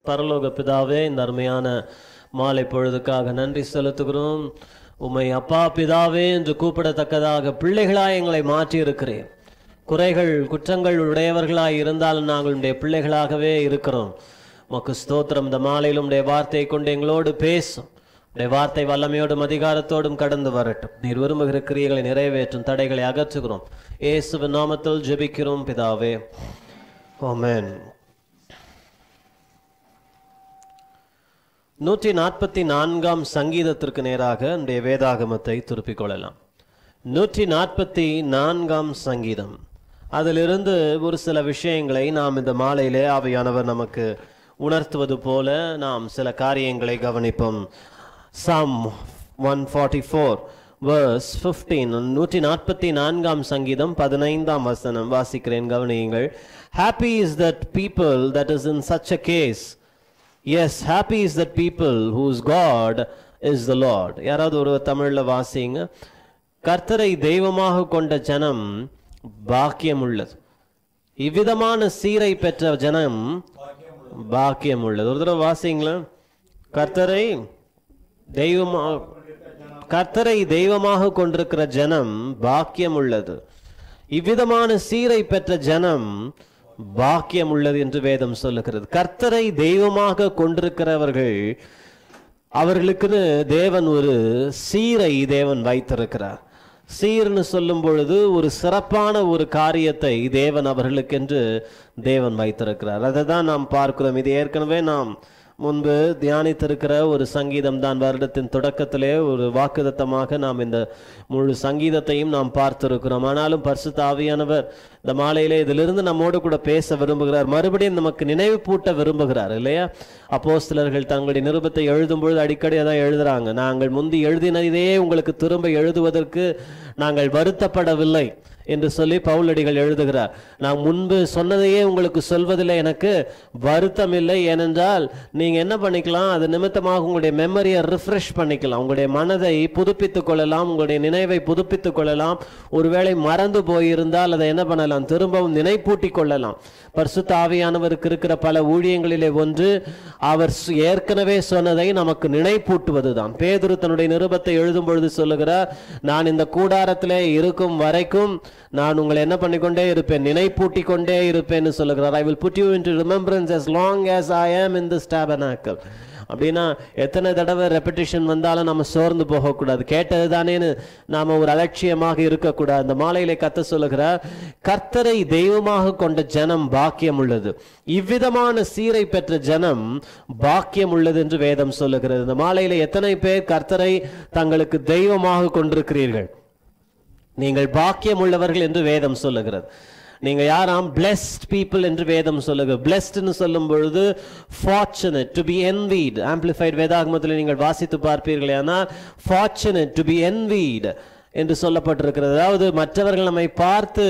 பரலோக பிதாவே இந்த அருமையான மாலை பொழுதுக்காக நன்றி செலுத்துகிறோம் உம்மை அப்பா பிதாவே என்று கூப்பிடத்தக்கதாக பிள்ளைகளாய் எங்களை மாற்றி இருக்கிறேன் குறைகள் குற்றங்கள் உடையவர்களாய் இருந்தாலும் நாங்கள் உடைய பிள்ளைகளாகவே இருக்கிறோம் உமக்கு ஸ்தோத்திரம் இந்த மாலையில் உடைய வார்த்தையை கொண்டு எங்களோடு பேசும் உடைய வார்த்தை வல்லமையோடும் அதிகாரத்தோடும் கடந்து வரட்டும் நீர் விரும்புகிற கிரியைகளை நிறைவேற்றும் தடைகளை அகற்றுகிறோம் இயேசுவின் நாமத்தில் ஜெபிக்கிறோம் பிதாவே ஆமென் நூற்றி நாற்பத்தி நான்காம் சங்கீதத்திற்கு நேராக நம்முடைய வேதாகமத்தை திருப்பிக் கொள்ளலாம் நூற்றி நாற்பத்தி நான்காம் சங்கீதம் அதிலிருந்து ஒரு சில விஷயங்களை நாம் இந்த மாலையிலே ஆவியானவர் நமக்கு உணர்த்துவது போல நாம் சில காரியங்களை கவனிப்போம் some one forty four verse fifteen நூற்றி நாற்பத்தி நான்காம் சங்கீதம் பதினைந்தாம் வசனம் வாசிக்கிறேன் கவனியுங்கள் happy is that people that is in such a case yes happy is that people whose God is the Lord யாராவது ஒரு தமிழ்ல வாசிங்க கர்த்தரை தெய்வமாக கொண்ட ஜனம் பாக்கியம் உள்ளது இவ்விதமான சீரை பெற்ற ஜனம் பாக்கியம் உள்ளது ஒரு தடவை வாசிங்களா கர்த்தரை தெய்வமாக கர்த்தரை தெய்வமாக கொண்டிருக்கிற ஜனம் பாக்கியம் உள்ளது இவ்விதமான சீரை பெற்ற ஜனம் பாக்கியம் உள்ளது என்று வேதம் சொல்லுகிறது கர்த்தரை தெய்வமாக கொண்டிருக்கிறவர்கள் அவர்களுக்குன்னு தேவன் ஒரு சீரை தேவன் வைத்திருக்கிறார் சீர்னு சொல்லும் பொழுது ஒரு சிறப்பான ஒரு காரியத்தை தேவன் அவர்களுக்கென்று தேவன் வைத்திருக்கிறார் அதை தான் நாம் பார்க்கிறோம் இது ஏற்கனவே நாம் முன்பு தியானித்திருக்கிற ஒரு சங்கீதம் தான் வருடத்தின் தொடக்கத்திலே ஒரு வாக்குதத்தமாக நாம் இந்த முழு சங்கீதத்தையும் நாம் பார்த்திருக்கிறோம் ஆனாலும் பரிசுத்த ஆவியானவர் இந்த மாலையிலே இதிலிருந்து நம்மோடு கூட பேச விரும்புகிறார் மறுபடியும் நமக்கு நினைவு பூட்ட விரும்புகிறார் இல்லையா அப்போஸ்தலர்கள் தங்களுடைய நிருபத்தை எழுதும் பொழுது அடிக்கடி அதான் எழுதுறாங்க நாங்கள் முந்தி எழுதினதே உங்களுக்கு திரும்ப எழுதுவதற்கு நாங்கள் வருத்தப்படவில்லை என்று சொல்லி பவுலடிகள் எழுதுகிறார் நான் முன்பு சொன்னதையே உங்களுக்கு சொல்வதில் எனக்கு வருத்தம் இல்லை ஏனென்றால் நீங்க என்ன பண்ணிக்கலாம் அது நிமித்தமாக உங்களுடைய மெமரியை ரிஃப்ரெஷ் பண்ணிக்கலாம் உங்களுடைய மனதை புதுப்பித்துக் கொள்ளலாம் உங்களுடைய நினைவை புதுப்பித்துக் கொள்ளலாம் ஒருவேளை மறந்து போயிருந்தால் அதை என்ன பண்ணலாம் திரும்பவும் நினைப்பூட்டிக் கொள்ளலாம் பரிசுத்த ஆவியானவருக்கு இருக்கிற பல ஊழியங்களிலே ஒன்று அவர் சு- ஏற்கனவே சொன்னதை நமக்கு நினைப்பூட்டுவதுதான் பேதுரு தன்னுடைய நிருபத்தை எழுதும் பொழுது சொல்லுகிறார் நான் இந்த கூடாரத்திலே இருக்கும் வரைக்கும் நான் உங்களை என்ன பண்ணிக்கொண்டே இருப்பேன் நினைப்பூட்டி கொண்டே இருப்பேன்னு சொல்லுகிறார் I will put you in to remembrance as long as I am in this tabernacle அப்படின்னா எத்தனை தடவை ரெப்படிஷன் வந்தாலும் நம்ம சோர்ந்து போகக்கூடாது கேட்டது தானேன்னு நாம ஒரு அலட்சியமாக இருக்கக்கூடாது அந்த மாலையிலே கத்த சொல்லுகிறார் கர்த்தரை தெய்வமாக கொண்ட ஜனம் பாக்கியம் உள்ளது இவ்விதமான சீரை பெற்ற ஜனம் பாக்கியம் உள்ளது என்று வேதம் சொல்லுகிறது இந்த மாலையில எத்தனை பேர் கர்த்தரை தங்களுக்கு தெய்வமாக கொண்டிருக்கிறீர்கள் நீங்கள் பாக்கியம் உள்ளவர்கள் என்று வேதம் சொல்லுகிறது நீங்க யாராம் blessed people என்று வேதம் சொல்லுகிறது blessedன்னு சொல்லும் பொழுது fortunate to be envied amplified வேதாகமத்தில் நீங்கள் வாசித்து பார்ப்பீர்களே ஆனால் fortunate to be envied என்று சொல்லப்பட்டிருக்கிறது அதாவது மற்றவர்கள் நம்மை பார்த்து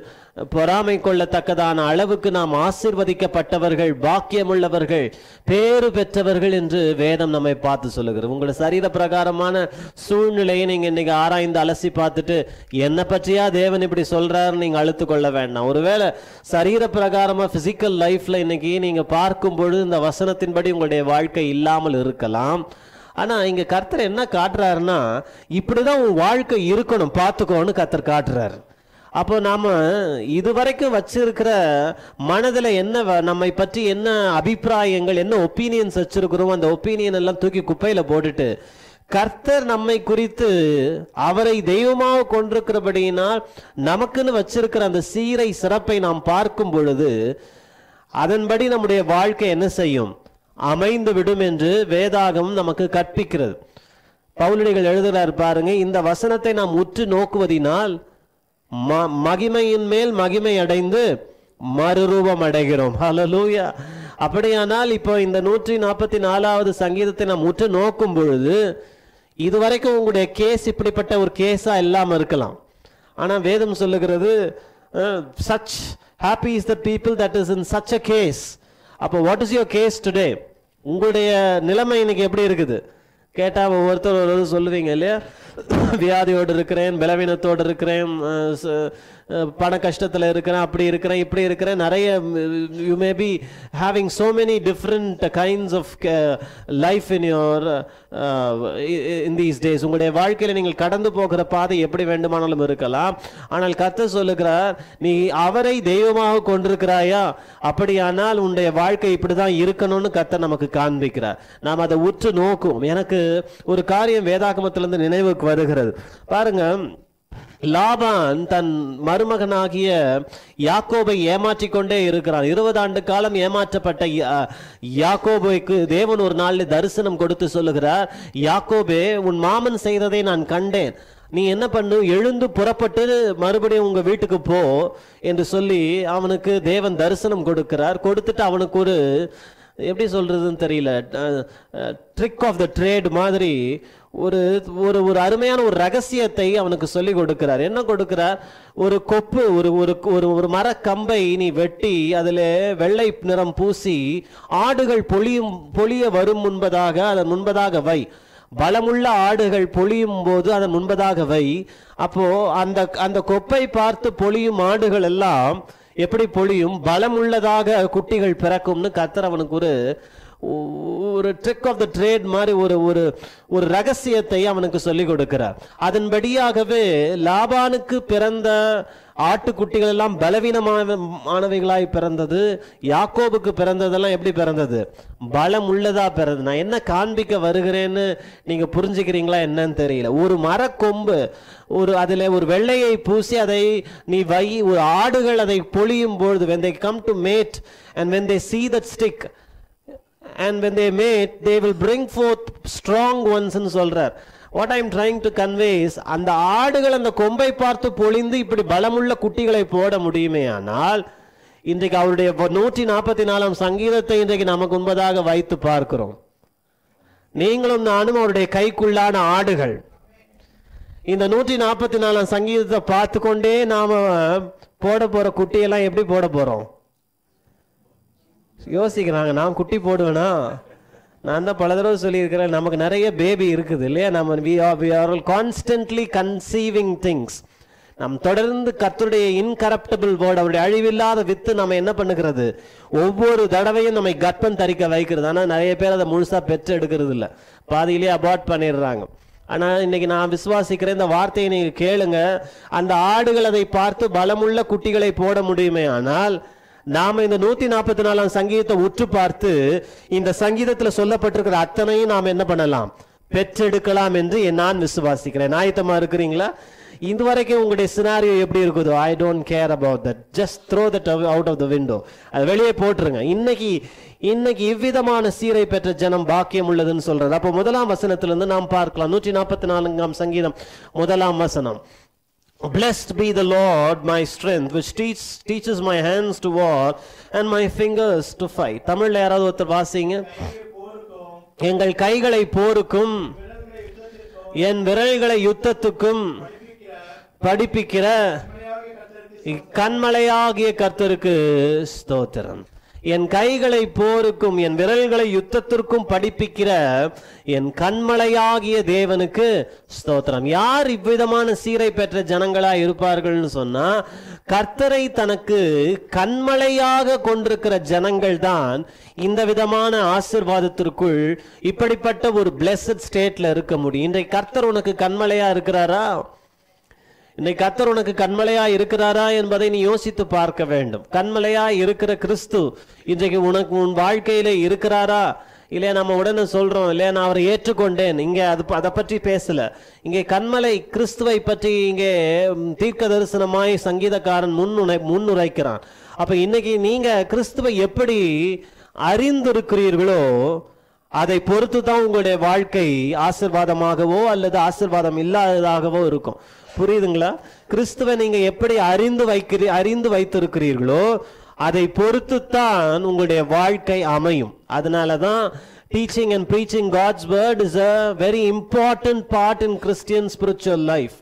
பொறாமை கொள்ளத்தக்கதான அளவுக்கு நாம் ஆசிர்வதிக்கப்பட்டவர்கள் பாக்கியமுள்ளவர்கள் பேறு பெற்றவர்கள் என்று வேதம் நம்மை பார்த்து சொல்லுகிறது உங்களுடைய சரீர பிரகாரமான சூழ்நிலையை நீங்க இன்னைக்கு ஆராய்ந்து அலசி பார்த்துட்டு என்னை பற்றியா தேவன் இப்படி சொல்றாருன்னு நீங்க அழுத்து கொள்ள வேண்டாம் ஒருவேளை சரீர பிரகாரமா பிசிக்கல் லைஃப்ல இன்னைக்கு நீங்க பார்க்கும் பொழுது இந்த வசனத்தின்படி உங்களுடைய வாழ்க்கை இல்லாமல் இருக்கலாம் ஆனா இங்க கர்த்தர் என்ன காட்டுறாருன்னா இப்படிதான் உன் வாழ்க்கை இருக்கணும் பார்த்துக்கோன்னு கர்த்தர் காட்டுறாரு அப்போ நாம இதுவரைக்கும் வச்சிருக்கிற மனதுல என்ன வ- நம்மை பற்றி என்ன அபிப்பிராயங்கள் என்ன ஒப்பீனியன்ஸ் வச்சிருக்கிறோம் அந்த ஒப்பீனியன் எல்லாம் தூக்கி குப்பையில போட்டுட்டு கர்த்தர் நம்மை குறித்து அவரை தெய்வமாக கொண்டிருக்கிறபடியினால் நமக்குன்னு வச்சிருக்கிற அந்த சீரை சிறப்பை நாம் பார்க்கும் பொழுது அதன்படி நம்முடைய வாழ்க்கை என்ன செய்யும் அமைந்து விடும் என்று வேதாகம் நமக்கு கற்பிக்கிறது பவுலடிகள் எழுதுகிறார் பாருங்க இந்த வசனத்தை நாம் உற்று நோக்குவதினால் ம- மகிமையின் மேல் மகிமை அடைந்து மறுரூபம் அடைகிறோம் ஹalleluya அப்படியானால் இப்போ இந்த நூற்றி நாற்பத்தி நாலாவது சங்கீதத்தை நாம் உற்று நோக்கும் பொழுது இதுவரைக்கும் உங்களுடைய கேஸ் இப்படிப்பட்ட ஒரு கேஸா இல்லாம இருக்கலாம் ஆனா வேதம் சொல்லுகிறது such happy is the people that is in such a case அப்போ what is your case today உங்களுடைய நிலைமை இன்னைக்கு எப்படி இருக்குது கேட்டா ஒவ்வொருத்தர் ஒரு ஒரு சொல்லுவீங்க இல்லையா வியாதியோடு இருக்கிறேன் பலவீனத்தோடு இருக்கிறேன் அஹ், ச- அஹ், பண கஷ்டத்துல இருக்கிறேன் அப்படி இருக்கிறேன் இப்படி இருக்கிறேன் நிறைய you may be having so many different kinds of uh, life in your uh, in these days உங்களுடைய வாழ்க்கையில நீங்கள் கடந்து போகிற பாதை எப்படி வேண்டுமானாலும் இருக்கலாம் ஆனால் கர்த்தர் சொல்லுகிறார் நீ அவரை தெய்வமாக கொண்டிருக்கிறாயா அப்படியானால் உன்னுடைய வாழ்க்கை இப்படிதான் இருக்கணும்னு கர்த்தர் நமக்கு காண்பிக்கிறார் நாம் அதை உற்று நோக்குவோம் எனக்கு ஒரு காரியம் வேதாகமத்திலிருந்து நினைவுக்கு வருகிறது பாருங்க லாபான் தன் மருமகனாகிய யாக்கோபை ஏமாற்றிக் கொண்டே இருக்கிறான் இருபது ஆண்டு காலம் ஏமாற்றப்பட்ட யா- யாக்கோபுக்கு தேவன் ஒரு நாளில் தரிசனம் கொடுத்து சொல்லுகிறார் யாக்கோபே உன் மாமன் செய்ததை நான் கண்டேன் நீ என்ன பண்ணு எழுந்து புறப்பட்டு மறுபடியும் உங்க வீட்டுக்கு போ என்று சொல்லி அவனுக்கு தேவன் தரிசனம் கொடுக்கிறார் கொடுத்துட்டு அவனுக்கு ஒரு எப்படி சொல்றதுன்னு தெரியல ட்ரிக் ஆஃப் த ட்ரேட் மாதிரி ஒரு ஒரு ஒரு அருமையான ஒரு ரகசியத்தை அவனுக்கு சொல்லி கொடுக்கிறார் என்ன கொடுக்கிறார் ஒரு கொப்பு ஒரு ஒரு ஒரு ஒரு மரக்கம்பை நீ வெட்டி அதில் வெள்ளை நிறம் பூசி ஆடுகள் பொழியும் பொழிய வரும் முன்பதாக அதன் முன்பதாக வை பலமுள்ள ஆடுகள் பொழியும் போது அதன் முன்பதாக வை அப்போ அந்த அந்த கொப்பை பார்த்து பொழியும் ஆடுகள் எல்லாம் எப்படி பொழியும் பலமுள்ளதாக குட்டிகள் பிறக்கும்னு கத்தர் அவனுக்கு ஒரு ஒரு ட்ரிக் ஆஃப் த ட்ரேட் மாதிரி ஒரு ஒரு ஒரு ரகசியத்தை அவனுக்கு சொல்லி கொடுக்கிறார் அதன்படியாகவே லாபானுக்கு பிறந்த ஆட்டுக்குட்டிகள் எல்லாம் பலவீனமானவைகளாய் பிறந்தது யாக்கோபுக்கு பிறந்ததெல்லாம் எப்படி பிறந்தது பலம் உள்ளதா பிறந்தது நான் என்ன காண்பிக்க வருகிறேன்னு நீங்க புரிஞ்சுக்கிறீங்களா என்னன்னு தெரியல ஒரு மரக்கொம்பு ஒரு அதில் ஒரு வெள்ளையை பூசி அதை நீ வை ஒரு ஆடுகள் அதை பொழியும் பொழுது when they come to mate and when they see that stick and when they mate they will bring forth strong ones ன்னு சொல்றார் what I'm trying to convey அந்த ஆடுகள் அந்த கொம்பை பார்த்து பொழிந்து இப்படி பலமுள்ள குட்டிகளை போட முடியுமே ஆனால் இன்றைக்கு அவருடைய நூற்றி நாற்பத்தி நாலாம் சங்கீதத்தை இன்றைக்கு நமக்கு முன்பதாக வைத்து பார்க்கிறோம் நீங்களும் நானும் அவருடைய கைக்குள்ளான ஆடுகள் இந்த நூற்றி நாற்பத்தி நாலாம் சங்கீதத்தை பார்த்து கொண்டே நாம போட போற குட்டியெல்லாம் எப்படி போட போறோம் யோசிக்கிறாங்க நான் குட்டி போடுவேனா நான் தான் பல தடவை சொல்லியிருக்கிறேன் நமக்கு நிறைய பேபி இருக்குது இல்லையா நம்ம we are we are constantly conceiving things நம் தொடர்ந்து கர்த்தருடைய இன்கரப்டபிள் வேர்ட் அவருடைய அழிவில்லாத வித்து நம்ம என்ன பண்ணுகிறது ஒவ்வொரு தடவையும் நம்மை கர்ப்பம் தரிக்க வைக்கிறது ஆனால் நிறைய பேர் அதை முழுசா பெற்று எடுக்கிறது இல்லை பாதியிலேயே அபார்ட் பண்ணிடுறாங்க ஆனா இன்னைக்கு நான் விசுவாசிக்கிறேன் இந்த வார்த்தையை நீங்க கேளுங்க அந்த ஆடுகள் அதை பார்த்து பலமுள்ள குட்டிகளை போட முடியுமே ஆனால் நாம இந்த நூத்தி நாற்பத்தி நாலாம் சங்கீதத்தை உற்று பார்த்து இந்த சங்கீதத்துல சொல்லப்பட்டிருக்கிற அத்தனையும் நாம் என்ன பண்ணலாம் பெற்றெடுக்கலாம் என்று நான் விசுவாசிக்கிறேன் ஆயத்தமா இருக்கிறீங்களா இது வரைக்கும் உங்களுடைய சினாரியோ எப்படி இருக்குதோ I don't care about that just throw that out of the window அது வெளியே போட்டுருங்க இன்னைக்கு இன்னைக்கு இவ்விதமான சீரை பெற்ற ஜனம் பாக்கியம் உள்ளதுன்னு சொல்றது அப்போ முதலாம் வசனத்திலிருந்து நாம் பார்க்கலாம் நூற்றி நாற்பத்தி நான்காம் சங்கீதம் முதலாம் வசனம் Blessed be the Lord, my strength, which teach, teaches my hands to war and my fingers to fight. தமிழ்ல யாராவது ஒருத்தர் வாசிங்க எங்கள் கைகளை போருக்கும் என் விரல்களை யுத்தத்துக்கும் படிப்பிக்கிற கண்மலையாகிய கர்த்தருக்கு ஸ்தோத்திரம் என் கைகளை போருக்கும் என் விரல்களை யுத்தத்திற்கும் படிப்பிக்கிற என் கண்மலையாகிய தேவனுக்கு ஸ்தோத்திரம் யார் இவ்விதமான சீரை பெற்ற ஜனங்களா இருப்பார்கள்னு சொன்னா கர்த்தரை தனக்கு கண்மலையாக கொண்டிருக்கிற ஜனங்கள் தான் இந்த விதமான ஆசிர்வாதத்திற்குள் இப்படிப்பட்ட ஒரு பிளெஸட் ஸ்டேட்ல இருக்க முடியும் இன்றைக்கு கர்த்தர் உனக்கு கண்மலையா இருக்கிறாரா இன்னைக்கு கர்த்தர் உனக்கு கண்மலையா இருக்கிறாரா என்பதை நீ யோசித்து பார்க்க வேண்டும் கண்மலையா இருக்கிற கிறிஸ்து இன்றைக்கு உனக்கு உன் வாழ்க்கையில இருக்கிறாரா இல்லையா நம்ம உடனே சொல்றோம் இல்லையா நான் அவரை ஏற்றுக்கொண்டேன் இங்க அது அதை பற்றி பேசல இங்கே கண்மலை கிறிஸ்துவை பற்றி இங்கே ம், தீர்க்க தரிசனமாய் சங்கீதக்காரன் முன்னுரை முன்னுரைக்கிறான் அப்ப இன்னைக்கு நீங்க கிறிஸ்துவை எப்படி அறிந்திருக்கிறீர்களோ அதை பொறுத்து தான் உங்களுடைய வாழ்க்கை ஆசிர்வாதமாகவோ அல்லது ஆசிர்வாதம் இல்லாததாகவோ இருக்கும் புரியுதுங்களா கிறிஸ்துவை நீங்க எப்படி அறிந்து வைக்கிறீ அறிந்து வைத்திருக்கிறீர்களோ அதை பொறுத்து தான் உங்களுடைய வாழ்க்கை அமையும் அதனால தான் teaching and preaching God's word is a very important part in Christian spiritual life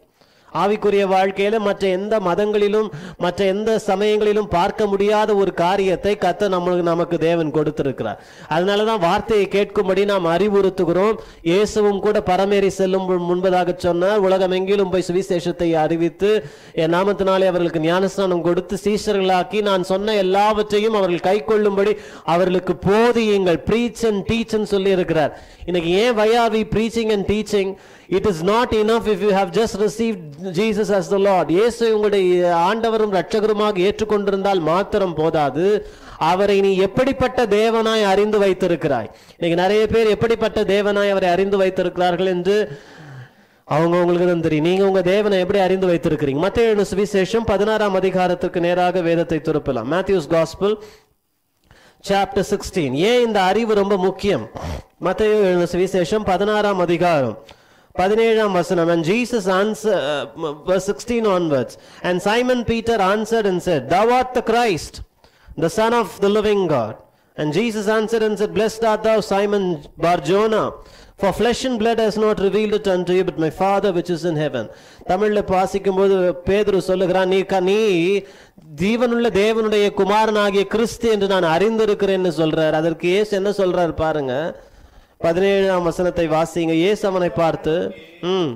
ஆவிக்குரிய வாழ்க்கையில மற்ற எந்த மதங்களிலும் மற்ற எந்த சமயங்களிலும் பார்க்க முடியாத ஒரு காரியத்தை கத்த நம்மளுக்கு நமக்கு தேவன் கொடுத்திருக்கிறார் அதனாலதான் வார்த்தையை கேட்கும்படி நாம் அறிவுறுத்துகிறோம் இயேசுவும் கூட பரமேறி செல்லும் முன்- முன்பதாக சொன்னார் உலகம் எங்கிலும் போய் சுவிசேஷத்தை அறிவித்து என் நாமத்தினாலே அவர்களுக்கு ஞானஸ்நானம் கொடுத்து சீஷர்களாக்கி நான் சொன்ன எல்லாவற்றையும் அவர்கள் கை கொள்ளும்படி அவர்களுக்கு போதியுங்கள் ப்ரீச் அண்ட் டீச் சொல்லி இருக்கிறார் இன்னைக்கு ஏன் why are we preaching and teaching it is not enough if you have just receive Jesus as the Lord இயேசு உங்களுடைய ஆண்டவரும் இரட்சகருமாக ஏற்றுக்கொண்டிருந்தால் மாத்திரம் போதாது அவரை நீ எப்படிப்பட்ட தேவனாய் அறிந்து வைத்திருக்கிறாய் இன்னைக்கு நிறைய பேர் எப்படிப்பட்ட தேவனாய் அவரை அறிந்து வைத்திருக்கிறார்கள் என்று அவங்க உங்களுக்கு தான் தெரியும் நீங்க உங்க தேவனை எப்படி அறிந்து வைத்திருக்கிறீங்க மத்திய எழுதின சுவிசேஷம் பதினாறாம் அதிகாரத்திற்கு நேராக வேதத்தை திருப்பலாம் மேத்யூஸ் காஸ்பிள் சாப்டர் சிக்ஸ்டீன் ஏன் இந்த அறிவு ரொம்ப முக்கியம் மத்திய எழுதின சுவிசேஷம் பதினாறாம் அதிகாரம் பதினேழாம் வசனம் and Jesus answered uh, verse 16 onwards and Simon Peter answered and said thou art the Christ the son of the living God and Jesus answered and said blessed art thou Simon Barjona for flesh and blood has not revealed it unto you but my father which is in heaven தமிழ்ல வாசிக்கும் போது பேதுரு சொல்லுகிறான் நீ க- நீ ஜீவனுள்ள தேவனுடைய குமாரனாகிய கிறிஸ்து என்று நான் அறிந்திருக்கிறேன்னு சொல்றார் அதற்கு இயேசு என்ன சொல்றார் பாருங்க பதினேழாம் வசனத்தை வாசிங்க இயேசு அவனை பார்த்து ம்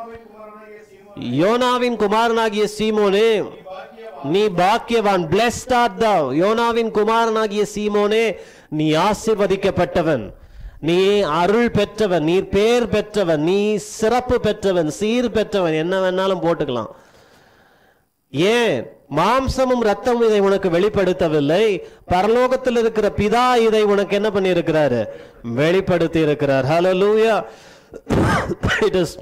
யோனாவின் குமாரனாகிய சீமோனே நீ பாக்கியவான் blessed art thou யோனாவின் குமாரனாகிய சீமோனே நீ ஆசீர்வதிக்கப்பட்டவன் நீ அருள் பெற்றவன் நீ பேர் பெற்றவன் நீ சிறப்பு பெற்றவன் சீர் பெற்றவன் என்ன வேணாலும் போட்டுக்கலாம் ஏன் மாம்சமும் ரத்தமும் இதை உனக்கு வெளிப்படுத்தவில்லை பரலோகத்தில் இருக்கிற பிதா இதை உனக்கு என்ன பண்ணி இருக்கிறாரு வெளிப்படுத்தி இருக்கிறார் ஹalleluya it is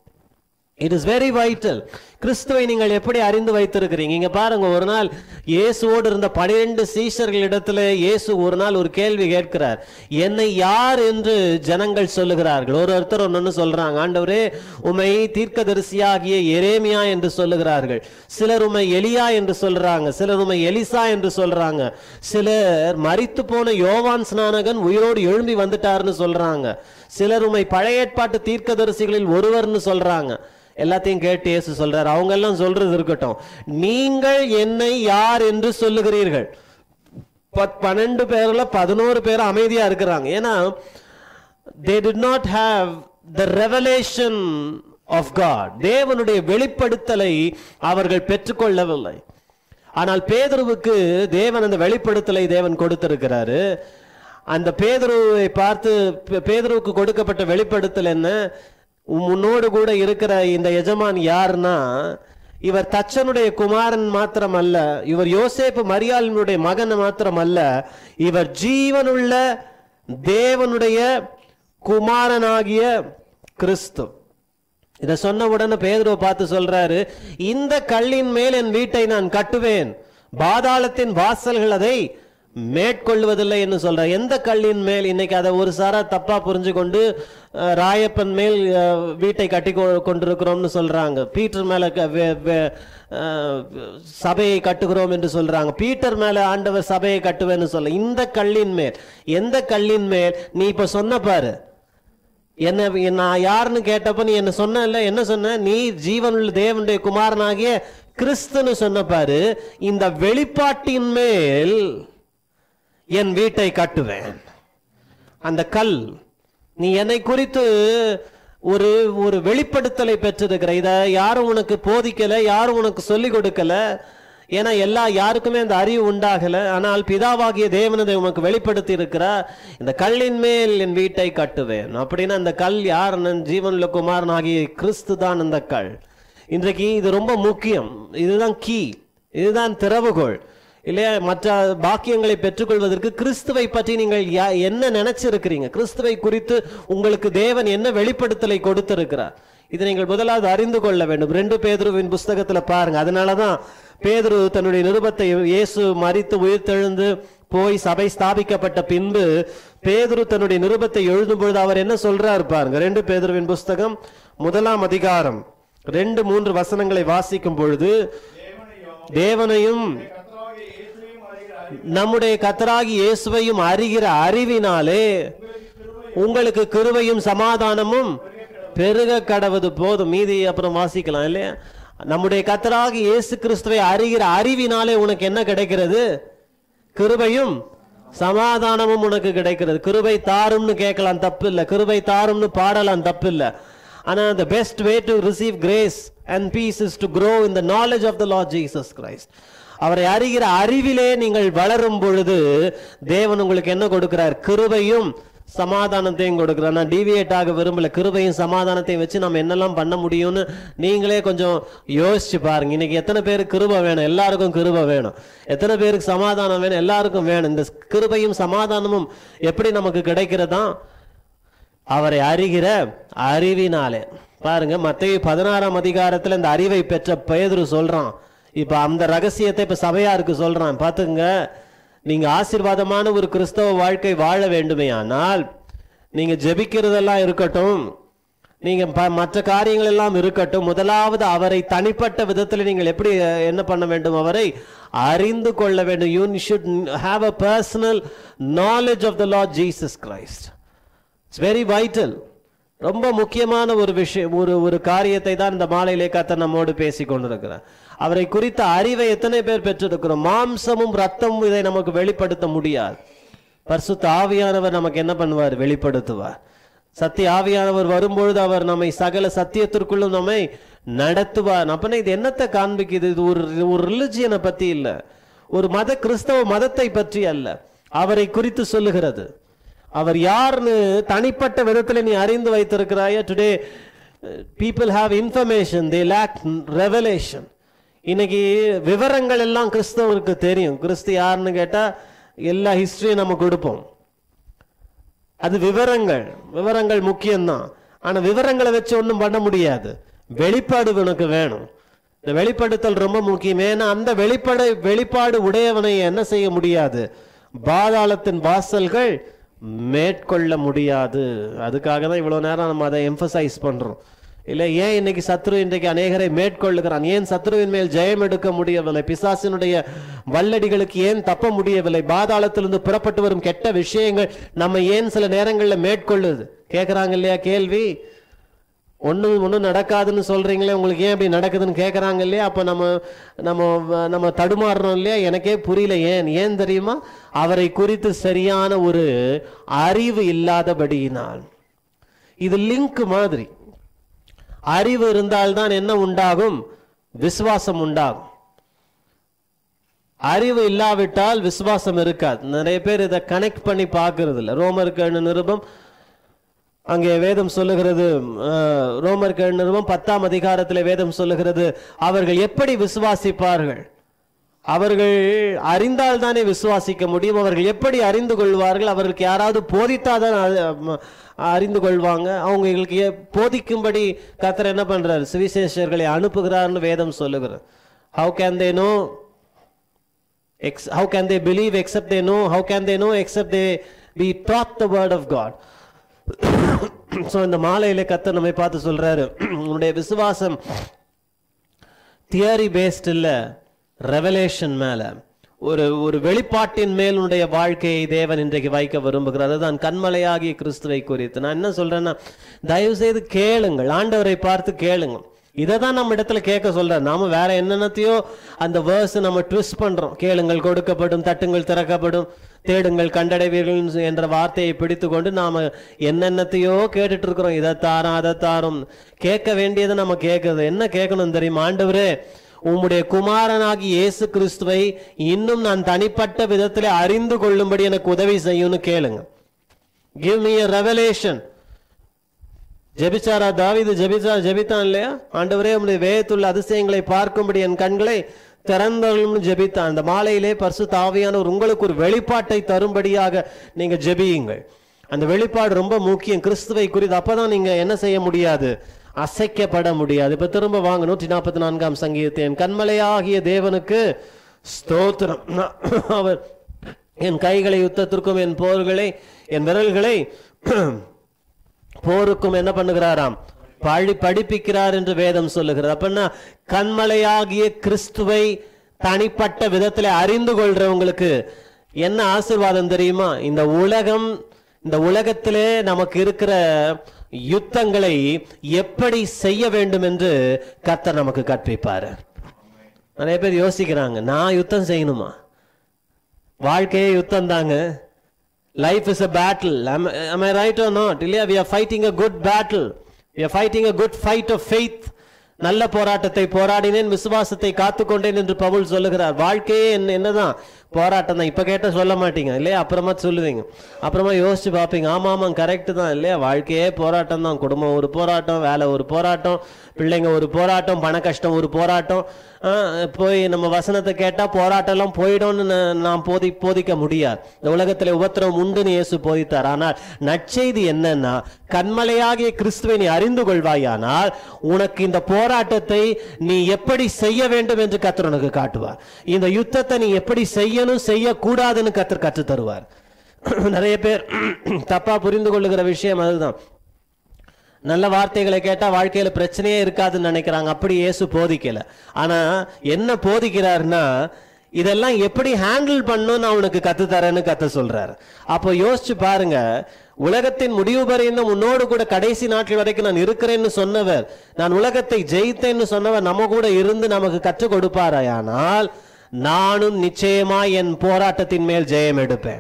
it is very vital கிறிஸ்துவை நீங்கள் எப்படி அறிந்து வைத்திருக்கிறீங்க இங்க பாருங்க ஒரு நாள் இயேசுவோடு இருந்த பனிரெண்டு சீஷர்களிடத்துல இயேசு ஒரு நாள் ஒரு கேள்வி கேட்கிறார் என்னை யார் என்று ஜனங்கள் சொல்லுகிறார்கள் ஒரு ஒருத்தர் ஒன்னு சொல்றாங்க ஆண்டவரே உமை தீர்க்கதரிசியாகிய எரேமியா என்று சொல்லுகிறார்கள் சிலர் உமை எலியா என்று சொல்றாங்க சிலர் உமை எலிசா என்று சொல்றாங்க சிலர் மரித்து போன யோவான் ஸ்நானகன் உயிரோடு எழும்பி வந்துட்டாருன்னு சொல்றாங்க சிலர் உமை பழைய ஏற்பாட்டு தீர்க்கதரிசிகளில் ஒருவர்னு சொல்றாங்க எல்லாத்தையும் கேட்டு இயேசு சொல்றாரு அவங்க எல்லாம் சொல்றது இருக்கட்டும் நீங்கள் என்னை யார் என்று சொல்லுகிறீர்கள் பத்- பன்னெண்டு பேர்ல பதினோரு பேர் அமைதியா இருக்கிறாங்க ஏன்னா they did not have the revelation of God தேவனுடைய வெளிப்படுத்தலை அவர்கள் பெற்றுக்கொள்ளவில்லை ஆனால் பேதுருவுக்கு தேவன் அந்த வெளிப்படுத்தலை தேவன் கொடுத்திருக்கிறாரு அந்த பேதுருவை பார்த்து பே- பேதுருவுக்கு கொடுக்கப்பட்ட வெளிப்படுத்தல் என்ன உன் முன்னோடு கூட இருக்கிற இந்த எஜமான் யாருன்னா இவர் தச்சனுடைய குமாரன் மாத்திரம் அல்ல இவர் யோசேப்பு மரியாளினுடைய மகன் மாத்திரம் அல்ல இவர் ஜீவனுள்ள தேவனுடைய குமாரனாகிய கிறிஸ்து இதை சொன்ன உடனே பேதுருவை பார்த்து சொல்றாரு இந்த கல்லின் மேல் என் வீட்டை நான் கட்டுவேன் பாதாளத்தின் வாசல்கள் அதை மேற்கொள்வதில்லை என்று சொல்ற எந்த கல்லின் மேல் இன்னைக்கு அதை ஒரு சாரா தப்பா புரிஞ்சு கொண்டு அஹ், ராயப்பன் மேல் அஹ், வீட்டை கட்டி கொ- கொண்டிருக்கிறோம்னு சொல்றாங்க பீட்டர் மேல க- வே- வே- அஹ், சபையை கட்டுகிறோம் என்று சொல்றாங்க பீட்டர் மேல ஆண்டவர் சபையை கட்டுவேன்னு சொல்ல இந்த கல்லின் மேல் எந்த கல்லின் மேல் நீ இப்ப சொன்ன பாரு என்ன நான் யாருன்னு கேட்டப்ப நீ என்ன சொன்ன இல்ல என்ன சொன்ன நீ ஜீவனுள்ள தேவனுடைய குமாரனாகிய கிறிஸ்துன்னு சொன்ன பாரு இந்த வெளிப்பாட்டின் மேல் என் வீட்டை கட்டுவேன் அந்த கல் நீ என்னை குறித்து ஒரு ஒரு வெளிப்படுத்தலை பெற்றிருக்கிற இத யாரும் உனக்கு போதிக்கல யாரும் உனக்கு சொல்லிக் கொடுக்கல ஏன்னா எல்லா யாருக்குமே அந்த அறிவு உண்டாகல ஆனால் பிதாவாகிய தேவனதை உனக்கு வெளிப்படுத்தி இருக்கிறார் இந்த கல்லின் மேல் என் வீட்டை கட்டுவேன் அப்படின்னா அந்த கல் யாருன்னு ஜீவனுள்ள குமாரன் ஆகிய கிறிஸ்து தான் இந்த கல் இன்றைக்கு இது ரொம்ப முக்கியம் இதுதான் கீ இதுதான் திறவுகோல் இல்லையா மற்ற பாக்கியங்களை பெற்றுக்கொள்வதற்கு கிறிஸ்துவை பற்றி நீங்கள் யா- என்ன நினைச்சிருக்கிறீங்க கிறிஸ்துவை குறித்து உங்களுக்கு தேவன் என்ன வெளிப்படுத்தலை கொடுத்திருக்கிறார் இதை நீங்கள் முதலாவது அறிந்து கொள்ள வேண்டும் ரெண்டு பேதுருவின் புஸ்தகத்துல பாருங்க அதனாலதான் பேதுரு தன்னுடைய நிருபத்தை இயேசு மரித்து உயிர்த்தெழுந்து போய் சபை ஸ்தாபிக்கப்பட்ட பின்பு பேதுரு தன்னுடைய நிருபத்தை எழுதும் பொழுது அவர் என்ன சொல்றாரு பாருங்க ரெண்டு பேதுருவின் புஸ்தகம் முதலாம் அதிகாரம் ரெண்டு மூன்று வசனங்களை வாசிக்கும் பொழுது தேவனையும் நம்முடைய கத்தராகி இயேசுவையும் அறிகிற அறிவினாலே உங்களுக்கு கிருபையும் சமாதானமும் பெருக கடவுது போதும் மீதி அப்புறம் வாசிக்கலாம் இல்லையா நம்முடைய கத்தராகி இயேசு கிறிஸ்துவை அறிகிற அறிவினாலே உனக்கு என்ன கிடைக்கிறது கிருபையும் சமாதானமும் உனக்கு கிடைக்கிறது கிருபை தாரும்னு கேட்கலாம் தப்பு இல்லை கிருபை தாரும்னு பாடலாம் தப்பு இல்லை ஆனா the best way to receive grace and peace is to grow in the knowledge of the Lord Jesus Christ அவரை அறிகிற அறிவிலே நீங்கள் வளரும் பொழுது தேவன் உங்களுக்கு என்ன கொடுக்கிறார் கிருபையும் சமாதானத்தையும் கொடுக்கிறார் நான் டிவியேட் ஆக விரும்பல கிருபையும் சமாதானத்தையும் வச்சு நம்ம என்னெல்லாம் பண்ண முடியும்னு நீங்களே கொஞ்சம் யோசிச்சு பாருங்க இன்னைக்கு எத்தனை பேருக்கு கிருபை வேணும் எல்லாருக்கும் கிருபை வேணும் எத்தனை பேருக்கு சமாதானம் வேணும் எல்லாருக்கும் வேணும் இந்த கிருபையும் சமாதானமும் எப்படி நமக்கு கிடைக்கிறதா அவரை அறிகிற அறிவினாலே பாருங்க மத்திய பதினாறாம் அதிகாரத்துல இந்த அறிவை பெற்ற பேதுரு சொல்றான் இப்ப அந்த ரகசியத்தை இப்ப சபையாருக்கு சொல்றான் பாத்துங்க நீங்க ஆசீர்வாதமான ஒரு கிறிஸ்தவ வாழ்க்கை வாழ வேண்டுமே ஆனால் நீங்க ஜெபிக்கிறதெல்லாம் இருக்கட்டும் நீங்க ப- மற்ற காரியங்கள் எல்லாம் இருக்கட்டும் முதலாவது அவரை தனிப்பட்ட விதத்தில் நீங்கள் எப்படி அஹ், என்ன பண்ண வேண்டும் அவரை அறிந்து கொள்ள வேண்டும் you should have a personal knowledge of the Lord Jesus Christ it's very vital ரொம்ப முக்கியமான ஒரு விஷயம் ஒரு ஒரு காரியத்தை தான் இந்த மாலையிலே கத்த நம்மோடு பேசி கொண்டிருக்கிறார் அவரை குறித்த அறிவை எத்தனை பேர் பெற்றிருக்கிறோம் மாம்சமும் ரத்தமும் இதை நமக்கு வெளிப்படுத்த முடியாது பரிசுத்த ஆவியானவர் நமக்கு என்ன பண்ணுவார் வெளிப்படுத்துவார் சத்திய ஆவியானவர் வரும்பொழுது அவர் நம்மை சகல சத்தியத்திற்குள்ளும் நம்மை நடத்துவார் அப்பனா இது என்னத்தை காண்பிக்குது இது ஒரு ஒரு ரிலிஜியனை பத்தி இல்ல ஒரு மத கிறிஸ்தவ மதத்தை பற்றி அல்ல அவரை குறித்து சொல்லுகிறது அவர் யாருன்னு தனிப்பட்ட விதத்தில் நீ அறிந்து வைத்திருக்கிறாய today people have information they lack revelation இன்னைக்கு விவரங்கள் எல்லாம் கிறிஸ்தவருக்கு தெரியும் கிறிஸ்து யாருன்னு கேட்டா எல்லா ஹிஸ்டரியும் நம்ம கொடுப்போம் அது விவரங்கள் விவரங்கள் முக்கியம்தான் ஆனா விவரங்களை வச்சு ஒண்ணும் பண்ண முடியாது வெளிப்பாடு உனக்கு வேணும் இந்த வெளிப்படுத்தல் ரொம்ப முக்கியம் ஏன்னா அந்த வெளிப்படை வெளிப்பாடு உடையவனை என்ன செய்ய முடியாது பாதாளத்தின் வாசல்கள் மேற்கொள்ள முடியாது அதுக்காக தான் இவ்வளவு நேரம் நம்ம அதை எம்பசைஸ் பண்றோம் இல்ல ஏன் இன்னைக்கு சத்ரு இன்றைக்கு அநேகரை மேற்கொள்ளுகிறான் ஏன் சத்ருவின் மேல் ஜெயம் எடுக்க முடியவில்லை பிசாசினுடைய வல்லடிகளுக்கு ஏன் தப்ப முடியவில்லை பாதாளத்திலிருந்து புறப்பட்டு வரும் கெட்ட விஷயங்கள் நம்ம ஏன் சில நேரங்களில் மேற்கொள்ளுது கேட்கறாங்க இல்லையா கேள்வி ஒண்ணும் ஒண்ணும் நடக்காதுன்னு சொல்றீங்களே உங்களுக்கு ஏன் இப்படி நடக்குதுன்னு கேட்கறாங்க இல்லையா அப்ப நம்ம நம்ம நம்ம தடுமாறுறோம் இல்லையா எனக்கே புரியல ஏன் ஏன் தெரியுமா அவரை குறித்து சரியான ஒரு அறிவு இல்லாதபடியினால் இது லிங்க் மாதிரி அறிவு இருந்தால்தான் என்ன உண்டாகும் விசுவாசம் உண்டாகும் அறிவு இல்லாவிட்டால் விசுவாசம் இருக்காது நிறைய பேர் இதை கனெக்ட் பண்ணி பார்க்கறது இல்ல ரோமருக்கு நிருபம் அங்கே வேதம் சொல்லுகிறது அஹ், ரோமருக்கு நிருபம் பத்தாம் அதிகாரத்தில் வேதம் சொல்லுகிறது அவர்கள் எப்படி விசுவாசிப்பார்கள் அவர்கள் அறிந்தால் தானே விசுவாசிக்க முடியும் அவர்கள் எப்படி அறிந்து கொள்வார்கள் அவர்களுக்கு யாராவது போதித்தாதான் அது, ம, அறிந்து கொள்வாங்க அவங்க எங்களுக்கு ஏ- போதிக்கும்படி கத்தர் என்ன பண்றாரு சுவிசேஷர்களை அனுப்புகிறார்னு வேதம் சொல்லுகிறது how can they know ex- how can they believe except they know how can they know except they be taught the word of god so இந்த மாலையில கத்த நம்மை பார்த்து சொல்றாரு உன்னுடைய விசுவாசம் தியரி பேஸ்ட் இல்ல ரெவலேஷன் மேல ஒரு ஒரு வெளிப்பாட்டின் மேல் உன்னுடைய வாழ்க்கையை தேவன் இன்றைக்கு வைக்க விரும்புகிறார் அதுதான் கண்மலையாகிய கிறிஸ்துவை குறித்து நான் என்ன சொல்றேன்னா தயவு செய்து கேளுங்கள் ஆண்டவரை பார்த்து கேளுங்கள் இதை தான் நம்ம இடத்துல கேட்க சொல்றேன் நாம வேற என்னென்னத்தையோ அந்த வேர்ஸ் நம்ம ட்விஸ்ட் பண்றோம் கேளுங்கள் கொடுக்கப்படும் தட்டுங்கள் திறக்கப்படும் தேடுங்கள் கண்டடைவீர்கள் என்ற வார்த்தையை பிடித்து கொண்டு நாம என்னென்னத்தையோ கேட்டுட்டு இருக்கிறோம் இதை தாரம் அதை தாரும் கேட்க வேண்டியதை நம்ம கேட்கறது என்ன கேட்கணும் தெரியுமா ஆண்டவரே உம்முடைய குமாரனாகி இயேசு கிறிஸ்துவை இன்னும் நான் தனிப்பட்ட விதத்திலே அறிந்து கொள்ளும்படி எனக்கு உதவி செய்யும்னு கேளுங்க கிவ் மீ a revelation ஜெபிச்சாரா தாவீது ஜெபிச்சா ஜெபித்தான் இல்லையா ஆண்டவரே உம்முடைய வேதத்துள்ள அதிசயங்களை பார்க்கும்படி என் கண்களை திறந்தருளும்னு ஜெபித்தான் அந்த மாலையிலே பரிசு தாவியானவர் உங்களுக்கு ஒரு வெளிப்பாட்டை தரும்படியாக நீங்க ஜெபியுங்கள் அந்த வெளிப்பாடு ரொம்ப முக்கியம் கிறிஸ்துவை குறித்து அப்பதான் நீங்க என்ன செய்ய முடியாது அசைக்கப்பட முடியாது இப்ப திரும்ப வாங்க நூற்றி நாற்பத்தி நான்காம் சங்கீதத்தை என் கண்மலையாகிய தேவனுக்கு ஸ்தோத்திரம் அவர் என் கைகளை யுத்தத்திற்கும் என் போர்களை என் விரல்களை போருக்கும் என்ன பண்ணுகிறாராம் பழி படிப்பிக்கிறார் என்று வேதம் சொல்லுகிறது அப்படின்னா கண்மலையாகிய கிறிஸ்துவை தனிப்பட்ட விதத்தில் அறிந்து கொள்றவங்களுக்கு என்ன ஆசீர்வாதம் தெரியுமா இந்த உலகம் இந்த உலகத்திலே நமக்கு இருக்கிற யுத்தங்களை எப்படி செய்ய வேண்டும் என்று கர்த்தர் நமக்கு கற்பிப்பாரு நிறைய பேர் யோசிக்கிறாங்க நான் யுத்தம் செய்யணுமா வாழ்க்கையே யுத்தம் தாங்க life is a battle am I right or not இல்லையா we are fighting a good battle we are fighting a good fight of faith நல்ல போராட்டத்தை போராடினேன் விசுவாசத்தை காத்துக்கொண்டேன் என்று பவுல் சொல்லுகிறார் வாழ்க்கையே என்ன என்னதான் போராட்டம் தான் இப்ப கேட்ட சொல்ல மாட்டீங்க இல்லையா அப்புறமா சொல்லுவீங்க அப்புறமா யோசிச்சு பார்ப்பீங்க ஆமா ஆமா கரெக்ட் தான் இல்லையா வாழ்க்கையே போராட்டம் தான் குடும்பம் ஒரு போராட்டம் வேலை ஒரு போராட்டம் பிள்ளைங்க ஒரு போராட்டம் பண கஷ்டம் ஒரு போராட்டம் ஆஹ், போய் நம்ம வசனத்தை கேட்டா போராட்டம் எல்லாம் போயிடும்னு நா- நாம் போதி போதிக்க முடியாது இந்த உலகத்துல உபத்திரம் உண்டுன்னு இயேசு போதித்தார் ஆனால் நற்செய்தி என்னன்னா கண்மலையாகிய கிறிஸ்துவை நீ அறிந்து கொள்வாயானால் உனக்கு இந்த போராட்டத்தை நீ எப்படி செய்ய வேண்டும் என்று கர்த்தர் உனக்கு காட்டுவார் இந்த யுத்தத்தை நீ எப்படி செய்யணும் செய்யக்கூடாதுன்னு கர்த்தர் கற்றுத் தருவார் நிறைய பேர் தப்பா புரிந்து கொள்ளுகிற விஷயம் அதுதான் நல்ல வார்த்தைகளை கேட்டா வாழ்க்கையில பிரச்சனையே இருக்காதுன்னு நினைக்கிறாங்க அப்படி இயேசு போதிக்கல ஆனா என்ன போதிக்கிறாருன்னா இதெல்லாம் எப்படி ஹேண்டில் பண்ணும் நான் உனக்கு கத்து தரேன்னு கத்த சொல்றாரு அப்போ யோசிச்சு பாருங்க உலகத்தின் முடிவு வரையும் உன்னோடு கூட கடைசி நாட்கள் வரைக்கும் நான் இருக்கிறேன்னு சொன்னவர் நான் உலகத்தை ஜெயித்தேன்னு சொன்னவர் நம்ம கூட இருந்து நமக்கு கற்றுக் கொடுப்பாராயானால் நானும் நிச்சயமா என் போராட்டத்தின் மேல் ஜெயம் எடுப்பேன்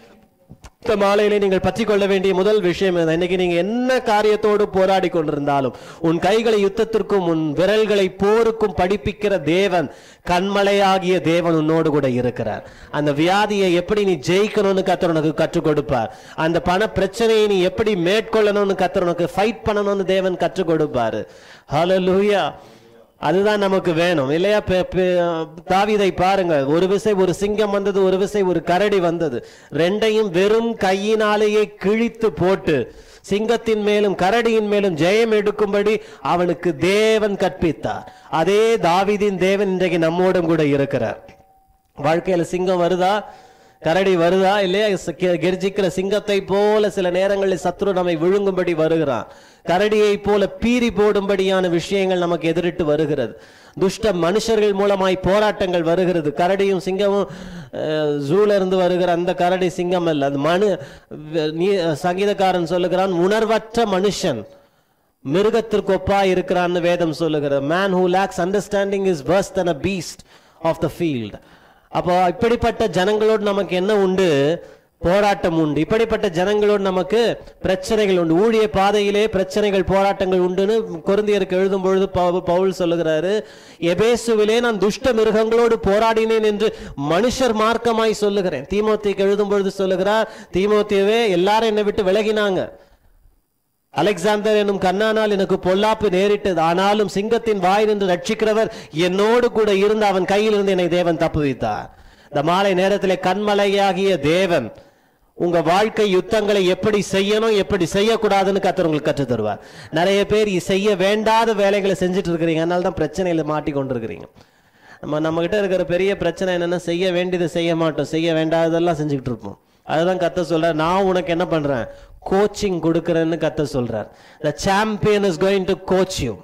இந்த மாலையிலே நீங்கள் பற்றி கொள்ள வேண்டிய முதல் விஷயம் இதுதான். இன்னைக்கு நீங்க என்ன காரியத்தோடு போராடி கொண்டிருந்தாலும் உன் கைகளை யுத்தத்திற்கும் உன் விரல்களை போருக்கும் படிப்பிக்கிற தேவன் கண்மலையாகிய தேவன் உன்னோடு கூட இருக்கிறார் அந்த வியாதியை எப்படி நீ ஜெயிக்கணும்னு கத்தர் உனக்கு கற்றுக் கொடுப்பார் அந்த பண பிரச்சனையை நீ எப்படி மேற்கொள்ளணும்னு கத்தர் உனக்கு ஃபைட் பண்ணணும்னு தேவன் கற்றுக் கொடுப்பாரு ஹalleluya அதுதான் நமக்கு வேணும் இல்லையா பெ- பெ- தாவீதை பாருங்க ஒரு விசை ஒரு சிங்கம் வந்தது ஒரு விசை ஒரு கரடி வந்தது ரெண்டையும் வெறும் கையினாலேயே கிழித்து போட்டு சிங்கத்தின் மேலும் கரடியின் மேலும் ஜெயம் எடுக்கும்படி அவனுக்கு தேவன் கற்பித்தார் அதே தாவீதின் தேவன் இன்றைக்கு நம்மோடும் கூட இருக்கிறார் வாழ்க்கையில சிங்கம் வருதா கரடி வருதா இல்லையா ச- கெ- கெர்ஜிக்கிற சிங்கத்தை போல சில நேரங்களில் சத்ரு நம்மை விழுங்கும்படி வருகிறான் கரடியை போல பீறி போடும்படியான விஷயங்கள் நமக்கு எதிரிட்டு வருகிறது துஷ்ட மனுஷர்கள் மூலமாய் போராட்டங்கள் வருகிறது கரடியும் சிங்கமும் அஹ், ஜூல இருந்து வருகிற அந்த கரடி சிங்கம் அல்ல அது மனு வ- நீ- சங்கீதக்காரன் சொல்லுகிறான் உணர்வற்ற மனுஷன் மிருகத்திற்கு ஒப்பா இருக்கிறான்னு வேதம் சொல்லுகிறது man who lacks understanding is worse than a beast of the field அப்போ இப்படிப்பட்ட ஜனங்களோடு நமக்கு என்ன உண்டு போராட்டம் உண்டு இப்படிப்பட்ட ஜனங்களோடு நமக்கு பிரச்சனைகள் உண்டு ஊழிய பாதையிலே பிரச்சனைகள் போராட்டங்கள் உண்டுன்னு கொரிந்தியருக்கு எழுதும் பொழுது பவு- பவுல் சொல்லுகிறாரு எபேசுவிலே நான் துஷ்ட மிருகங்களோடு போராடினேன் என்று மனுஷர் மார்க்கமாய் சொல்லுகிறேன் தீமோத்திக்கு எழுதும் பொழுது சொல்லுகிறார் தீமோத்தியவே எல்லாரும் என்னை விட்டு விலகினாங்க அலெக்சாந்தர் என்னும் கண்ணானால் எனக்கு பொல்லாப்பு நேரிட்டது ஆனாலும் சிங்கத்தின் வாய் நின்று ரட்சிக்கிறவர் என்னோடு கூட இருந்து அவன் கையில் இருந்து என்னை தேவன் தப்புவித்தார் இந்த மாலை நேரத்திலே கண்மலையாகிய தேவன் உங்க வாழ்க்கை யுத்தங்களை எப்படி செய்யணும் எப்படி செய்யக்கூடாதுன்னு கத்தர் உங்களுக்கு கற்றுத் தருவார் நிறைய பேர் இ- செய்ய வேண்டாத வேலைகளை செஞ்சுட்டு இருக்கிறீங்க அதனால தான் பிரச்சனையில மாட்டி கொண்டிருக்கிறீங்க நம்ம நம்ம கிட்ட இருக்கிற பெரிய பிரச்சனை என்னன்னா செய்ய வேண்டியதை செய்ய மாட்டோம் செய்ய வேண்டாததெல்லாம் செஞ்சுக்கிட்டு இருப்போம் அதுதான் கத்த சொல்றார் நான் உனக்கு என்ன பண்றேன் கோச்சிங் கொடுக்கறேன்னு கத்த சொல்றார் the champion is going to coach you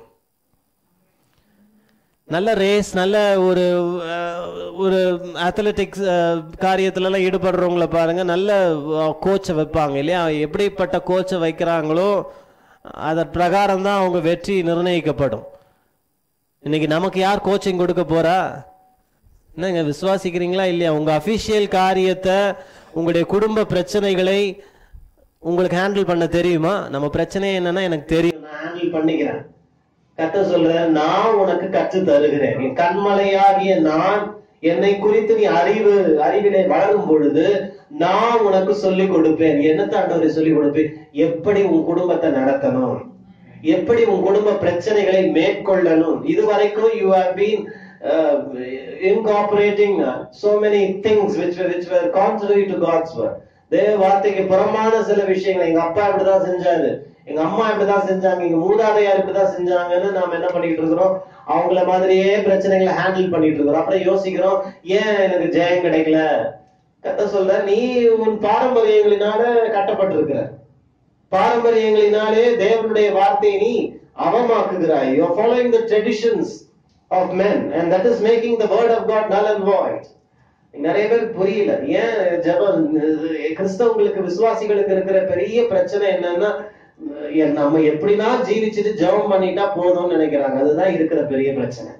நல்ல ரேஸ் நல்ல ஒரு அஹ், ஒரு அத்லெட்டிக்ஸ் காரியத்துலலாம் ஈடுபடுறவங்கள பாருங்க நல்ல கோச்சை வைப்பாங்க இல்லையா எப்படிப்பட்ட கோச்சை வைக்கிறாங்களோ அதன் பிரகாரம் தான் அவங்க வெற்றி நிர்ணயிக்கப்படும் இன்னைக்கு நமக்கு யார் கோச்சிங் கொடுக்க போறா என்னங்க விசுவாசிக்கிறீங்களா இல்லையா உங்க அபிஷியல் காரியத்தை உங்களுடைய குடும்ப பிரச்சனைகளை உங்களுக்கு ஹேண்டில் பண்ண தெரியுமா நம்ம பிரச்சனை என்னன்னா எனக்கு தெரியும் நான் ஹேண்டில் பண்ணிக்கிறேன் கத்த சொல்ற நான் உனக்கு கற்று தருகிறேன் நீ கண்மலையாகிய நான் என்னை குறித்து நீ அறிவு அறிவிலே வளரும் பொழுது நான் உனக்கு சொல்லிக் கொடுப்பேன் என்ன தாண்டவரை சொல்லிக் கொடுப்பேன் எப்படி உன் குடும்பத்தை நடத்தணும் எப்படி உன் குடும்ப பிரச்சனைகளை மேற்கொள்ளணும் இதுவரைக்கும் you have been incorporating uh, so many things which were which were contrary to God's word தேவ வார்த்தைக்கு புறமான சில விஷயங்கள் எங்க அப்பா இப்படிதான் செஞ்சாரு எங்க அம்மா இப்படிதான் செஞ்சாங்க எங்க மூதாதையார் இப்படிதான் செஞ்சாங்கன்னு நாம என்ன பண்ணிட்டு இருக்கிறோம் அவங்கள மாதிரியே பிரச்சனைகளை ஹேண்டில் பண்ணிட்டு இருக்கிறோம் அப்புறம் யோசிக்கிறோம் ஏன் எனக்கு ஜெயம் கிடைக்கல கத்த சொல்ற நீ உன் பாரம்பரியங்களினால கட்டப்பட்டிருக்கிற பாரம்பரியங்களினாலே தேவனுடைய வார்த்தையை நீ அவமாக்குகிறாய் you are following the traditions of men and that is making the word of God null and void நிறைய பேருக்கு புரியல ஏன் ஜெபம் அஹ் கிறிஸ்தவங்களுக்கு விசுவாசிகளுக்கு இருக்கிற பெரிய பிரச்சனை என்னன்னா அஹ் நம்ம எப்படின்னா ஜீவிச்சுட்டு ஜெபம் பண்ணிட்டா போதும்னு நினைக்கிறாங்க அதுதான் இருக்கிற பெரிய பிரச்சனை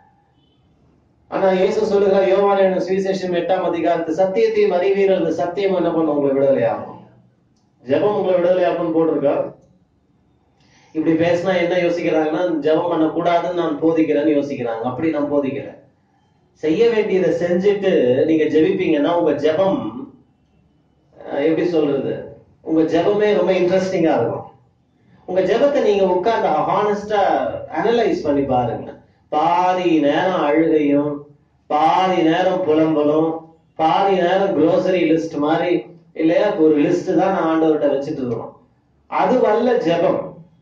ஆனா இயேசு சொல்லுகிறார் யோவான சுவிசேஷம் எட்டாம் அதிகாரத்து சத்தியத்தையும் அறிவீர்கள் அந்த சத்தியம் என்ன பண்ணும் உங்களை விடுதலை ஆகும் ஜெபம் உங்களை விடுதலை ஆகும் போட்டிருக்கா இப்படி பேசினா என்ன யோசிக்கிறாங்கன்னா ஜெபம் பண்ண கூடாதுன்னு நான் போதிக்கிறேன்னு யோசிக்கிறாங்க அப்படி நான் போதிக்கிறேன் செய்ய வேண்டியதை செஞ்சுட்டு நீங்க ஜெபிப்பீங்கன்னா உங்க ஜெபம் அஹ், எப்படி சொல்றது உங்க ஜெபமே ரொம்ப இன்ட்ரெஸ்டிங்கா இருக்கும் உங்க ஜெபத்தை நீங்க உட்கார்ந்து ஹானஸ்டா அனலைஸ் பண்ணி பாருங்க பாதி நேரம் அழுகையும் பாதி நேரம் புலம்பலும் பாதி நேரம் grocery லிஸ்ட் மாதிரி இல்லையா ஒரு லிஸ்ட் தான் நான் ஆண்டவர்கிட்ட வச்சுட்டு இருக்கணும் அது வல்ல ஜெபம்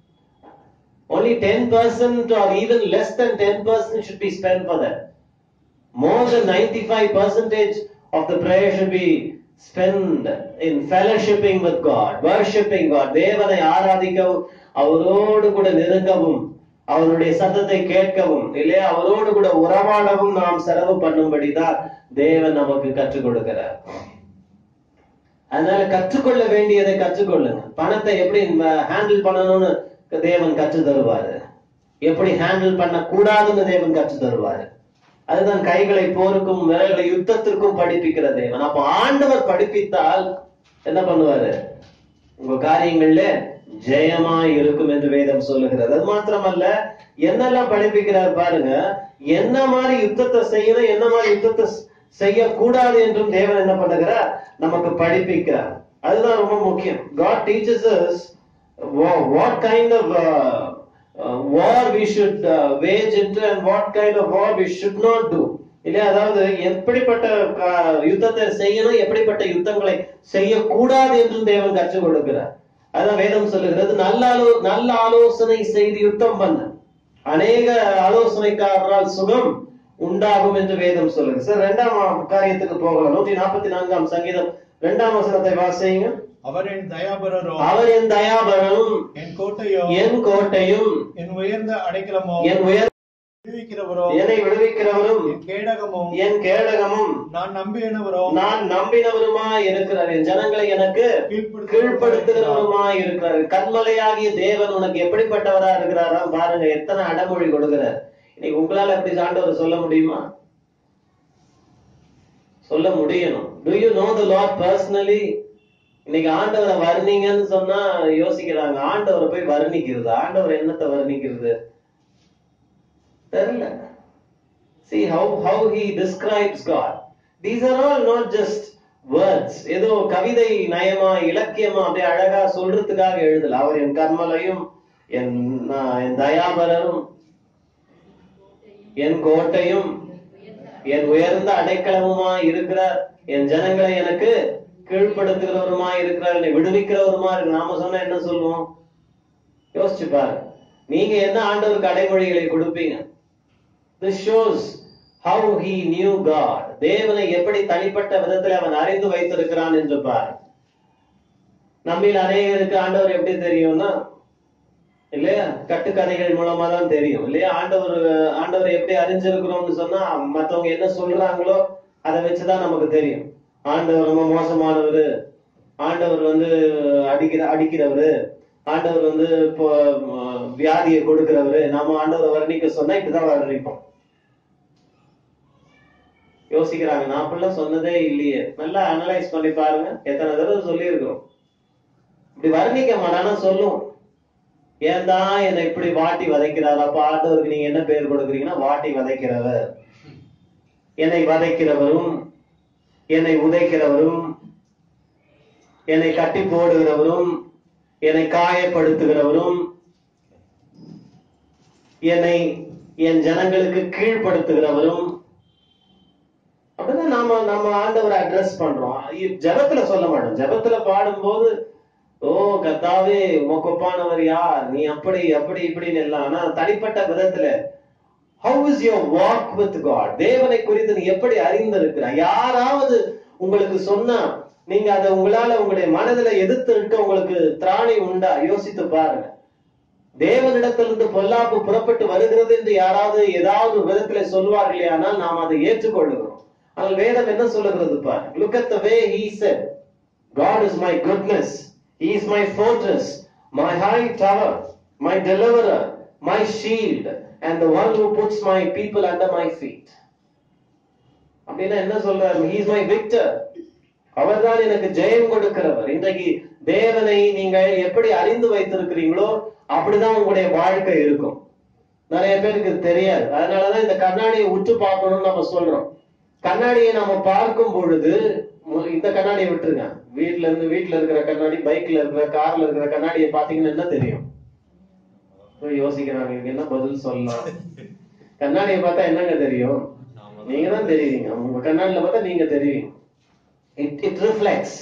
only 10% or even less than 10% should be spent for that more than 95 percentage of the prayer should be spent in fellowshipping with God, worshipping God. தேவனை ஆராதிக்கவும் அவரோடு கூட நெருங்கவும் அவருடைய சத்தத்தை கேட்கவும் இல்லையா அவரோடு கூட உறவாடவும் நாம் செலவு பண்ணும்படிதான் தேவன் நமக்கு கற்றுக் கொடுக்கிறார் அதனால கற்றுக்கொள்ள வேண்டியதை கற்றுக்கொள்ளுங்க பணத்தை எப்படி ஹேண்டில் பண்ணணும்னு தேவன் கற்று தருவாரு எப்படி ஹேண்டில் பண்ண கூடாதுன்னு தேவன் கற்று தருவாரு அதுதான் கைகளை போருக்கும் விரல்களை யுத்தத்திற்கும் படிப்பிக்கிற தேவன் அப்ப ஆண்டவர் படிப்பித்தால் என்ன பண்ணுவாரு உங்க காரியங்கள்ல ஜெயமா இருக்கும் என்று வேதம் சொல்லுகிறது அது மாத்திரமல்ல என்னெல்லாம் படிப்பிக்கிறார் பாருங்க என்ன மாதிரி யுத்தத்தை செய்யணும் என்ன மாதிரி யுத்தத்தை செய்யக்கூடாது என்றும் தேவன் என்ன பண்ணுகிறார் நமக்கு படிப்பிக்கிறார் அதுதான் ரொம்ப முக்கியம் God teachers us wha- what kind of uh, uh, war we should uh, wage into and what kind of war we should not do இல்லையா அதாவது எப்படிப்பட்ட கா- யுத்தத்தை செய்யணும் எப்படிப்பட்ட யுத்தங்களை செய்யக்கூடாது என்றும் தேவன் கற்றுக் கொடுக்கிறார் அதான் வேதம் சொல்லுகிறது நல்ல ஆலோ நல்ல ஆலோசனை செய்து யுத்தம் பண்ண அநேக ஆலோசனைக்காரரால் சுகம் உண்டாகும் என்று வேதம் சொல்லுது சார் இரண்டாம் காரியத்துக்கு போகலாம் நூற்றி நாற்பத்தி நான்காம் சங்கீதம் இரண்டாம் வசனத்தை வாசிங்க அவர் என் தயாபரரோ அவர் என் தயாபரனும் என் கோட்டையோ என் கோட்டையும் என் உயர்ந்த அடைக்கலமோ என் உயர் விடுவிக்கிறவரோ என்னை விடுவிக்கிறவரும் என் கேடகமும் என் கேடகமும் நான் நம்பினவரோ நான் நம்பினவருமா இருக்கிறார் என் ஜனங்களை எனக்கு கீழ்ப்படுத்துகிறவருமா இருக்கிறார் கண்மலையாகிய தேவன் உனக்கு எப்படிப்பட்டவரா இருக்கிறாரா பாருங்க எத்தனை அடமொழி கொடுக்கிறார் இன்னைக்கு உங்களால எப்படி ஆண்டவர் சொல்ல முடியுமா சொல்ல முடியணும் do you know the Lord personally இன்னைக்கு ஆண்டவரை வர்ணிங்கன்னு சொன்னா யோசிக்கிறாங்க ஆண்டவரை போய் வர்ணிக்கிறது ஆண்டவர் என்னத்தை வர்ணிக்கிறது தெரியல see how how he describes god these are all not just words ஏதோ கவிதை நயமா இலக்கியமா அப்படியே அழகா சொல்றதுக்காக எழுதல அவர் என் கண்மலையும் என் நான் என் தயாபரரும் என் கோட்டையும் என் உயர்ந்த அடைக்கலமுமா இருக்கிறார் என் ஜனங்களை எனக்கு கீழ்ப்படுத்துகிறவருமா இருக்கிறார் என்னை விடுவிக்கிறவருமா இருக்கு நாம சொன்னா என்ன சொல்லுவோம் யோசிச்சு பாரு நீங்க என்ன ஆண்டவருக்கு அடைமொழிகளை கொடுப்பீங்க This shows how he knew God. தேவனை எப்படி தனிப்பட்ட விதத்தில் அவன் அறிந்து வைத்திருக்கிறான் என்று பார் நம்மில் அநேகருக்கு ஆண்டவர் எப்படி தெரியும்னா இல்லையா கட்டுக்கதைகள் மூலமா தான் தெரியும் இல்லையா ஆண்டவர் ஆண்டவர் எப்படி அறிஞ்சிருக்கிறோம்னு சொன்னா மத்தவங்க என்ன சொல்றாங்களோ அதை வச்சுதான் நமக்கு தெரியும் ஆண்டவர் ரொம்ப மோசமானவர் ஆண்டவர் வந்து அடிக்கிற அடிக்கிறவரு ஆண்டவர் வந்து இப்போ ம், வியாதியை கொடுக்கிறவரு நாம ஆண்டவரை வர்ணிக்க சொன்னா இப்படிதான் வர்ணிப்போம் யோசிக்கிறாங்க நான் அப்படிலாம் சொன்னதே இல்லையே நல்லா அனலைஸ் பண்ணி பாருங்க எத்தனை தடவை சொல்லியிருக்கிறோம் இப்படி வர்ணிக்க மாட்டானா சொல்லும் ஏன் தான் என்னை இப்படி வாட்டி வதைக்கிறார் அப்ப ஆண்டவருக்கு நீங்க என்ன பேர் கொடுக்குறீங்கன்னா வாட்டி வதைக்கிறவர் என்னை வதைக்கிறவரும் என்னை உதைக்கிறவரும் என்னை கட்டி போடுகிறவரும் என்னை காயப்படுத்துகிறவரும் என்னை என் ஜனங்களுக்கு கீழ்ப்படுத்துகிறவரும் அப்படிதான் நாம நம்ம ஆண்டவரை அட்ரஸ் பண்றோம் இ- ஜெபத்துல சொல்ல மாட்டோம் ஜெபத்துல பாடும்போது ஓ கர்த்தாவே உமக்கொப்பானவர் யார் நீ அப்படி அப்படி இப்படின்னு எல்லாம் ஆனா தனிப்பட்ட விதத்துல how is your walk with God தேவனை குறித்து நீ எப்படி அறிந்திருக்கிறாய் யாராவது உங்களுக்கு சொன்னா நீங்க அதை உங்களால உங்களுடைய மனதுல எதிர்த்து இருக்க உங்களுக்கு திராணி உண்டா யோசித்து பாருங்க தேவனிடத்திலிருந்து பொல்லாப்பு புறப்பட்டு வருகிறது என்று யாராவது ஏதாவது ஒரு விதத்துல சொல்வார்களே ஆனால் நாம் அதை ஏற்றுக்கொள்ளுகிறோம் ஆனால் வேதம் என்ன சொல்லுகிறது பார் look at the way he said God is my goodness he is my fortress my high tower my deliverer my shield and the one who puts my people under my feet அப்படின்னா என்ன சொல்றாரு he is my Victor அவர்தான் எனக்கு ஜெயம் கொடுக்கிறவர் இன்றைக்கு தேவனை நீங்கள் எப்படி அறிந்து வைத்திருக்கிறீங்களோ அப்படிதான் உங்களுடைய வாழ்க்கை இருக்கும் நிறைய பேருக்கு தெரியாது அதனாலதான் இந்த கண்ணாடியை உற்று பார்க்கணும்னு நம்ம சொல்றோம் கண்ணாடியை நம்ம பார்க்கும் பொழுது மு- இந்த கண்ணாடியை விட்டுருங்க வீட்ல இருந்து வீட்ல இருக்கிற கண்ணாடி பைக்ல இருக்கிற கார்ல இருக்கிற கண்ணாடியை பாத்தீங்கன்னா என்ன தெரியும் போய் யோசிக்கிறாங்க இவங்க என்ன பதில் சொல்லலாம் கண்ணாடியை பார்த்தா என்னங்க தெரியும் நீங்க தான் தெரியுங்க உங்க கண்ணாடியில பார்த்தா நீங்க தெரியுங்க இட் இட் ரிஃப்ளெக்ட்ஸ்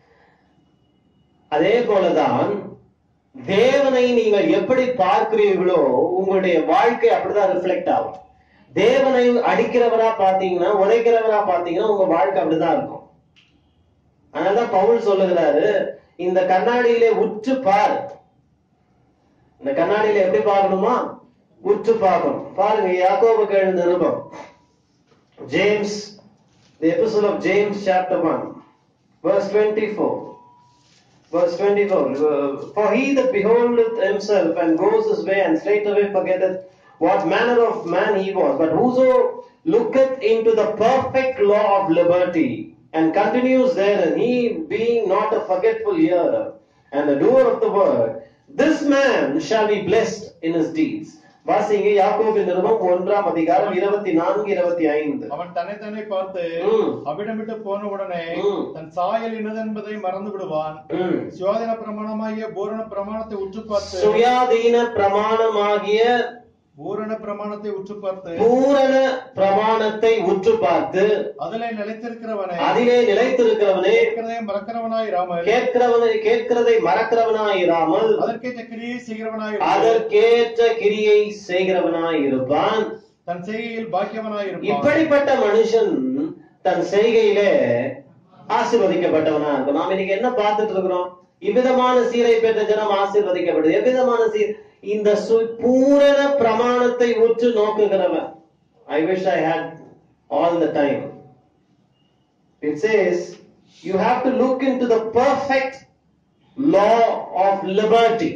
அதே போலதான் தேவனை நீங்கள் எப்படி பார்க்கிறீர்களோ உங்களுடைய வாழ்க்கை அப்படிதான் ரிஃப்ளெக்ட் ஆகும் தேவனை அடிக்கிறவரா பாத்தீங்கன்னா உதைக்கிறவரா பாத்தீங்கன்னா உங்க வாழ்க்கை அப்படிதான் இருக்கும் அதனாலதான் பவுல் சொல்லுகிறாரு இந்த கண்ணாடியிலே உற்று பார் இந்த கண்ணாடியில எப்படி பார்க்கணுமா உற்று பார்க்கணும் பாருங்க யாக்கோபுக்கு எழுந்த நிருபம் James the epistle of James chapter 1 verse 24 verse 24 uh, for he that beholdeth himself and goes his way and straightway forgetteth what manner of man he was but whoso looketh into the perfect law of liberty and continues therein he being not a forgetful hearer and a doer of the word this man shall be blessed in his deeds வாசிங்க யாக்கோபின் நிருபம் ஒன்றாம் அதிகாரம் இருபத்தி நான்கு இருபத்தி ஐந்து அவன் தன்னை தன்னை பார்த்து ம். அவிடமிட்டு போன உடனே ம். தன் சாயல் இன்னதென்பதை மறந்து விடுவான் ம். சுவாதீன பிரமாணமாகிய பூரண பிரமாணத்தை உற்று பார்த்து சுயாதீன பிரமாணமாகிய பூரண பிரமாணத்தை உற்று பார்த்து பூரண பிரமாணத்தை உற்று பார்த்து அதிலே நிலைத்திருக்கிறவனே அதிலே நிலைத்திருக்கிறவனே கேட்கிறதை மறக்கிறவனாயிராமல் கேட்கிறவனை கேட்கிறதை மறக்கிறவனாயிராமல் அதற்கேற்ற கிரியை செய்கிறவனாய் அதற்கேற்ற கிரியை செய்கிறவனாய் இருப்பான் தன் செய்கையில் பாக்கியவனாயிருப்பான் இப்படிப்பட்ட மனுஷன் தன் செய்கையிலே ஆசீர்வதிக்கப்பட்டவனா இருக்கும் நாம் இன்னைக்கு என்ன பார்த்துட்டு இருக்கிறோம் இவ்விதமான சீரை பெற்ற ஜனம் ஆசீர்வதிக்கப்படுது எவ்விதமான சீர் இந்த சு- பூரண பிரமாணத்தை உற்று நோக்குகிறவன் I wish I had all the time it says you have to look into the perfect law of liberty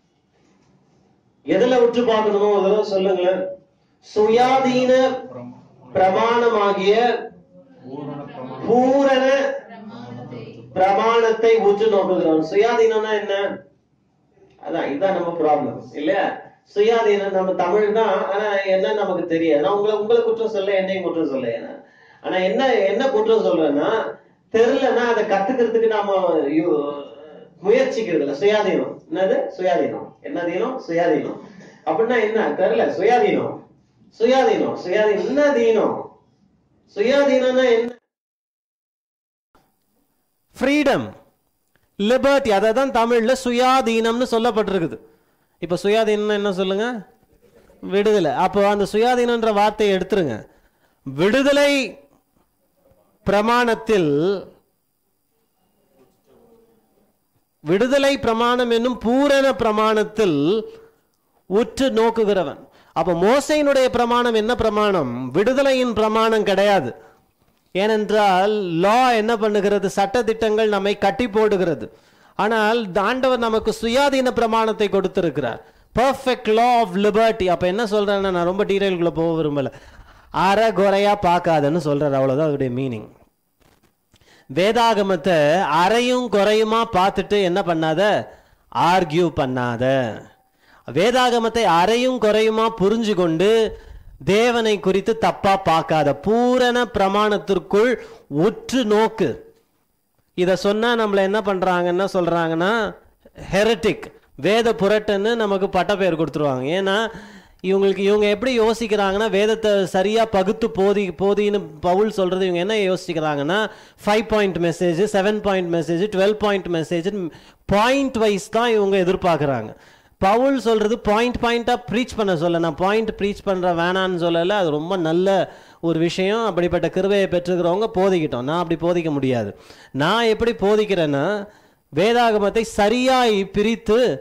எதுல உற்று பார்க்கணுமோ அதெல்லாம் சொல்லுங்களேன் சுயாதீன பிரமாணமாகிய பூரண பிரமாணம் பூரண பிரமாணத்தை உற்று நோக்குகிறோம் சுயாதீனம்னா என்ன அதான் இதுதான் நம்ம ப்ராப்ளம் இல்லையா சுயாதீனம் நம்ம தமிழ் தான் ஆனா என்ன நமக்கு தெரியாது நான் உங்களை உங்களை குற்றம் சொல்ல என்னையும் குற்றம் சொல்ல ஆனா என்ன என்ன குற்றம் சொல்றேன்னா தெரியலன்னா அதை கத்துக்கிறதுக்கு நாம யு- முயற்சிக்கிறது இல்ல சுயாதீனம் என்னது சுயாதீனம் என்ன தீனம் சுயாதீனம் அப்படின்னா என்ன தெரியல சுயாதீனம் சுயாதீனம் சுயாதீனம் என்ன தீனம் சுயாதீனம்னா என்ன ஃப்ரீடம் லிபர்ட்டி அதை தான் தமிழ்ல சுயாதீனம்னு சொல்லப்பட்டிருக்குது இப்போ சுயாதீனம்னா என்ன சொல்லுங்க விடுதலை அப்போ அந்த சுயாதீனன்ற வார்த்தையை எடுத்துருங்க விடுதலை பிரமாணத்தில் விடுதலை பிரமாணம் என்னும் பூரண பிரமாணத்தில் உற்று நோக்குகிறவன் அப்ப மோசையினுடைய பிரமாணம் என்ன பிரமாணம் விடுதலையின் பிரமாணம் கிடையாது ஏனென்றால் லா என்ன பண்ணுகிறது சட்டதிட்டங்கள் நம்மை கட்டி போடுகிறது ஆனால் ஆண்டவர் நமக்கு சுயாதீன பிரமாணத்தை கொடுத்திருக்கிறார் பர்ஃபெக்ட் லா ஆஃப் லிபர்ட்டி அப்ப என்ன சொல்றேன்னா நான் ரொம்ப டீடைல்குள்ள போக விரும்பல அரை குறையா பார்க்காதன்னு சொல்றாரு அவ்வளவுதான் அதோடைய மீனிங் வேதாகமத்தை அரையும் குறையுமா பார்த்துட்டு என்ன பண்ணாத ஆர்கியூ பண்ணாத வேதாகமத்தை அரையும் குறையுமா புரிஞ்சு கொண்டு தேவனை குறித்து தப்பா பார்க்காத பூரண பிரமாணத்திற்குள் உற்று நோக்கு இத சொன்னா நம்மள என்ன பண்றாங்கன்னா சொல்றாங்கன்னா ஹெரட்டிக் வேத புரட்டுன்னு நமக்கு பட்ட பேர் கொடுத்துருவாங்க ஏன்னா இவங்களுக்கு இவங்க எப்படி யோசிக்கிறாங்கன்னா வேதத்தை சரியா பகுத்து போதி போதின்னு பவுல் சொல்றது இவங்க என்ன யோசிக்கிறாங்கன்னா five point message seven point message twelve point message point wise தான் இவங்க எதிர்பார்க்குறாங்க பவுல் சொல்றது பாயிண்ட் பாயிண்டா ப்ரீச் பண்ண சொல்ல நான் பாயிண்ட் ப்ரீச் பண்ற வேணான்னு சொல்லல அது ரொம்ப நல்ல ஒரு விஷயம் அப்படிப்பட்ட கிருபையை பெற்றுக்கிறவங்க போதிக்கிட்டோம் நான் அப்படி போதிக்க முடியாது நான் எப்படி போதிக்கிறேன்னா வேதாகமத்தை சரியாய் பிரித்து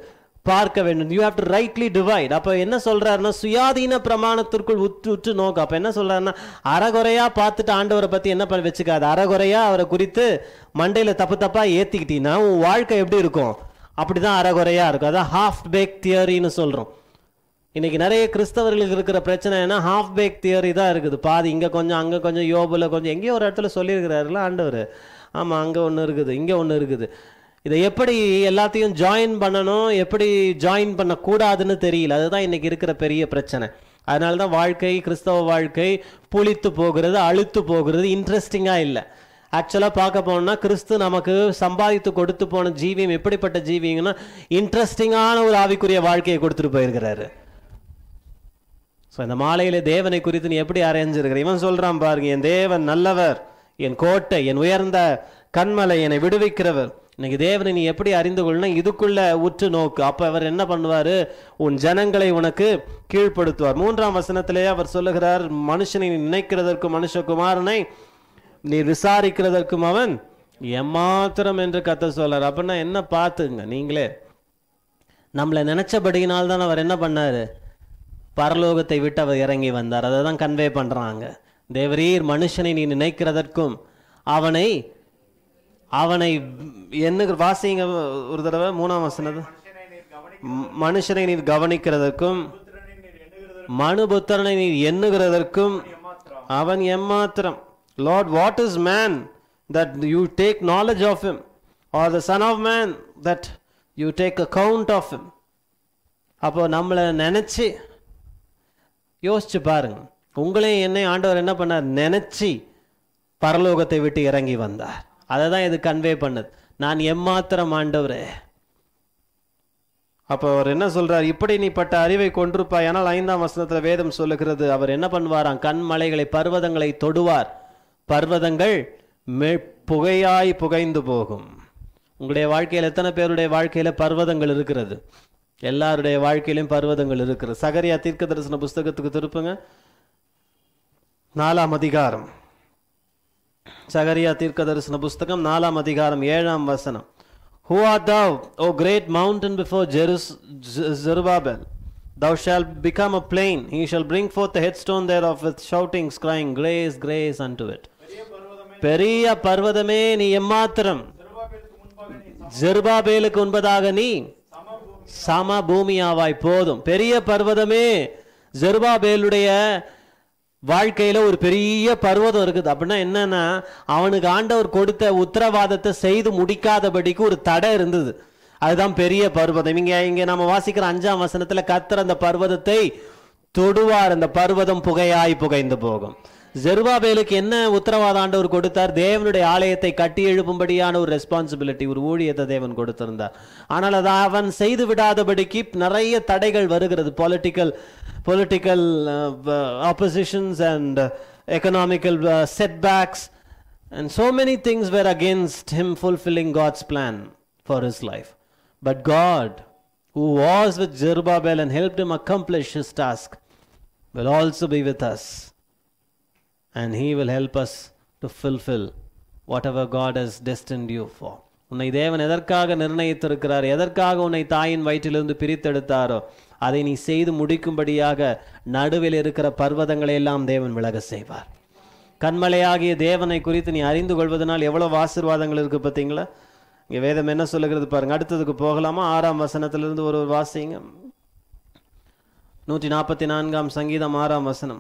பார்க்க வேண்டும் you have to rightly divide அப்ப என்ன சொல்றாருன்னா சுயாதீன பிரமாணத்திற்குள் உற்று உற்று நோக்கு அப்ப என்ன சொல்றாருன்னா அறகுறையா பார்த்துட்டு ஆண்டவரை பத்தி என்ன பண்ண வச்சுக்காது அறகுறையா அவரை குறித்து மண்டையில தப்பு தப்பா ஏத்திக்கிட்டீங்கன்னா உன் வாழ்க்கை எப்படி இருக்கும் அப்படிதான் அறகுறையா இருக்கும் அதான் ஹாஃப் பேக் தியரின்னு சொல்றோம் இன்னைக்கு நிறைய கிறிஸ்தவர்களுக்கு இருக்கிற பிரச்சனை என்ன ஹாஃப் பேக் தியரி தான் இருக்குது பாதி இங்கே கொஞ்சம் அங்கே கொஞ்சம் யோபுல கொஞ்சம் எங்கேயோ ஒரு இடத்துல சொல்லியிருக்கிறாருல ஆண்டவர் ஆமாம் அங்கே ஒன்று இருக்குது இங்கே ஒன்று இருக்குது இதை எப்படி எல்லாத்தையும் ஜாயின் பண்ணணும் எப்படி ஜாயின் பண்ணக்கூடாதுன்னு தெரியல அதுதான் இன்னைக்கு இருக்கிற பெரிய பிரச்சனை அதனால தான் வாழ்க்கை கிறிஸ்தவ வாழ்க்கை புளித்து போகிறது அழுத்து போகிறது இன்ட்ரெஸ்டிங்காக இல்லை ஆக்சுவலாக பார்க்க போனோம்னா கிறிஸ்து நமக்கு சம்பாதித்து கொடுத்து போன ஜீவியம் எப்படிப்பட்ட ஜீவியங்கன்னா இன்ட்ரெஸ்டிங்கான ஒரு ஆவிக்குரிய வாழ்க்கையை கொடுத்துட்டு போயிருக்கிறாரு ஸோ இந்த மாலையில தேவனை குறித்து நீ எப்படி அரைஞ்சிருக்கிற இவன் சொல்றான் பாருங்க என் தேவன் நல்லவர் என் கோட்டை என் உயர்ந்த கண்மலை என்னை விடுவிக்கிறவர் இன்னைக்கு தேவனை நீ எப்படி அறிந்து கொள்ளணும் இதுக்குள்ள உற்று நோக்கு அப்ப அவர் என்ன பண்ணுவாரு உன் ஜனங்களை உனக்கு கீழ்ப்படுத்துவார் மூன்றாம் வசனத்திலே அவர் சொல்லுகிறார் மனுஷனை நீ நினைக்கிறதற்கும் மனுஷகுமாரனை நீ விசாரிக்கிறதற்கும் அவன் எம்மாத்திரம் என்று கத்த சொல்றார் அப்படின்னா என்ன பார்த்துங்க நீங்களே நம்மளை நினைச்சபடியினால் தான் அவர் என்ன பண்ணாரு பரலோகத்தை விட்டு அவர் இறங்கி வந்தார் அதை தான் கன்வே பண்றாங்க தேவரீர் மனுஷனை நீ நினைக்கிறதற்கும் அவனை அவனை என்ன வாசிங்க ஒரு தடவை மூணாம் வசனது ம- மனுஷனை நீர் கவனிக்கிறதற்கும் மனுபுத்திரனை நீர் எண்ணுகிறதற்கும் அவன் எம்மாத்திரம் Lord what is man that you take knowledge of him or the son of man that you take account of him அப்போ நம்மளை நினைச்சு யோசிச்சு பாருங்க உங்களையும் என்னை ஆண்டவர் என்ன பண்ணார் நினைச்சு பரலோகத்தை விட்டு இறங்கி வந்தார் அதை தான் இது கன்வே பண்ணுது நான் எம்மாத்திரம் ஆண்டவரே அப்போ அவர் என்ன சொல்றார் இப்படி நீ பட்ட அறிவை கொண்டிருப்பாய் ஆனால் ஐந்தாம் வசனத்துல வேதம் சொல்லுகிறது அவர் என்ன பண்ணுவாராம் கண்மலைகளை பர்வதங்களை தொடுவார் பர்வதங்கள் மெ புகையாய் புகைந்து போகும் உங்களுடைய வாழ்க்கையில் எத்தனை பேருடைய வாழ்க்கையில பர்வதங்கள் இருக்கிறது எல்லாருடைய வாழ்க்கையிலும் பர்வதங்கள் இருக்கிறது சகரியா தீர்க்க தரிசன புஸ்தகத்துக்கு திருப்புங்க நாலாம் அதிகாரம் சகரியா தீர்க்க தரிசன புஸ்தகம் நாலாம் அதிகாரம் ஏழாம் வசனம் Who art thou, O great mountain before Jerus- Z- Zerubbabel? Thou shalt become a plain. He shall bring forth the headstone thereof with shoutings, crying, Grace, grace unto it. பெரிய பர்வதமே நீ எம்மாத்திரம் ஜெருபாபேலுக்கு முன்பதாக நீ சம பூமியாவாய் போதும் பெரிய பர்வதமே ஜெருபாபேலுடைய வாழ்க்கையில ஒரு பெரிய பர்வதம் இருக்குது அப்படின்னா என்னன்னா அவனுக்கு ஆண்டவர் கொடுத்த உத்தரவாதத்தை செய்து முடிக்காதபடிக்கு ஒரு தடை இருந்தது அதுதான் பெரிய பர்வதம் இங்க இங்க நம்ம வாசிக்கிற அஞ்சாம் வசனத்துல கத்தர் அந்த பர்வதத்தை தொடுவார் அந்த பர்வதம் புகையாய் புகைந்து போகும் ஜெருபாபேலுக்கு என்ன உத்தரவாதம் ஆண்டவர் கொடுத்தார் தேவனுடைய ஆலயத்தை கட்டி எழுப்பும்படியான ஒரு ரெஸ்பான்சிபிலிட்டி ஒரு ஊழியத்தை தேவன் கொடுத்திருந்தார் ஆனால் அதை அவன் செய்து விடாதபடிக்கு நிறைய தடைகள் வருகிறது political political oppositions and economical setbacks and so many things were against him fulfilling God's plan for his life. But God, who was with Zerubbabel and helped him accomplish his task, will also be with us. And he will help us to fulfill whatever God has destined you for. உன்னை தேவன் எதற்காக நிர்ணயித்திருக்கிறார் எதற்காக உன்னை தாயின் வயிற்றிலிருந்து பிரித்தெடுத்தாரோ அதை நீ செய்து முடிக்கும்படியாக நடுவில் இருக்கிற பர்வதங்களை எல்லாம் தேவன் விலக செய்வார் கண்மலையாகிய தேவனை குறித்து நீ அறிந்து கொள்வதனால் எவ்வளவு ஆசீர்வாதங்கள் இருக்கு பார்த்தீங்களா இங்க வேதம் என்ன சொல்லுகிறது பாருங்க அடுத்ததுக்கு போகலாமா ஆறாம் வசனத்திலிருந்து ஒரு ஒரு வாசிங்க நூற்றி நாற்பத்தி நான்காம் சங்கீதம் ஆறாம் வசனம்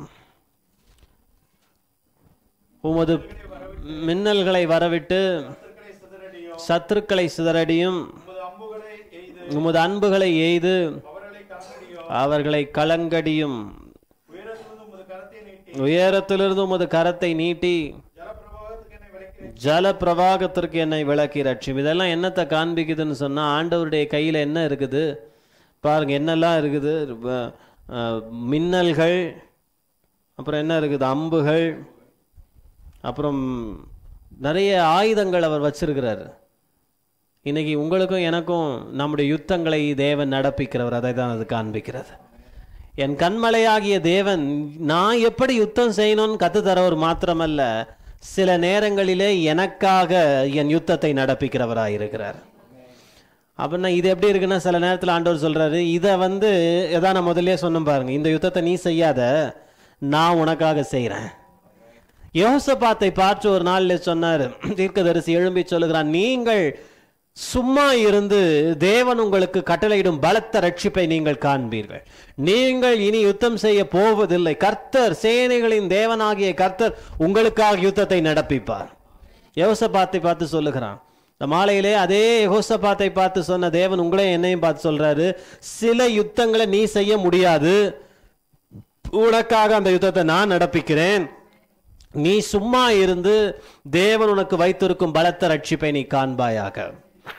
உமது மின்னல்களை வரவிட்டு சத்துருக்களை சிதறடியும் சத்துருக்களை சிதறடியும் உமது அம்புகளை எய்து உமது அன்புகளை எய்து அவர்களை கலங்கடியும் அவர்களை கலங்கடியும் உயரத்திலிருந்து உமது கரத்தை நீட்டி உயரத்திலிருந்து உமது கரத்தை நீட்டி ஜலப்பிரவாகத்துக்கு என்னை விளக்கிறேன் ஜல பிரவாகத்திற்கு என்னை விளக்கி ரட்சியும் இதெல்லாம் என்னத்தை காண்பிக்குதுன்னு சொன்னா ஆண்டவருடைய கையில என்ன இருக்குது பாருங்க என்னெல்லாம் இருக்குது வ- அஹ், மின்னல்கள் அப்புறம் என்ன இருக்குது அம்புகள் அப்புறம் நிறைய ஆயுதங்கள் அவர் வச்சிருக்கிறார் இன்னைக்கு உங்களுக்கும் எனக்கும் நம்முடைய யுத்தங்களை தேவன் நடப்பிக்கிறவர் அதை தான் அது காண்பிக்கிறது என் கண்மலையாகிய தேவன் நான் எப்படி யுத்தம் செய்யணும்னு கத்து தரவர் மாத்திரமல்ல சில நேரங்களிலே எனக்காக என் யுத்தத்தை நடப்பிக்கிறவராய் இருக்கிறார் அப்படின்னா இது எப்படி இருக்குன்னா சில நேரத்தில் ஆண்டவர் சொல்றாரு இதை வந்து எதா நான் முதல்லயே சொன்னேன் பாருங்க இந்த யுத்தத்தை நீ செய்யாத நான் உனக்காக செய்கிறேன் யோசபாத்தை பார்த்து ஒரு நாள்ல சொன்னார் தீர்க்கதரிசி எழும்பி சொல்லுகிறான் நீங்கள் சும்மா இருந்து தேவன் உங்களுக்கு கட்டளையிடும் பலத்த ரட்சிப்பை நீங்கள் காண்பீர்கள் நீங்கள் இனி யுத்தம் செய்ய போவதில்லை கர்த்தர் சேனைகளின் தேவனாகிய கர்த்தர் உங்களுக்காக யுத்தத்தை நடப்பிப்பார் யோசபாத்தை பார்த்து சொல்லுகிறான் இந்த மாலையிலே அதே யோசபாத்தை பார்த்து சொன்ன தேவன் உங்களையும் என்னையும் பார்த்து சொல்றாரு சில யுத்தங்களை நீ செய்ய முடியாது உனக்காக அந்த யுத்தத்தை நான் நடப்பிக்கிறேன் நீ சும்மா இருந்து தேவன் உனக்கு வைத்திருக்கும் பலத்த ரட்சிப்பை நீ காண்பாயாக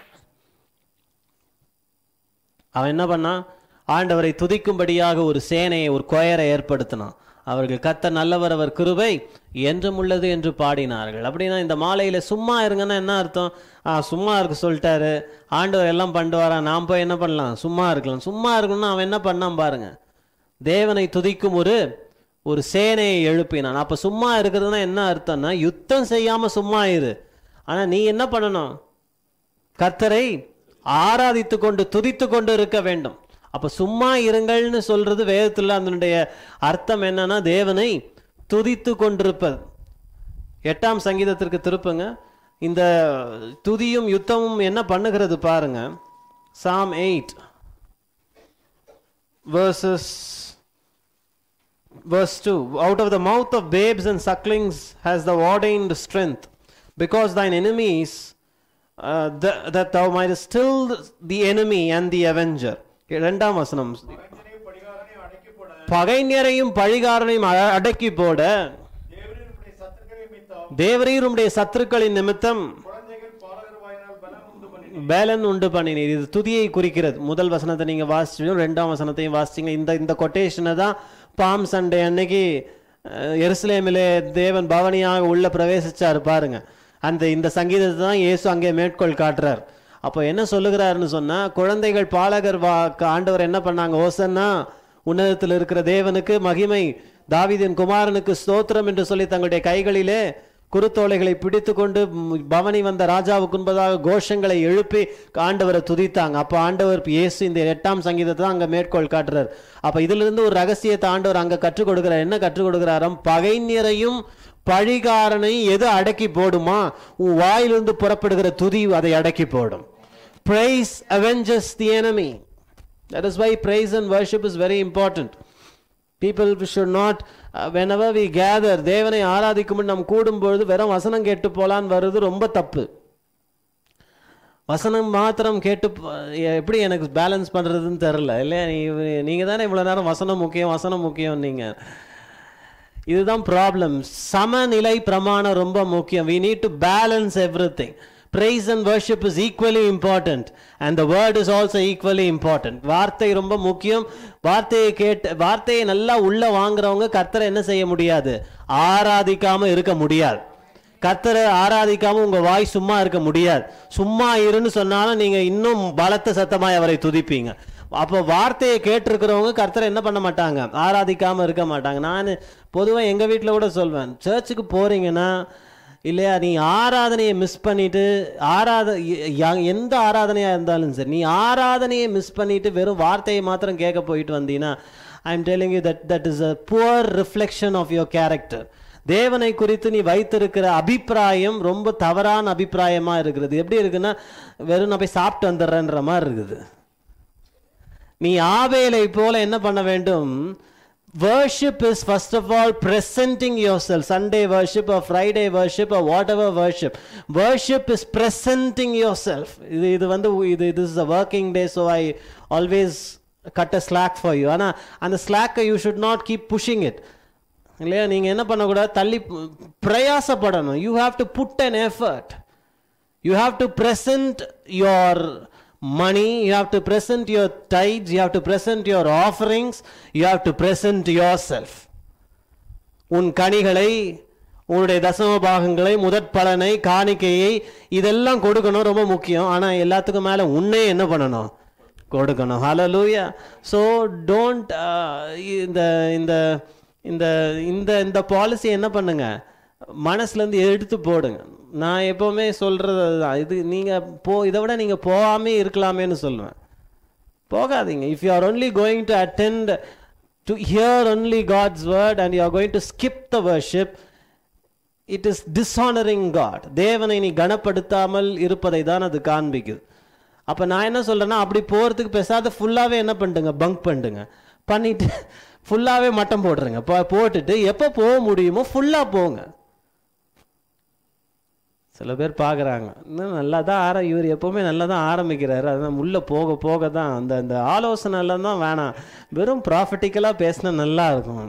அவன் என்ன பண்ணான் ஆண்டவரை துதிக்கும்படியாக ஒரு சேனையை ஒரு கொயரை ஏற்படுத்தினான் அவர்கள் கத்த நல்லவர் அவர் கிருபை என்றும் உள்ளது என்று பாடினார்கள் அப்படின்னா இந்த மாலையில சும்மா இருங்கன்னா என்ன அர்த்தம் ஆ சும்மா இருக்க சொல்லிட்டாரு ஆண்டவர் எல்லாம் பண்ணிட்டு வரான் நாம் போய் என்ன பண்ணலாம் சும்மா இருக்கலாம் சும்மா இருக்கணும்னா அவன் என்ன பண்ணான் பாருங்க தேவனை துதிக்கும் ஒரு ஒரு சேனையை எழுப்பினான் அப்ப சும்மா இருக்கிறதுனா என்ன அர்த்தம்னா யுத்தம் செய்யாம சும்மா இரு ஆனா நீ என்ன பண்ணணும் கர்த்தரை ஆராதித்து கொண்டு துதித்து கொண்டு இருக்க வேண்டும் அப்ப சும்மா இருங்கள்னு சொல்றது வேதத்துல அதனுடைய அர்த்தம் என்னன்னா தேவனை துதித்து கொண்டிருப்பது எட்டாம் சங்கீதத்திற்கு திருப்புங்க இந்த துதியும் யுத்தமும் என்ன பண்ணுகிறது பாருங்க Psalm eight verses verse 2 out of the mouth of babes and sucklings has thou ordained strength because thine enemies uh, th- that thou mightest still the enemy and the avenger இரண்டாம் வசனம் பகைஞனையும் படிகாரனையும் அடக்கி போட பகைஞரையும் பழிகாரனையும் அ- அடக்கி போட தேவனுடைய சத்துருக்களை மித்தம் தேவரீர் உம்முடைய சத்துருக்களின் நிமித்தம் குழந்தைகள் பாலகர் வாயினால் பலம் உண்டு பண்ணி பேலன் உண்டு பண்ணினீர் இது துதியை குறிக்கிறது முதல் வசனத்தை நீங்க வாசிச்சோம் ரெண்டாம் வசனத்தையும் வாசிச்சீங்க இந்த இந்த கொட்டேஷனை தான் பாம் சண்டே அன்னைக்கு அஹ், எருசலேமிலே தேவன் பவனியாக உள்ள பிரவேசிச்சாரு பாருங்க அந்த இந்த சங்கீதத்தை தான் இயேசு அங்கே மேற்கோள் காட்டுறார் அப்போ என்ன சொல்லுகிறாருன்னு சொன்னா குழந்தைகள் பாலகர் வா ஆண்டவர் என்ன பண்ணாங்க ஓசன்னா உன்னதத்தில் இருக்கிற தேவனுக்கு மகிமை தாவீதின் குமாரனுக்கு ஸ்தோத்திரம் என்று சொல்லி தங்களுடைய கைகளிலே குருத்தோலைகளை பிடித்து கொண்டு ம், பவனி வந்த ராஜாவுக்கு முன்பதாக கோஷங்களை எழுப்பி ஆண்டவரை துதித்தாங்க அப்ப ஆண்டவர் இயேசு இந்த எட்டாம் சங்கீதத்தை தான் அங்க மேற்கோள் காட்டுறார் அப்ப இதுல இருந்து ஒரு ரகசியத்தை ஆண்டவர் அங்க கற்றுக் கொடுக்கிறார் என்ன கற்றுக் கொடுக்கிறாராம் பகைஞரையும் பழிகாரனையும் எது அடக்கி போடுமா உன் வாயிலிருந்து புறப்படுகிற துதி அதை அடக்கி போடும் praise avenges the enemy that is why praise and worship is very important people should not uh, whenever we gather தேவனை ஆராதிக்கும் நாம் கூடும்பொழுது வெறும் வசனம் கேட்டு போலான்னு வருது ரொம்ப தப்பு வசனம் மாத்திரம் கேட்டு ப- எப்படி எனக்கு பேலன்ஸ் பண்றதுன்னு தெரில இல்லையா நீ நீங்க தானே இவ்வளவு நேரம் வசனம் முக்கியம் வசனம் முக்கியம் நீங்க இதுதான் ப்ராப்ளம் சமநிலை பிரமாணம் ரொம்ப முக்கியம் we need to balance everything praise and worship is equally important and the word is also equally important வார்த்தை ரொம்ப முக்கியம் வார்த்தையை கேட்டு வார்த்தையை நல்லா உள்ள வாங்குறவங்க கர்த்தரை என்ன செய்ய முடியாது ஆராதிக்காம இருக்க முடியாது கர்த்தரை ஆராதிக்காம உங்க வாய் சும்மா இருக்க முடியாது சும்மா இருன்னு சொன்னாலும் நீங்க இன்னும் பலத்த சத்தமாய் அவரை துதிப்பீங்க அப்போ வார்த்தையை கேட்டிருக்கிறவங்க கர்த்தரை என்ன பண்ண மாட்டாங்க ஆராதிக்காம இருக்க மாட்டாங்க நான் பொதுவா எங்க வீட்டில் கூட சொல்வேன் சர்ச்சுக்கு போறீங்கன்னா இல்லையா நீ ஆராதனையை மிஸ் பண்ணிட்டு ஆராத ய- எந்த ஆராதனையா இருந்தாலும் சரி நீ ஆராதனையை மிஸ் பண்ணிட்டு வெறும் வார்த்தையை மாத்திரம் கேட்க போயிட்டு வந்தீங்கன்னா I am telling you that that is a poor reflection of your character தேவனை குறித்து நீ வைத்திருக்கிற அபிப்பிராயம் ரொம்ப தவறான அபிப்பிராயமா இருக்கிறது எப்படி இருக்குன்னா வெறும் நான் போய் சாப்பிட்டு வந்துடுறேன்ற மாதிரி இருக்குது நீ ஆவேலை போல என்ன பண்ண வேண்டும் worship is first of all presenting yourself sunday worship or friday worship or whatever worship worship is presenting yourself இது இது வந்து இது this is a working day so i always cut a slack for you ஆனா அந்த slack you should not keep pushing it இல்லையா நீங்க என்ன பண்ணக்கூடாது தள்ளி பிரயாசப்படணும் you have to put an effort you have to present your money you have to present your tithes you have to present your offerings you have to present yourself உன் கனிகளை உன்னுடைய தசம பாகங்களை முதற் பலனை காணிக்கையை இதெல்லாம் கொடுக்கணும் ரொம்ப முக்கியம் ஆனா எல்லாத்துக்கும் மேல உன்னே என்ன பண்ணணும் கொடுக்கணும் ஹalleluya ஸோ டோன்ட் இந்த இந்த இந்த இந்த பாலிசி என்ன பண்ணுங்க மனசுலேருந்து எடுத்து போடுங்க நான் எப்போவுமே சொல்கிறது அதுதான் இது நீங்கள் போ இதை விட நீங்கள் போகாமே இருக்கலாமேன்னு சொல்லுவேன் போகாதீங்க if you are only going to attend to hear only God's word and you are going to skip the worship it is dishonouring God தேவனை நீ கனப்படுத்தாமல் இருப்பதை தான் அது காண்பிக்குது அப்போ நான் என்ன சொல்கிறேன்னா அப்படி போகிறதுக்கு பேசாத ஃபுல்லாகவே என்ன பண்ணிட்டுங்க பங்க் பண்ணிட்டுங்க பண்ணிட்டு ஃபுல்லாகவே மட்டம் போடுறேங்க போ போட்டுட்டு எப்போ போக முடியுமோ ஃபுல்லாக போங்க சில பேர் பார்க்குறாங்க இன்னும் நல்லா தான் ஆர இவர் எப்போவுமே நல்லா தான் ஆரம்பிக்கிறாரு அதான் உள்ளே போக போக தான் அந்த அந்த ஆலோசனை எல்லாம் தான் வேணாம் வெறும் ப்ராஃபிட்டிக்கலாக பேசினா நல்லா இருக்கும்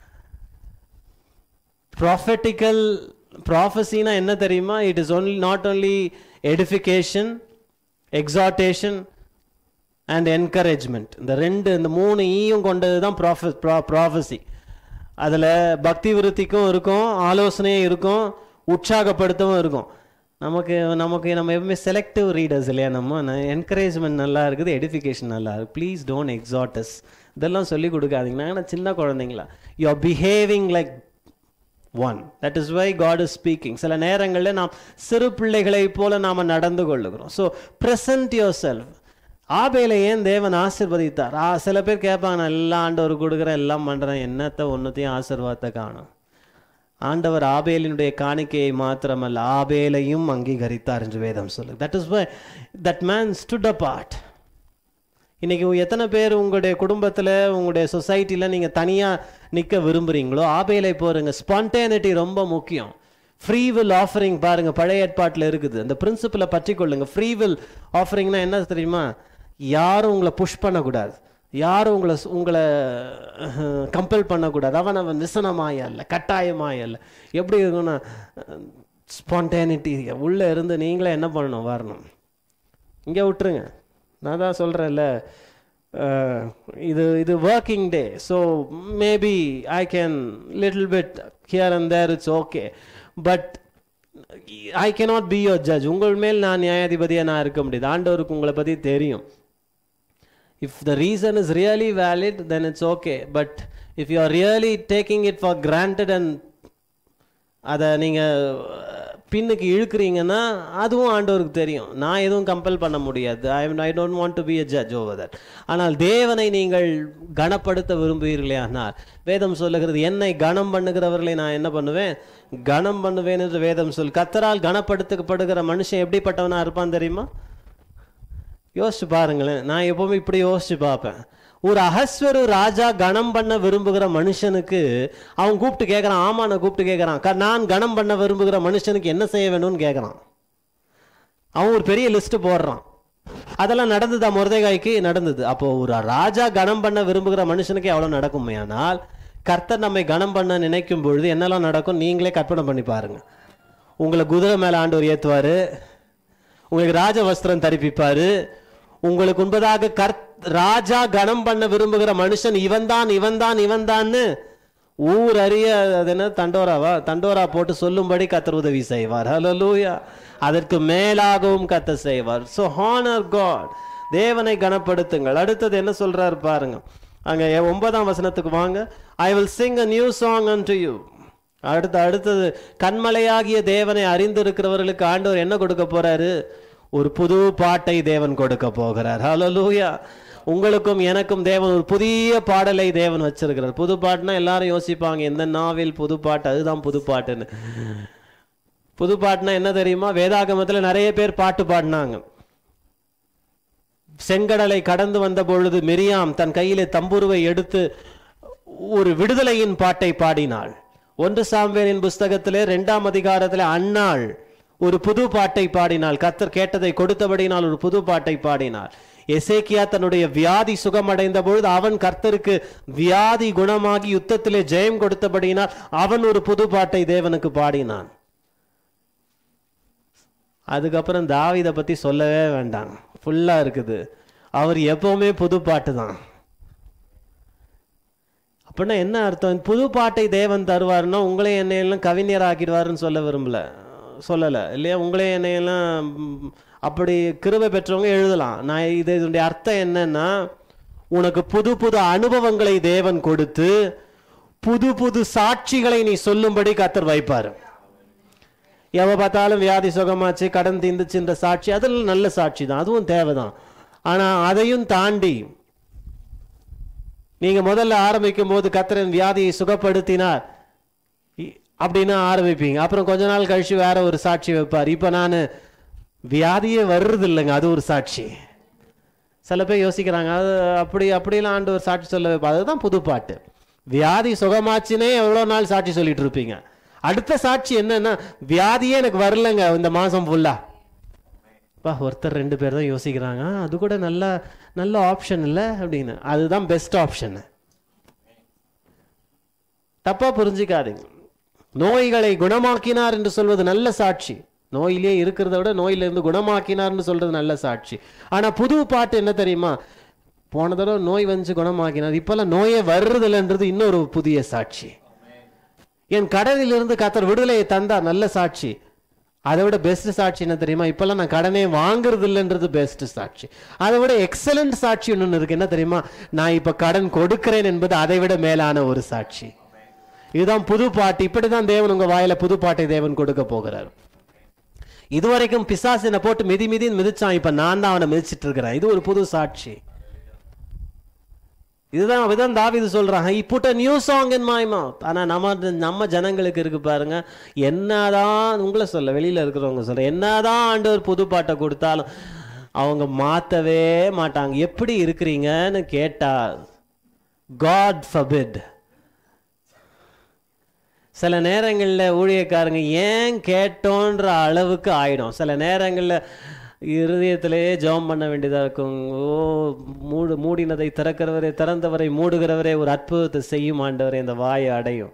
ப்ராஃபட்டிக்கல் ப்ராஃபஸினா என்ன தெரியுமா it is only not only edification exhortation and encouragement இந்த ரெண்டு இந்த மூணு ஈயும் கொண்டது தான் ப்ராஃப ப்ராஃபஸி அதில் பக்தி விருத்திக்கும் இருக்கும் ஆலோசனையும் இருக்கும் உற்சாகப்படுத்தவும் இருக்கும் நமக்கு நமக்கு நம்ம எப்பவுமே செலக்டிவ் ரீடர்ஸ் இல்லையா நம்ம என்கரேஜ்மெண்ட் நல்லா இருக்குது எடிஃபிகேஷன் நல்லா இருக்கு ப்ளீஸ் டோன்ட் எக்ஸாட்டஸ் இதெல்லாம் சொல்லி கொடுக்காதீங்க நாங்கள் சின்ன குழந்தைங்களா you are behaving like one that is why God is speaking சில நேரங்களில் நாம் சிறு பிள்ளைகளைப் போல நாம் நடந்து கொள்ளுகிறோம் ஸோ ப்ரெசன்ட் யுவர் செல்ஃப் ஆபேலை ஏன் தேவன் ஆசிர்வதித்தார் ஆ சில பேர் கேட்பாங்க நான் எல்லாம் ஆண்டவர் கொடுக்குறேன் எல்லாம் பண்ணுறேன் என்னத்தை ஒன்றுத்தையும் ஆசீர்வாதத்தை காணும் ஆண்டவர் ஆபேலினுடைய காணிக்கையை மாத்திரமல்ல ஆபேலையும் அங்கீகரித்தார் என்று வேதம் சொல்லு that is why that man stood apart இன்னைக்கு எத்தனை பேர் உங்களுடைய குடும்பத்தில் உங்களுடைய சொசைட்டியில் நீங்கள் தனியாக நிற்க விரும்புகிறீங்களோ ஆபேலை போகிறங்க ஸ்பான்டேனிட்டி ரொம்ப முக்கியம் ஃப்ரீ வில் ஆஃபரிங் பாருங்க பழைய ஏற்பாட்டில் இருக்குது அந்த பிரின்சிபலை பற்றி கொள்ளுங்க ஃப்ரீ வில் ஆஃபரிங்னா என்ன தெரியுமா யாரும் உங்களை புஷ் பண்ணக்கூடாது யாரும் உங்களை உங்களை கம்பல் பண்ணக்கூடாது அவன் அவன் விசனமாய அல்ல கட்டாயமாய அல்ல எப்படி இருக்கும்னா ஸ்பான்டேனிட்டி உள்ளே இருந்து நீங்களே என்ன பண்ணணும் வரணும் இங்கே விட்டுருங்க நான் தான் சொல்கிறேன்ல இது இது working day so maybe I can little bit here and there it's okay but I cannot be your judge உங்கள் மேல் நான் நியாயாதிபதியாக நான் இருக்க முடியாது ஆண்டவருக்கு உங்களை பற்றி தெரியும் if the reason is really valid then it's okay but if you are really taking it for granted and அதை நீங்கள் பின்னுக்கு இழுக்கிறீங்கன்னா அதுவும் ஆண்டவருக்கு தெரியும் நான் எதுவும் கம்பல் பண்ண முடியாது I I don't want to be a judge over that ஆனால் தேவனை நீங்கள் கனப்படுத்த விரும்புகிறீர்களே ஆனால் வேதம் சொல்லுகிறது என்னை கனம் பண்ணுகிறவர்களை நான் என்ன பண்ணுவேன் கனம் பண்ணுவேன் என்று வேதம் சொல் கத்தரால் கனப்படுத்தப்படுகிற மனுஷன் எப்படிப்பட்டவனா இருப்பான் தெரியுமா யோசிச்சு பாருங்களேன் நான் எப்பவுமே இப்படி யோசிச்சு பார்ப்பேன் ஒரு அகஸ்வரு ராஜா கணம் பண்ண விரும்புகிற மனுஷனுக்கு அவன் கூப்பிட்டு கேட்குறான் ஆமான கூப்பிட்டு கேட்குறான் க- நான் கணம் பண்ண விரும்புகிற மனுஷனுக்கு என்ன செய்ய வேணும்னு கேட்குறான் அவன் ஒரு பெரிய லிஸ்ட் போடுறான் அதெல்லாம் நடந்ததா முருதைகாய்க்கு நடந்தது அப்போ ஒரு ராஜா கணம் பண்ண விரும்புகிற மனுஷனுக்கு எவ்வளோ நடக்குமே ஆனால் கர்த்தர் நம்மை கணம் பண்ண நினைக்கும் பொழுது என்னெல்லாம் நடக்கும் நீங்களே கற்பனை பண்ணி பாருங்க உங்களை குதிரை மேலே ஆண்டவர் ஏற்றுவார் உங்களுக்கு ராஜ வஸ்திரம் தரிப்பிப்பாரு உங்களுக்கு முன்பதாக கர் ராஜா கணம் பண்ண விரும்புகிற மனுஷன் இவன்தான் இவன்தான் இவன்தான்னு ஊர் அறிய அது என்ன தண்டோராவா தண்டோரா போட்டு சொல்லும்படி கத்தர் உதவி செய்வார் ஹalleluya அதற்கு மேலாகவும் கத்த செய்வார் ஸோ ஹானர் காட் தேவனை கனப்படுத்துங்கள் அடுத்தது என்ன சொல்றாரு பாருங்க அங்க ஒன்பதாம் வசனத்துக்கு வாங்க I will sing a new song unto you அடுத்து அடுத்தது கண்மலையாகிய தேவனை அறிந்திருக்கிறவர்களுக்கு ஆண்டவர் என்ன கொடுக்க போறாரு ஒரு புது பாட்டை தேவன் கொடுக்க போகிறார் ஹalleluya உங்களுக்கும் எனக்கும் தேவன் ஒரு புதிய பாடலை தேவன் வச்சிருக்கிறார் புது பாட்டுனா எல்லாரும் யோசிப்பாங்க எந்த நாவில் புது பாட்டு அதுதான் புது பாட்டுன்னு புது பாட்டுனா என்ன தெரியுமா வேதாகமத்துல நிறைய பேர் பாட்டு பாடினாங்க செங்கடலை கடந்து வந்த பொழுது மிரியாம் தன் கையிலே தம்புருவை எடுத்து ஒரு விடுதலையின் பாட்டை பாடினாள் ஒன்று சாம்வேலின் புஸ்தகத்திலே இரண்டாம் அதிகாரத்திலே அன்னாள் ஒரு புது பாட்டை பாடினாள் கத்தர் கேட்டதை கொடுத்தபடினால் ஒரு புது பாட்டை பாடினாள் எசேக்கியா தன்னுடைய வியாதி சுகமடைந்த பொழுது அவன் கர்த்தருக்கு வியாதி குணமாகி யுத்தத்திலே ஜெயம் கொடுத்தபடியினால் அவன் ஒரு புது பாட்டை தேவனுக்கு பாடினான் அதுக்கப்புறம் தாவீதை பத்தி சொல்லவே வேண்டாம் ஃபுல்லா இருக்குது அவர் எப்பவுமே புது பாட்டு தான் அப்படின்னா என்ன அர்த்தம் புது பாட்டை தேவன் தருவாருன்னா உங்களே என்னையெல்லாம் கவிஞர் ஆக்கிடுவாருன்னு சொல்ல விரும்பல சொல்லலை இல்லையா உங்களே என்னையெல்லாம் ம், அப்படி கிருபை பெற்றவங்க எழுதலாம் நான் இது இதனுடைய அர்த்தம் என்னன்னா உனக்கு புது புது அனுபவங்களை தேவன் கொடுத்து புது புது சாட்சிகளை நீ சொல்லும்படி கத்தர் வைப்பாரு எவ பார்த்தாலும் வியாதி சுகமாச்சு கடன் தீந்துச்சுன்ற சாட்சி அதெல்லாம் நல்ல சாட்சி தான் அதுவும் தேவைதான் ஆனா அதையும் தாண்டி நீங்க முதல்ல ஆரம்பிக்கும் போது கத்திரன் வியாதியை சுகப்படுத்தினார் இ- அப்படின்னு ஆரம்பிப்பீங்க அப்புறம் கொஞ்ச நாள் கழிச்சு வேற ஒரு சாட்சி வைப்பார் இப்ப நான் வியாதியே வர்றது இல்லைங்க அது ஒரு சாட்சி சில பேர் யோசிக்கிறாங்க அது அப்படி அப்படிலாம் ஆண்டு ஒரு சாட்சி சொல்ல வைப்பா அதுதான் புது பாட்டு வியாதி சுகமாச்சுனே எவ்வளோ நாள் சாட்சி சொல்லிட்டு இருப்பீங்க அடுத்த சாட்சி என்னன்னா வியாதியே எனக்கு வரலங்க இந்த மாசம் ஃபுல்லா பா ஒருத்தர் ரெண்டு பேர் தான் யோசிக்கிறாங்க "ஆ, அது கூட நல்ல நல்ல ஆப்ஷன் இல்லை அப்படின்னு அதுதான் பெஸ்ட் ஆப்ஷன் தப்பா புரிஞ்சுக்காதீங்க நோய்களை குணமாக்கினார் என்று சொல்வது நல்ல சாட்சி நோயிலே இருக்கிறத விட நோயிலிருந்து குணமாக்கினார்னு சொல்றது நல்ல சாட்சி ஆனா புது பாட்டு என்ன தெரியுமா போன தடவை நோய் வந்து குணமாக்கினார் இப்பெல்லாம் நோயே வர்றதில்லைன்றது இன்னொரு புதிய சாட்சி என் கடனிலிருந்து கத்தர் விடுதலையை தந்தா நல்ல சாட்சி அதை விட பெஸ்ட் சாட்சி என்ன தெரியுமா இப்பெல்லாம் நான் கடனே வாங்குறது இல்லைன்றது பெஸ்ட் சாட்சி அதை விட எக்ஸலண்ட் சாட்சி ஒன்று இருக்கு என்ன தெரியுமா நான் இப்ப கடன் கொடுக்கிறேன் என்பது அதை விட மேலான ஒரு சாட்சி இதுதான் புது பாட்டு இப்படிதான் தேவன் உங்க வாயில புது பாட்டை தேவன் கொடுக்க போகிறார் இதுவரைக்கும் பிசாசு என்னை போட்டு மிதி மிதின்னு மிதிச்சான் இப்ப நான் தான் அவனை மிதிச்சிட்டு இருக்கிறேன் இது ஒரு புது சாட்சி இதுதான் இதுதான் தாவீது சொல்றான் he put a new song in my mouth ஆனா நம்ம நம்ம ஜனங்களுக்கு இருக்கு பாருங்க என்னதான் உங்களை சொல்ல வெளியில இருக்கிறவங்க சொல்ற என்னதான் ஆண்டவர் புது பாட்டை கொடுத்தாலும் அவங்க மாத்தவே மாட்டாங்க எப்படி இருக்கிறீங்கன்னு கேட்டா காட் forbid சில நேரங்களில் ஊழியக்காரங்க ஏன் கேட்டோன்ற அளவுக்கு ஆயிடும் சில நேரங்களில் இருதயத்திலே ஜெபம் பண்ண வேண்டியதாக இருக்கும் ஓ மூடு மூடினதை திறக்கிறவரே திறந்தவரை மூடுகிறவரே ஒரு அற்புதத்தை செய்யும் ஆண்டவரே இந்த வாயை அடையும்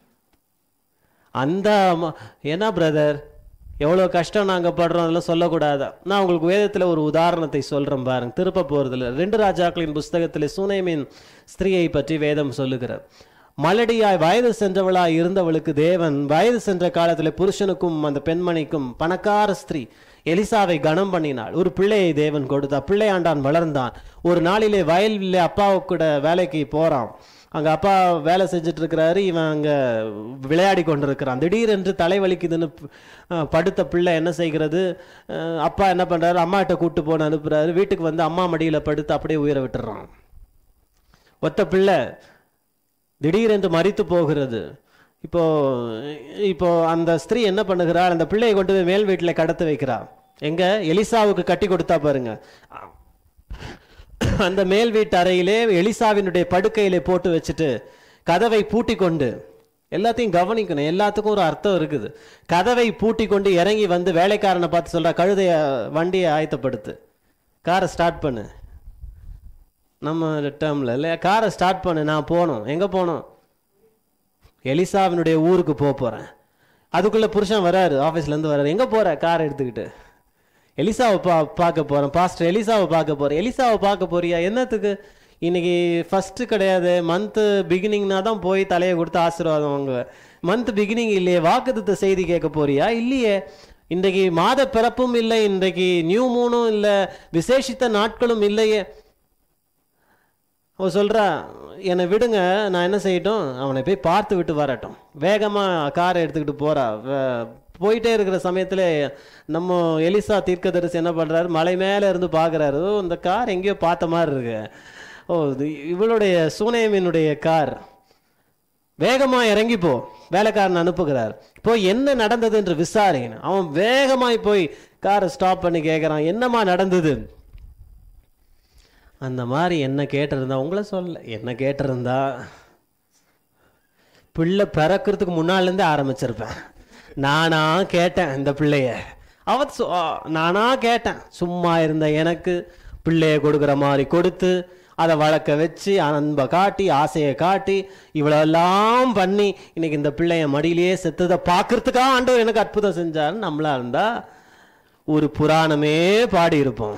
அந்த ம- என்ன பிரதர் எவ்வளோ கஷ்டம் நாங்கள் படுறோம் அதெல்லாம் சொல்லக்கூடாது நான் உங்களுக்கு வேதத்தில் ஒரு உதாரணத்தை சொல்கிறேன் பாருங்க திருப்ப போகிறதில்ல ரெண்டு ராஜாக்களின் புஸ்தகத்தில் சுனைமின் ஸ்திரீயை பற்றி வேதம் சொல்லுகிறார் மலடியாய் வயது சென்றவளாய் இருந்தவளுக்கு தேவன் வயது சென்ற காலத்தில் புருஷனுக்கும் அந்த பெண்மணிக்கும் பணக்கார ஸ்திரீ எலிசாவை கனம் பண்ணினாள் ஒரு பிள்ளையை தேவன் கொடுத்தா பிள்ளையாண்டான் வளர்ந்தான் ஒரு நாளிலே வயலில் அப்பாவுக்கு கூட வேலைக்கு போறான் அங்க அப்பா வேலை செஞ்சுட்டு இருக்கிறாரு இவன் அங்க விளையாடி கொண்டிருக்கிறான் திடீரென்று தலைவலிக்குதுன்னு அஹ், படுத்த பிள்ளை என்ன செய்கிறது அஹ், அப்பா என்ன பண்றாரு அம்மாட்ட கூட்டு போன அனுப்புறாரு வீட்டுக்கு வந்து அம்மா மடியில படுத்து அப்படியே உயிரை விட்டுறான் ஒத்த பிள்ளை திடீரென்று மரித்து போகிறது இப்போ இப்போ அந்த ஸ்திரீ என்ன பண்ணுகிறாள் அந்த பிள்ளையை கொண்டு போய் மேல் வீட்டில் கடத்து வைக்கிறா எங்க எலிசாவுக்கு கட்டி கொடுத்தா பாருங்க அந்த மேல் வீட்டு அறையிலே எலிசாவினுடைய படுக்கையிலே போட்டு வச்சுட்டு கதவை பூட்டி கொண்டு எல்லாத்தையும் கவனிக்கணும் எல்லாத்துக்கும் ஒரு அர்த்தம் இருக்குது கதவை பூட்டி கொண்டு இறங்கி வந்து வேலைக்காரனை பார்த்து சொல்றா கழுதைய வண்டியை ஆயத்தப்படுத்து காரை ஸ்டார்ட் பண்ணு நம்ம டேர்மில் இல்லையா காரை ஸ்டார்ட் பண்ணு நான் போகணும் எங்கே போகணும் எலிசாவினுடைய ஊருக்கு போக போகிறேன் அதுக்குள்ளே புருஷன் வராரு ஆஃபீஸ்லேருந்து வராரு எங்கே போகிற காரை எடுத்துக்கிட்டு எலிசாவை பா பார்க்க போகிறேன் பாஸ்டர் எலிசாவை பார்க்க போகிறேன் எலிசாவை பார்க்க போறியா என்னத்துக்கு இன்னைக்கு ஃபஸ்ட்டு கிடையாது மந்த்து பிகினிங்னா தான் போய் தலையை கொடுத்து ஆசீர்வாதம் வாங்குவேன் மந்த் பிகினிங் இல்லையே வாக்குத்தத்த செய்தி கேட்க போறியா இல்லையே இன்றைக்கு மாத பிறப்பும் இல்லை இன்றைக்கு நியூ மூனும் இல்லை விசேஷித்த நாட்களும் இல்லையே அவ சொல்றா என்னை விடுங்க நான் என்ன செய்யட்டும் அவனை போய் பார்த்து விட்டு வரட்டும் வேகமாக காரை எடுத்துக்கிட்டு போறா வே- போயிட்டே இருக்கிற சமயத்தில் நம்ம எலிசா தீர்க்கதரிசி என்ன பண்றாரு மலை மேலே இருந்து பார்க்குறாரு ஓ இந்த கார் எங்கேயோ பார்த்த மாதிரி இருக்கு ஓ இது இவளுடைய சூனேமினுடைய கார் வேகமா இறங்கி போ வேலைக்காரன் அனுப்புகிறார் போய் என்ன நடந்தது என்று விசாரிக்கணும் அவன் வேகமாய் போய் காரை ஸ்டாப் பண்ணி கேட்குறான் என்னம்மா நடந்தது அந்த மாதிரி என்ன கேட்டிருந்தா உங்களை சொல்ல என்ன கேட்டிருந்தா பிள்ளை பிறக்கிறதுக்கு முன்னாலேருந்தே ஆரம்பிச்சிருப்பேன் நானா கேட்டேன் இந்த பிள்ளைய அவ சொ- ஆ, நானா கேட்டேன் சும்மா இருந்த எனக்கு பிள்ளைய கொடுக்குற மாதிரி கொடுத்து அதை வளர்க்க வச்சு அன்பை காட்டி ஆசையை காட்டி இவ்வளோலாம் பண்ணி இன்னைக்கு இந்த பிள்ளைய மடியிலேயே செத்ததை பார்க்கறதுக்காக ஆண்டவர் எனக்கு அற்புதம் செஞ்சார் நம்மளா இருந்தா ஒரு புராணமே பாடி இருப்போம்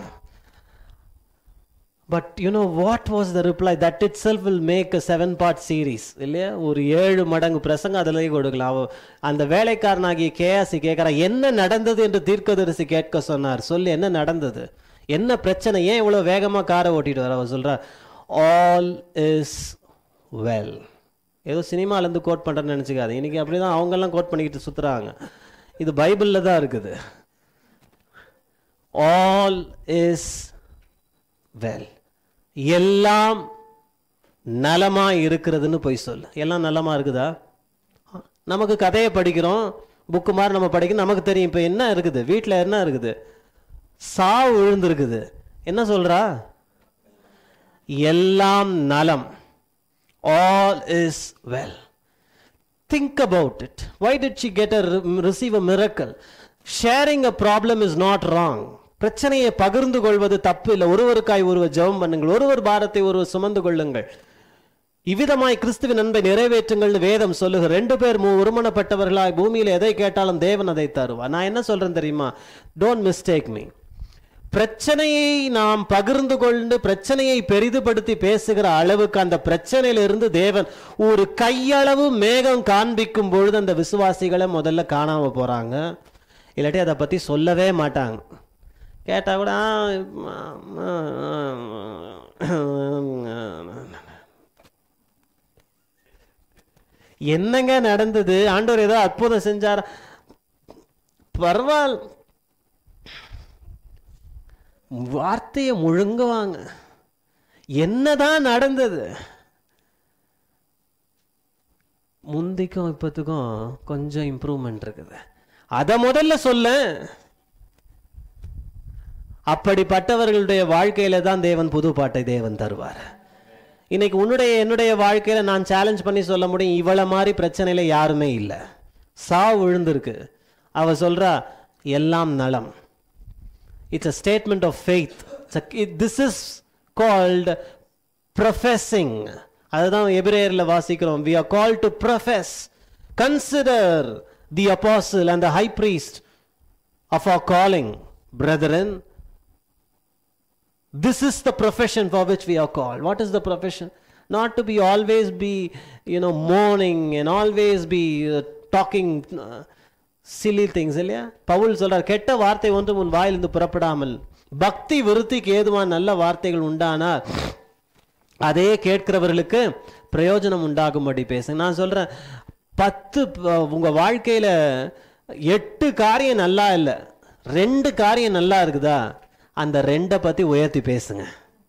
but you know what was the reply that itself will make a seven part series இல்லையா ஒரு ஏழு மடங்கு பிரசங்கம் அதிலேயே கொடுக்கலாம் அவ- அந்த வேலைக்காரனாகிய கேஆசி கேட்குறான் என்ன நடந்தது என்று தீர்க்கதரிசி கேட்க சொன்னார் சொல்லி என்ன நடந்தது என்ன பிரச்சனை ஏன் இவ்வளோ வேகமாக காரை ஓட்டிட்டு வர அவர் சொல்றா ஆல் இஸ் வெல் ஏதோ சினிமாலேருந்து கோட் பண்ணுறேன்னு நினச்சிக்காது இன்னைக்கு அப்படி தான் அவங்கெல்லாம் கோட் பண்ணிக்கிட்டு சுற்றுறாங்க இது பைபிளில் தான் இருக்குது ஆல் இஸ் வெல் எல்லாம் நலமா இருக்கிறதுன்னு போய் சொல்லு எல்லாம் நலமா இருக்குதா நமக்கு கதையை படிக்கிறோம் புக்கு மாதிரி நம்ம படிக்கிறோம் நமக்கு தெரியும் இப்போ என்ன இருக்குது வீட்டில் என்ன இருக்குது சாவு விழுந்திருக்குது என்ன சொல்றா எல்லாம் நலம் all is well think about it why did she get a receive a miracle sharing a problem is not wrong பிரச்சனையை பகிர்ந்து கொள்வது தப்பு இல்லை ஒருவருக்காய் ஒருவர் ஜெபம் பண்ணுங்கள் ஒருவர் பாரத்தை ஒருவர் சுமந்து கொள்ளுங்கள் இவ்விதமாய் கிறிஸ்துவின் அன்பை நிறைவேற்றுங்கள்னு வேதம் சொல்லுக ரெண்டு பேர் மூ ஒருமனப்பட்டவர்களாய் பூமியில எதை கேட்டாலும் தேவன் அதை தருவார் நான் என்ன சொல்றேன் தெரியுமா டோன்ட் மிஸ்டேக் மீ பிரச்சனையை நாம் பகிர்ந்து கொண்டு பிரச்சனையை பெரிதுபடுத்தி பேசுகிற அளவுக்கு அந்த பிரச்சனையிலிருந்து தேவன் ஒரு கையளவு மேகம் காண்பிக்கும் பொழுது அந்த விசுவாசிகளை முதல்ல காணாம போறாங்க இல்லாட்டி அதை பத்தி சொல்லவே மாட்டாங்க கேட்டா கூட "ஆ, என்னங்க நடந்தது ஆண்டவர் ஏதோ அற்புதம் செஞ்சார் பரவாயில்ல வார்த்தையை முழுங்குவாங்க என்னதான் நடந்தது முந்திக்கும் இப்பத்துக்கும் கொஞ்சம் இம்ப்ரூவ்மெண்ட் இருக்குது அதை முதல்ல சொல்ல அப்படிப்பட்டவர்களுடைய வாழ்க்கையில தான் தேவன் புது பாட்டை தேவன் தருவார் இன்னைக்கு உன்னுடைய என்னுடைய வாழ்க்கையில நான் சேலஞ்ச் பண்ணி சொல்ல முடியும் இவ்வளவு மாதிரி பிரச்சனையில யாருமே இல்லை சாவு விழுந்திருக்கு அவ சொல்றா எல்லாம் நலம் it's a statement of faith It's a- it- this is called professing அதுதான் எபிரேயர்ல வாசிக்கிறோம் we are called to profess consider the apostle and the high priest of our calling brethren this is the profession for which we are called what is the profession not to be always be you know mourning and always be uh, talking uh, silly things இல்லையா பவுல் சொல்றார் கெட்ட வார்த்தை ஒன்று உன் வாயிலிருந்து புறப்படாமல் பக்தி விருத்திக்கு ஏதுவான நல்ல வார்த்தைகள் உண்டானால் அதே கேட்கிறவர்களுக்கு பிரயோஜனம் உண்டாகும்படி பேசுங்க நான் சொல்றேன் பத்து ப- உங்க வாழ்க்கையில எட்டு காரியம் நல்லா இல்லை ரெண்டு காரியம் நல்லா இருக்குதா அந்த ரெண்டை பத்தி உயர்த்தி பேசுங்க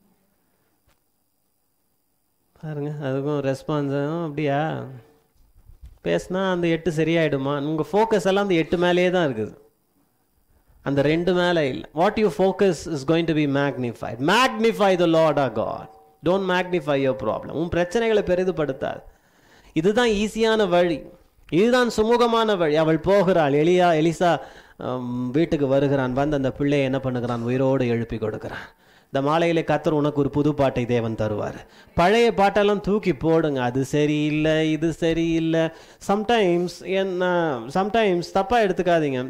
பாருங்க அதுக்கும் ரெஸ்பான்ஸ் அப்படியா பேசினா அந்த எட்டு சரியாயிடுமா உங்க ஃபோக்கஸ் எல்லாம் அந்த எட்டு மேலேயே தான் இருக்குது அந்த ரெண்டு மேலே இல்லை what you focus is going to be magnified magnify the Lord ah God don't magnify your problem உன் பிரச்சனைகளை பெரிதுபடுத்தாது இதுதான் ஈஸியான வழி இதுதான் சுமூகமான வழி அவள் போகிறாள் எலியா எலிசா ஹம், வீட்டுக்கு வருகிறான் வந்து அந்த பிள்ளையை என்ன பண்ணுகிறான் உயிரோடு எழுப்பி கொடுக்கிறான் இந்த மாலையிலே கத்தர் உனக்கு ஒரு புது பாட்டை தேவன் தருவார் பழைய பாட்டெல்லாம் தூக்கி போடுங்க அது சரியில்லை இது சரியில்லை சம்டைம்ஸ் என்ன சம்டைம்ஸ் தப்பாக எடுத்துக்காதீங்க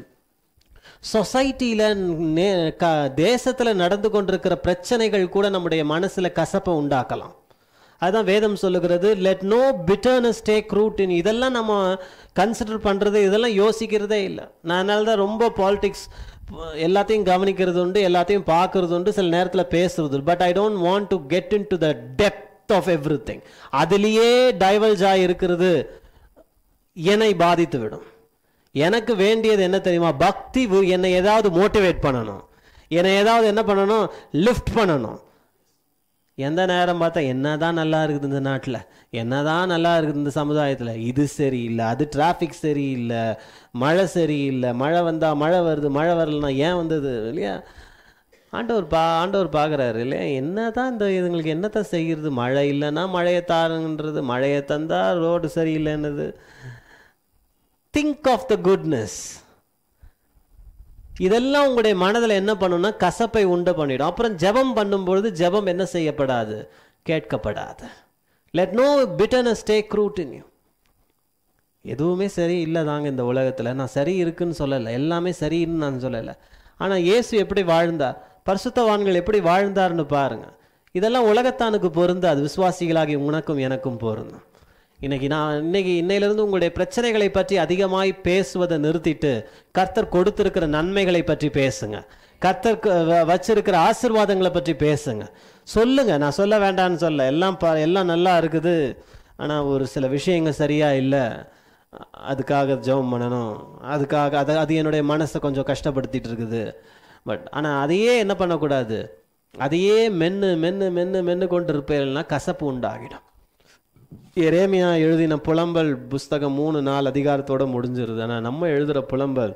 சொசைட்டியில் க தேசத்தில் நடந்து கொண்டிருக்கிற பிரச்சனைகள் கூட நம்முடைய மனசில் கசப்பை உண்டாக்கலாம் அதுதான் வேதம் சொல்லுகிறது let no bitterness take root in இதெல்லாம் நம்ம கன்சிடர் பண்ணுறது இதெல்லாம் யோசிக்கிறதே இல்லை நான் அதனால தான் ரொம்ப பாலிடிக்ஸ் எல்லாத்தையும் கவனிக்கிறது உண்டு எல்லாத்தையும் பார்க்கறது உண்டு சில நேரத்தில் பேசுறது but I don't want to get into the depth of everything அதுலேயே டைவல்ஜ் இருக்கிறது என்னை பாதித்து விடும் எனக்கு வேண்டியது என்ன தெரியுமா பக்தி வு- என்னை ஏதாவது மோட்டிவேட் பண்ணணும் என்னை ஏதாவது என்ன பண்ணணும் லிஃப்ட் பண்ணணும் எந்த நேரம் பார்த்தா என்னதான் நல்லா இருக்குது இந்த நாட்டில் என்னதான் நல்லா இருக்குது இந்த சமுதாயத்தில் இது சரியில்லை அது டிராஃபிக் சரியில்லை மழை சரியில்லை மழை வந்தா மழை வருது மழை வரலன்னா ஏன் வந்தது இல்லையா ஆண்டவர் பா ஆண்டவர் பார்க்குறாரு இல்லையா என்னதான் இந்த இதுங்களுக்கு என்னத்தான் செய்கிறது மழை இல்லைன்னா மழையை தாருங்கன்றது மழையை தந்தா ரோடு சரியில்லைன்னுது திங்க் ஆஃப் த குட்னஸ் இதெல்லாம் உங்களுடைய மனதில் என்ன பண்ணும்னா கசப்பை உண்டு பண்ணிடும் அப்புறம் ஜெபம் பண்ணும்பொழுது ஜெபம் என்ன செய்யப்படாது கேட்கப்படாது let no bitterness take root in you எதுவுமே சரி இல்லை தாங்க இந்த உலகத்தில் நான் சரி இருக்குன்னு சொல்லலை எல்லாமே சரின்னு நான் சொல்லலை ஆனால் இயேசு எப்படி வாழ்ந்தார் பரிசுத்தவான்கள் எப்படி வாழ்ந்தார்னு பாருங்க இதெல்லாம் உலகத்தானுக்கு பொருந்தாது விசுவாசிகளாகி உனக்கும் எனக்கும் பொருந்தும் இன்னைக்கு நான் இன்னைக்கு இன்னையிலிருந்து உங்களுடைய பிரச்சனைகளை பற்றி அதிகமாய் பேசுவதை நிறுத்திட்டு கர்த்தர் கொடுத்திருக்கிற நன்மைகளை பற்றி பேசுங்க கர்த்தர் க- வ- வச்சிருக்கிற ஆசீர்வாதங்களை பற்றி பேசுங்க சொல்லுங்க நான் சொல்ல வேண்டாம்னு சொல்ல எல்லாம் பா எல்லாம் நல்லா இருக்குது ஆனால் ஒரு சில விஷயங்கள் சரியா இல்லை அதுக்காக ஜெபம் பண்ணணும் அதுக்காக அது அது என்னுடைய மனசை கொஞ்சம் கஷ்டப்படுத்திட்டு இருக்குது பட் ஆனால் அதையே என்ன பண்ணக்கூடாது அதையே மென்று மென்று மென்று மென்று கொண்டு இருப்பேன்னா கசப்பு உண்டாகிடும் எரேமியா எழுதின புலம்பல் புஸ்தகம் மூணு நாலு அதிகாரத்தோட முடிஞ்சிருது ஆனால் நம்ம எழுதுகிற புலம்பல்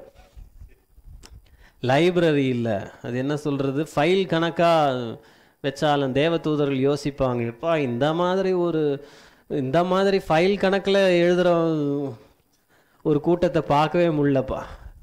லைப்ரரி இல்லை அது என்ன சொல்கிறது ஃபைல் கணக்காக வச்சாலும் தேவதூதர்கள் யோசிப்பாங்க எப்பா இந்த மாதிரி ஒரு இந்த மாதிரி ஃபைல் கணக்கில் எழுதுகிற ஒரு கூட்டத்தை பார்க்கவே முடியலப்பா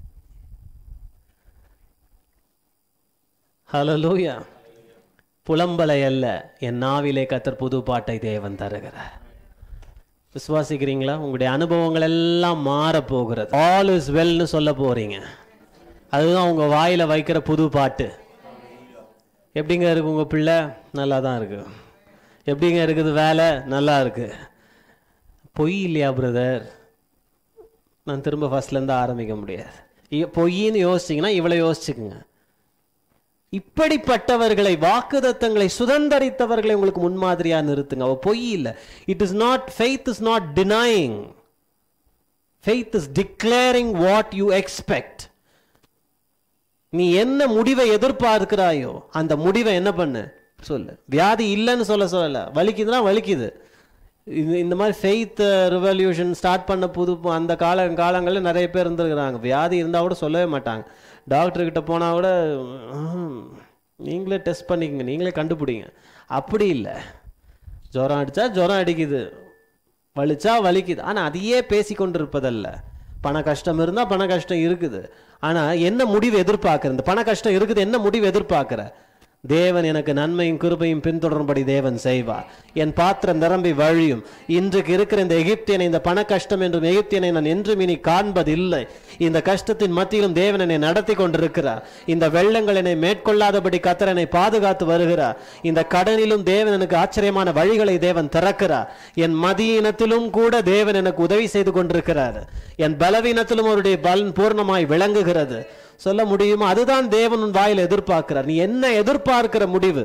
ஹலலூயா புலம்பலை அல்ல என் நாவிலே கத்தர் புது பாட்டை தேவன் தருகிறார் விசுவாசிக்கிறீங்களா உங்களுடைய அனுபவங்கள் எல்லாம் மாற போகிறது ஆல் இஸ் வெல்னு சொல்ல போறீங்க அதுதான் உங்க வாயில வைக்கிற புது பாட்டு எப்படிங்க இருக்கு உங்க பிள்ளை நல்லா தான் இருக்கு எப்படிங்க இருக்குது வேலை நல்லா இருக்கு பொய் இல்லையா பிரதர் நான் திரும்ப ஃபர்ஸ்ட்லேருந்து ஆரம்பிக்க முடியாது இ- பொய்ன்னு யோசிச்சிங்கன்னா இவ்வளோ யோசிச்சுக்குங்க இப்படிப்பட்டவர்களை வாக்குதத்தங்களை சுதந்தரித்தவர்களை உங்களுக்கு முன்மாதிரியா நிறுத்துங்க அவ பொய் இல்லை it is not faith is not denying faith is declaring what you expect நீ என்ன முடிவை எதிர்பார்க்கிறாயோ அந்த முடிவை என்ன பண்ணு சொல்லு வியாதி இல்லைன்னு சொல்ல சொல்லல வலிக்குதுன்னா வலிக்குது இது இந்த மாதிரி ஃபெய்த் ரிவல்யூஷன் ஸ்டார்ட் பண்ண புது அந்த கால காலங்களில் நிறைய பேர் இருந்திருக்கிறாங்க வியாதி இருந்தால் கூட சொல்லவே மாட்டாங்க டாக்டர் கிட்ட போனால் கூட "ம், நீங்களே டெஸ்ட் பண்ணிக்கங்க நீங்களே கண்டுபிடிங்க அப்படி இல்லை ஜுரம் அடித்தா ஜுரம் அடிக்குது வலிச்சா வலிக்குது ஆனால் அதையே பேசி கொண்டிருப்பதல்ல பண கஷ்டம் இருந்தால் பண கஷ்டம் இருக்குது ஆனால் என்ன முடிவு எதிர்பார்க்குற இந்த பண கஷ்டம் இருக்குது என்ன முடிவு எதிர்பார்க்குற தேவன் எனக்கு நன்மையும் கிருபையும் பின்தொடரும்படி தேவன் செய்வார் என் பாத்திரம் நிரம்பி வழியும் இன்றைக்கு இருக்கிற இந்த எகிப்தியனை இந்த பண கஷ்டம் என்றும் எகிப்தியனை நான் என்றும் இனி காண்பதில்லை இந்த கஷ்டத்தின் மத்தியிலும் தேவன் என்னை நடத்தி கொண்டிருக்கிறார் இந்த வெள்ளங்கள் என்னை மேற்கொள்ளாதபடி கத்தர் என்னை பாதுகாத்து வருகிறார் இந்த கடனிலும் தேவன் எனக்கு ஆச்சரியமான வழிகளை தேவன் திறக்கிறார் என் மதியினத்திலும் கூட தேவன் எனக்கு உதவி செய்து கொண்டிருக்கிறார் என் பலவீனத்திலும் அவருடைய பலன் பூர்ணமாய் விளங்குகிறது சொல்ல முடியுமா அதுதான் தேவன் உன் வாயில் எதிர்பார்க்கிறார் நீ என்ன எதிர்பார்க்கிற முடிவு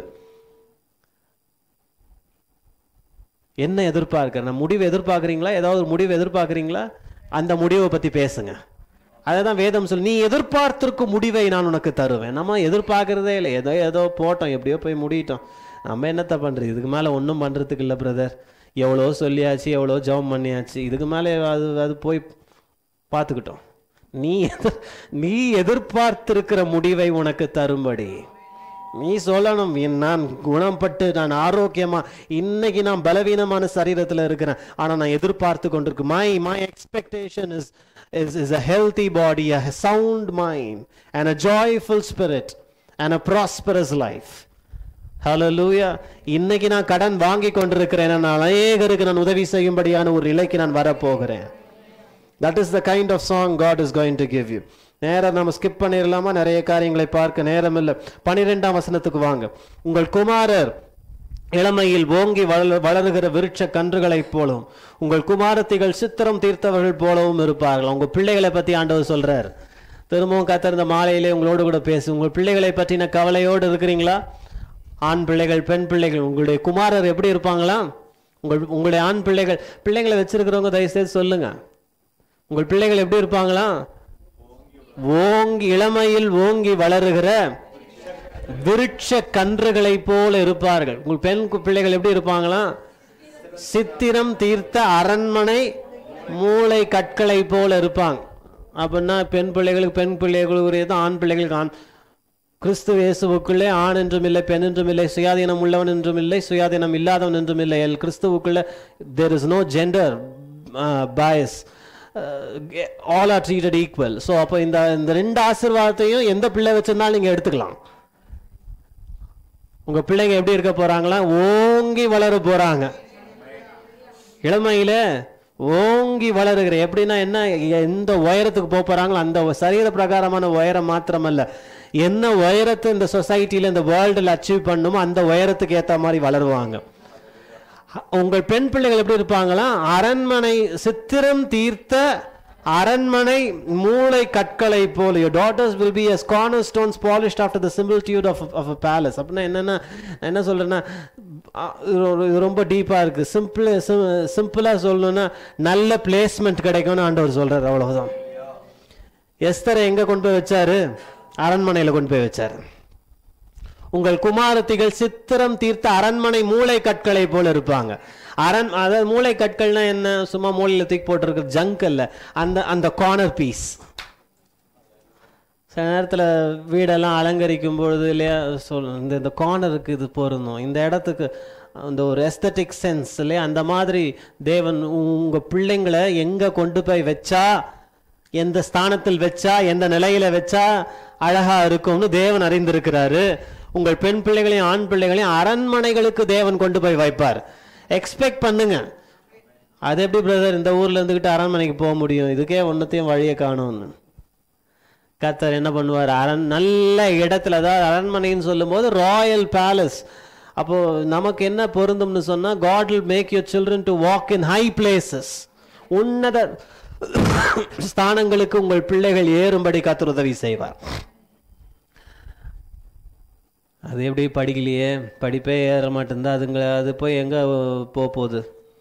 என்ன எதிர்பார்க்கிற நான் முடிவு எதிர்பார்க்குறீங்களா ஏதாவது ஒரு முடிவு எதிர்பார்க்குறீங்களா அந்த முடிவை பத்தி பேசுங்க அதை தான் வேதம் சொல்லி நீ எதிர்பார்த்திருக்கும் முடிவை நான் உனக்கு தருவேன் நம்ம எதிர்பார்க்கறதே இல்லை ஏதோ ஏதோ போட்டோம் எப்படியோ போய் முடியிட்டோம் நம்ம என்னத்த பண்றது இதுக்கு மேலே ஒன்றும் பண்றதுக்கு இல்லை பிரதர் எவ்வளோ சொல்லியாச்சு எவ்வளோ ஜெபம் பண்ணியாச்சு இதுக்கு மேலே அது அது போய் பார்த்துக்கிட்டோம் நீ எதிர்- நீ எதிர்பார்த்திருக்கிற முடிவை உனக்கு தரும்படி நீ சொல்லணும் என் நான் குணப்பட்டு நான் ஆரோக்கியமா இன்னைக்கு நான் பலவீனமான சரீரத்துல இருக்கிறேன் ஆனா நான் எதிர்பார்த்து கொண்டிருக்கு my my expectation is is is a healthy body a sound mind and a joyful spirit and a prosperous life ஹalleluya இன்னைக்கு நான் கடன் வாங்கி கொண்டிருக்கிறேன் நான் அநேகருக்கு நான் உதவி செய்யும்படியான ஒரு நிலைக்கு நான் வரப்போகிறேன் that is the kind of song God is going to give you நேரம் நம்ம ஸ்கிப் பண்ணிடலாமா நிறைய காரியங்களை பார்க்க நேரம் இல்லை பனிரெண்டாம் வசனத்துக்கு வாங்க உங்கள் குமாரர் இளமையில் ஓங்கி வள வளருகிற விருட்ச கன்றுகளைப் போலவும் உங்கள் குமாரத்திகள் சித்திரம் தீர்த்தவர்கள் போலவும் இருப்பார்கள் உங்க பிள்ளைகளை பத்தி ஆண்டவர் சொல்றார் திரும்பவும் கத்திருந்த மாலையிலே உங்களோடு கூட பேசு உங்கள் பிள்ளைகளை பற்றின கவலையோடு இருக்கிறீங்களா ஆண் பிள்ளைகள் பெண் பிள்ளைகள் உங்களுடைய குமாரர் எப்படி இருப்பாங்களா உங்கள் உங்களுடைய ஆண் பிள்ளைகள் பிள்ளைங்களை வச்சிருக்கிறவங்க தயவுசெய்து சொல்லுங்க உங்கள் பிள்ளைகள் எப்படி இருப்பாங்களா ஓங்கி இளமையில் ஓங்கி வளருகிற விருட்ச கன்றுகளைப் போல இருப்பார்கள் உங்கள் பெண் கு- பிள்ளைகள் எப்படி இருப்பாங்களா சித்திரம் தீர்த்த அரண்மனை மூளை கற்களை போல இருப்பாங்க அப்படின்னா பெண் பிள்ளைகளுக்கு பெண் பிள்ளைகளுக்குரியது ஆண் பிள்ளைகளுக்கு ஆண் கிறிஸ்து இயேசுவுக்குள்ளே ஆண் என்றும் இல்லை பெண் என்றும் இல்லை சுயாதீனம் உள்ளவன் என்றும் இல்லை சுயாதீனம் இல்லாதவன் என்றும் இல்லை எல் கிறிஸ்துவுக்குள்ள there is no gender bias all are treated equal so அப்போ இந்த இந்த ரெண்டு ஆசீர்வாதத்தையும் எந்த பிள்ளை வச்சிருந்தாலும் நீங்கள் எடுத்துக்கலாம் உங்க பிள்ளைங்க எப்படி இருக்க போறாங்களா ஓங்கி வளர போறாங்க இளமையில ஓங்கி வளருகிற எப்படின்னா என்ன எந்த உயரத்துக்கு போக போறாங்களோ அந்த சரீர பிரகாரமான உயரம் மாத்திரமல்ல என்ன உயரத்தை இந்த சொசைட்டில இந்த வேர்ல்டில் அச்சீவ் பண்ணுமோ அந்த உயரத்துக்கு ஏத்த மாதிரி வளருவாங்க உங்கள் பெண் பிள்ளைகள் எப்படி இருப்பாங்களா அரண்மனை சித்திரம் தீர்த்த அரண்மனை மூளை கற்களை போல your daughters will be as cornerstones polished after the similitude of of a palace அப்படின்னா என்னன்னா நான் என்ன சொல்றேன்னா அ, இது ஒரு- இது ரொம்ப டீப்பா இருக்கு சிம்பிள் சிம்பிளா சொல்லணும்னா நல்ல பிளேஸ்மெண்ட் கிடைக்கும்னு ஆண்டவர் சொல்றாரு அவ்வளவுதான் எஸ்தரை எங்க கொண்டு போய் வச்சாரு அரண்மனையில கொண்டு போய் வச்சாரு உங்கள் குமாரத்திகள் சித்திரம் தீர்த்த அரண்மனை மூளை கற்களை போல இருப்பாங்க அரண் அதாவது மூளை கற்கள்னா என்ன சும்மா மூளையில தூக்கி போட்டிருக்கிற ஜங்க் அல்ல அந்த அந்த கார்னர் பீஸ் சில நேரத்தில் வீடெல்லாம் அலங்கரிக்கும் பொழுது இல்லையா சொல் இந்த இந்த கார்னருக்கு இது பொருந்தும் இந்த இடத்துக்கு அந்த ஒரு எஸ்தட்டிக் சென்ஸ் இல்லையா அந்த மாதிரி தேவன் உங்க பிள்ளைங்களை எங்க கொண்டு போய் வச்சா எந்த ஸ்தானத்தில் வச்சா எந்த நிலையில வச்சா அழகா இருக்கும்னு தேவன் அறிந்திருக்கிறாரு உங்கள் பெண் பிள்ளைகளையும் ஆண் பிள்ளைகளையும் அரண்மனைகளுக்கு தேவன் கொண்டு போய் வைப்பார் எக்ஸ்பெக்ட் பண்ணுங்க அது எப்படி பிரதர் இந்த ஊர்ல இருந்துகிட்டு அரண்மனைக்கு போக முடியும் இதுக்கே ஒன்னத்தையும் வழியை காணும்னு கர்த்தர் என்ன பண்ணுவார் அரண் நல்ல இடத்துல அதாவது அரண்மனைன்னு சொல்லும்போது ராயல் பேலஸ் அப்போ நமக்கு என்ன பொருந்தும்னு சொன்னா God will make your children to walk in high places உன்னத ஸ்தானங்களுக்கு உங்கள் பிள்ளைகள் ஏறும்படி கர்த்தர் உதவி செய்வார் அது எப்படி படிக்கலையே படிப்பே ஏற மாட்டேங்குது அதுங்க அது போய் எங்க போக போகுது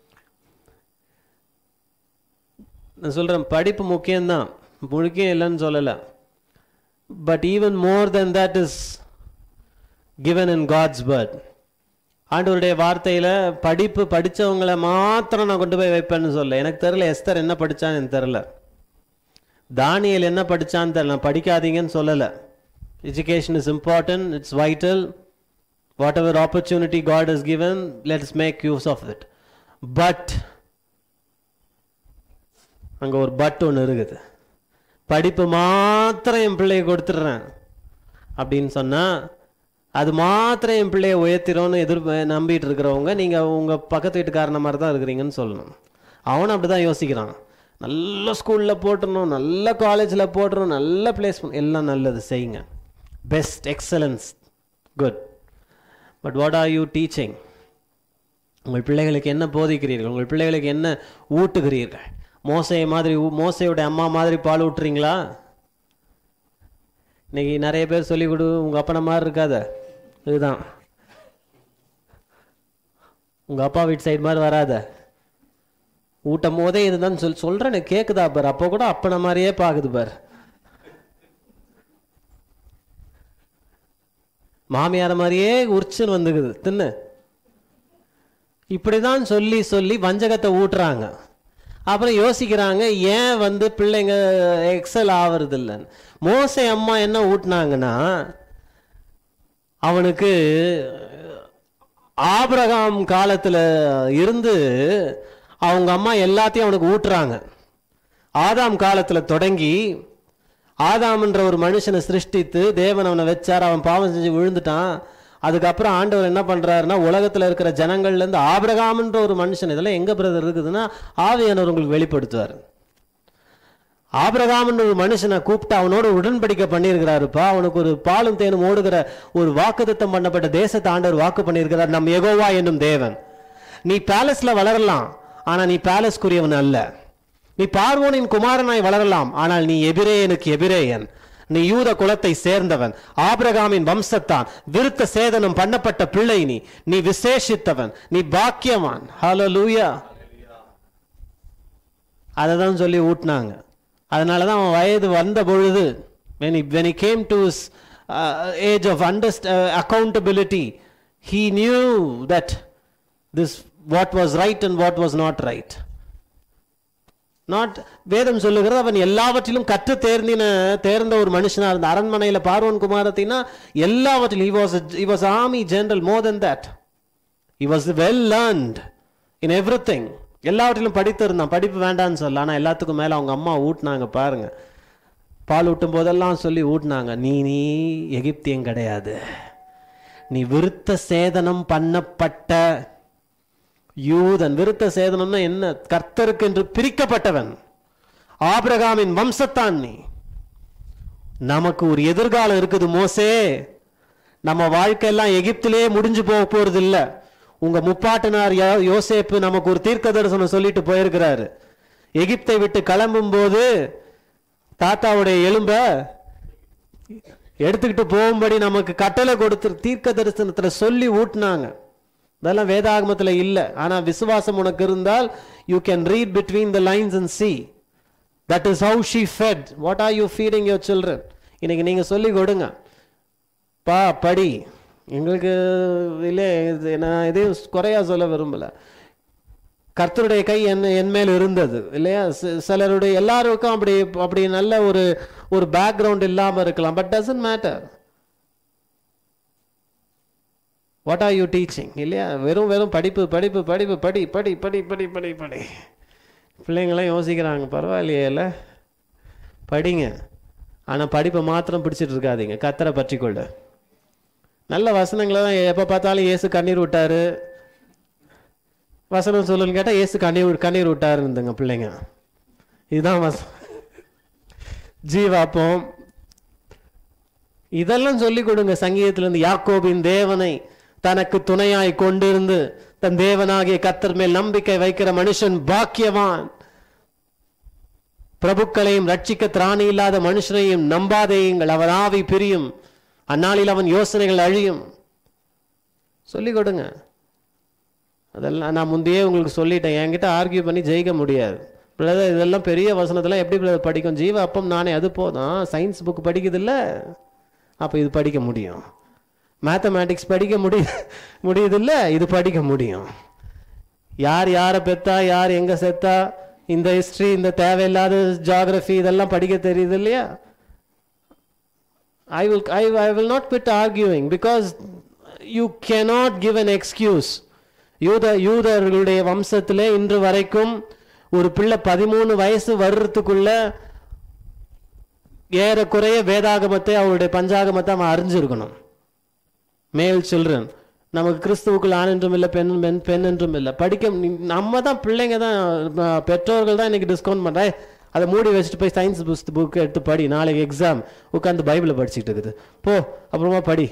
நான் சொல்றேன் படிப்பு முக்கியம்தான் முக்கியம் இல்லைன்னு சொல்லலை but even more then that is given in God's word ஆண்டவருடைய வார்த்தையில படிப்பு படிச்சவங்களை மாத்திரம் நான் கொண்டு போய் வைப்பேன்னு சொல்ல எனக்கு தெரியல எஸ்தர் என்ன படிச்சான்னு எனக்கு தெரியல தானியல் என்ன படிச்சான்னு தெரியல நான் படிக்காதீங்கன்னு சொல்லல education is important it's vital whatever opportunity God is given let's make use of it but அங்க ஒரு பட் ஒன்று இருக்குது படிப்பு மாத்திரம் என் பிள்ளைய கொடுத்துட்றேன் அப்படின்னு சொன்னா அது மாத்திரம் என் பிள்ளைய உயர்த்திரோன்னு எதிர் நம்பிட்டு இருக்கிறவங்க நீங்க உங்க பக்கத்து வீட்டுக்காரன மாதிரி தான் இருக்கிறீங்கன்னு சொல்லணும் அவனும் அப்படிதான் யோசிக்கிறான் நல்ல ஸ்கூல்ல போட்டுறணும் நல்ல காலேஜில் போட்டுறணும் நல்ல பிளேஸ்மெண்ட் எல்லாம் நல்லது செய்யுங்க best excellence good but what are you teaching உங்கள் பிள்ளைகளுக்கு என்ன போதிக்கிறீர்கள் உங்கள் பிள்ளைகளுக்கு என்ன ஊட்டுகிறீர்கள் மோசையை மாதிரி ஊ- மோசையோட அம்மா மாதிரி பால் ஊட்டுறீங்களா இன்னைக்கு நிறைய பேர் சொல்லி கொடு உங்க அப்பனை மாதிரி இருக்காத இதுதான் உங்க அப்பா வீட்டு சைடு மாதிரி வராத ஊட்டும் போதே இதுதான் சொல் சொல்றேன்னு கேக்குதா பார் அப்போ கூட அப்பனை மாதிரியே பாக்குது பார் மாமியார மாதிரியே உரிச்சுன்னு வந்துக்குது தின்னு இப்படிதான் சொல்லி சொல்லி வஞ்சகத்தை ஊட்டுறாங்க அப்புறம் யோசிக்கிறாங்க ஏன் வந்து பிள்ளைங்க எக்ஸல் ஆவறது இல்லைன்னு மோசை அம்மா என்ன ஊட்டினாங்கன்னா அவனுக்கு ஆபிரகாம் காலத்துல இருந்து அவங்க அம்மா எல்லாத்தையும் அவனுக்கு ஊட்டுறாங்க ஆதாம் காலத்துல தொடங்கி ஆதாம்ன்ற ஒரு மனுஷனை சிருஷ்டித்து தேவன் அவனை வச்சார் அவன் பாவம் செஞ்சு விழுந்துட்டான் அதுக்கப்புறம் ஆண்டவர் என்ன பண்றாருன்னா உலகத்துல இருக்கிற ஜனங்கள்ல இருந்து ஆபிரகாம்ன்ற ஒரு மனுஷன் இதெல்லாம் எங்க பிரதர் இருக்குதுன்னா ஆவியானவர் உங்களுக்கு வெளிப்படுத்துவார் ஆபிரகாம்ன்ற ஒரு மனுஷனை கூப்பிட்டு அவனோட உடன்படிக்கை பண்ணியிருக்கிறாருப்பா அவனுக்கு ஒரு பாலும் தேனும் ஓடுகிற ஒரு வாக்குத்தத்தம் பண்ணப்பட்ட தேசத்தை ஆண்டவர் வாக்கு பண்ணியிருக்கிறார் நம் எகோவா என்னும் தேவன் நீ பேலஸ்ல வளரலாம் ஆனா நீ பேலஸ்க்குரியவன் அல்ல நீ பார்வோனின் குமாரனாய் வளரலாம் ஆனால் நீ எபிரேயனுக்கு எபிரேயன் நீ யூத குலத்தை சேர்ந்தவன் ஆபிரகாமின் வம்சத்தான் விருத்த சேதனம் பண்ணப்பட்ட பிள்ளை நீ நீ விசேஷித்தவன் நீ பாக்கியவான் ஹalleluya அதை தான் சொல்லி ஊட்டினாங்க அதனால தான் அவன் வயது வந்த பொழுது when he when he came to his uh, age of underst- uh, accountability he knew that this what was right and what was not right not வேதம் சொல்லுகிறது அவன் எல்லாவற்றிலும் கற்று தேர்ந்தின தேர்ந்த ஒரு மனுஷனா இருந்த அரண்மனையில பார்வன் குமாரத்தினா எல்லாவற்றிலும் he was a, he was army general more than that he was well learned in everything எல்லாவற்றிலும் படித்திருந்தான் படிப்பு வேண்டாம்னு சொல்ல ஆனா எல்லாத்துக்கும் மேல அவங்க அம்மா ஊட்டினாங்க பாருங்க பால் ஊட்டும் போதெல்லாம் சொல்லி ஊட்டினாங்க நீ நீ எகிப்தியன் கிடையாது நீ விருத்த சேதனம் பண்ணப்பட்ட யூதன் விருத்த சேதனம்னா என்ன கர்த்தருக்கு என்று பிரிக்கப்பட்டவன் ஆபிரகாமின் வம்சத்தான் நீ நமக்கு ஒரு எதிர்காலம் இருக்குது மோசே நம்ம வாழ்க்கையெல்லாம் எகிப்திலே முடிஞ்சு போக போறது இல்ல உங்க முப்பாட்டனார் யோ- யோசேப்பு நமக்கு ஒரு தீர்க்க தரிசனம் சொல்லிட்டு போயிருக்கிறாரு எகிப்தை விட்டு கிளம்பும் போது தாத்தாவுடைய எலும்ப எடுத்துக்கிட்டு போகும்படி நமக்கு கட்டளை கொடுத்து தீர்க்க தரிசனத்துல சொல்லி ஊட்டினாங்க இதெல்லாம் வேதாகமத்துல இல்ல ஆனா விசுவாசம் உனக்கு இருந்தால் you can read between the lines and see that is how she fed what are you feeding your children இன்னைக்கு நீங்க சொல்லி கொடுங்க பா படி எங்களுக்கு இல்லை இது நான் எதையும் குறையா சொல்ல விரும்பல கர்த்தருடைய கை என் என் மேல் இருந்தது இல்லையா சி- சிலருடைய எல்லாருக்கும் அப்படி அப்படி நல்ல ஒரு ஒரு பேக்ரவுண்ட் இல்லாம இருக்கலாம் but doesn't matter what are you teaching இல்லையா வெறும் வெறும் படிப்பு படிப்பு படிப்பு படி படி படி படி படி படி பிள்ளைங்களாம் யோசிக்கிறாங்க பரவாயில்லையே இல்லை படிங்க ஆனால் படிப்பை மாத்திரம் பிடிச்சிட்டு இருக்காதீங்க கத்தரை பற்றிக்கொள்ள நல்ல வசனங்களை தான் எப்போ பார்த்தாலும் இயேசு கண்ணீர் விட்டாரு வசனம் சொல்லுன்னு கேட்டால் இயேசு கண்ணீர் கண்ணீர் விட்டாருந்துங்க பிள்ளைங்க இதுதான் வச ஜீவாப்பம் இதெல்லாம் சொல்லி கொடுங்க சங்கீதத்திலிருந்து யாக்கோபின் தேவனை தனக்கு துணையாய் கொண்டிருந்து தன் தேவனாகிய கத்தர் மேல் நம்பிக்கை வைக்கிற மனுஷன் பாக்கியவான் பிரபுக்களையும் ரட்சிக்க திராணி இல்லாத மனுஷனையும் நம்பாதேயுங்கள் அவர் ஆவி பிரியும் அந்நாளில் அவன் யோசனைகள் அழியும் சொல்லிக் கொடுங்க அதெல்லாம் நான் முந்தையே உங்களுக்கு சொல்லிட்டேன் என்கிட்ட ஆர்கியூ பண்ணி ஜெயிக்க முடியாது பிரதர் இதெல்லாம் பெரிய வசனத்தெல்லாம் எப்படி பிரதர் படிக்கும் ஜீவ அப்பம் நானே அது போதும் சயின்ஸ் புக் படிக்குது இல்ல அப்போ இது படிக்க முடியும் மேத்தமேட்டிக்ஸ் படிக்க முடிய முடியுது இல்ல இது படிக்க முடியும் யார் யாரை பெத்தா யார் எங்க செத்தா இந்த ஹிஸ்டரி இந்த தேவையில்லாத ஜியாகிரபி இதெல்லாம் படிக்க தெரியுது இல்லையா I will, I, I will not quit arguing because you cannot give an excuse. யூத யூதர்களுடைய வம்சத்திலே இன்று வரைக்கும் ஒரு பிள்ளை பதிமூணு வயசு வர்றதுக்குள்ள ஏறக்குறைய வேதாகமத்தை அவருடைய பஞ்சாகமத்தை அவன் அறிஞ்சிருக்கணும் மேல் சில்ட்ரன் நமக்கு கிறிஸ்துவுக்குள் ஆண் என்றும் இல்லை பெண் பெண் பெண் என்றும் இல்லை படிக்க நீ- நம்ம தான் பிள்ளைங்க தான் அஹ், பெற்றோர்கள் தான் இன்னைக்கு டிஸ்கவுண்ட் பண்ணுறேன் அதை மூடி வச்சுட்டு போய் சயின்ஸ் புஸ்து புக் எடுத்து படி நாளைக்கு எக்ஸாம் உட்காந்து பைபிளை படிச்சுட்டு இருக்குது போ அப்புறமா படி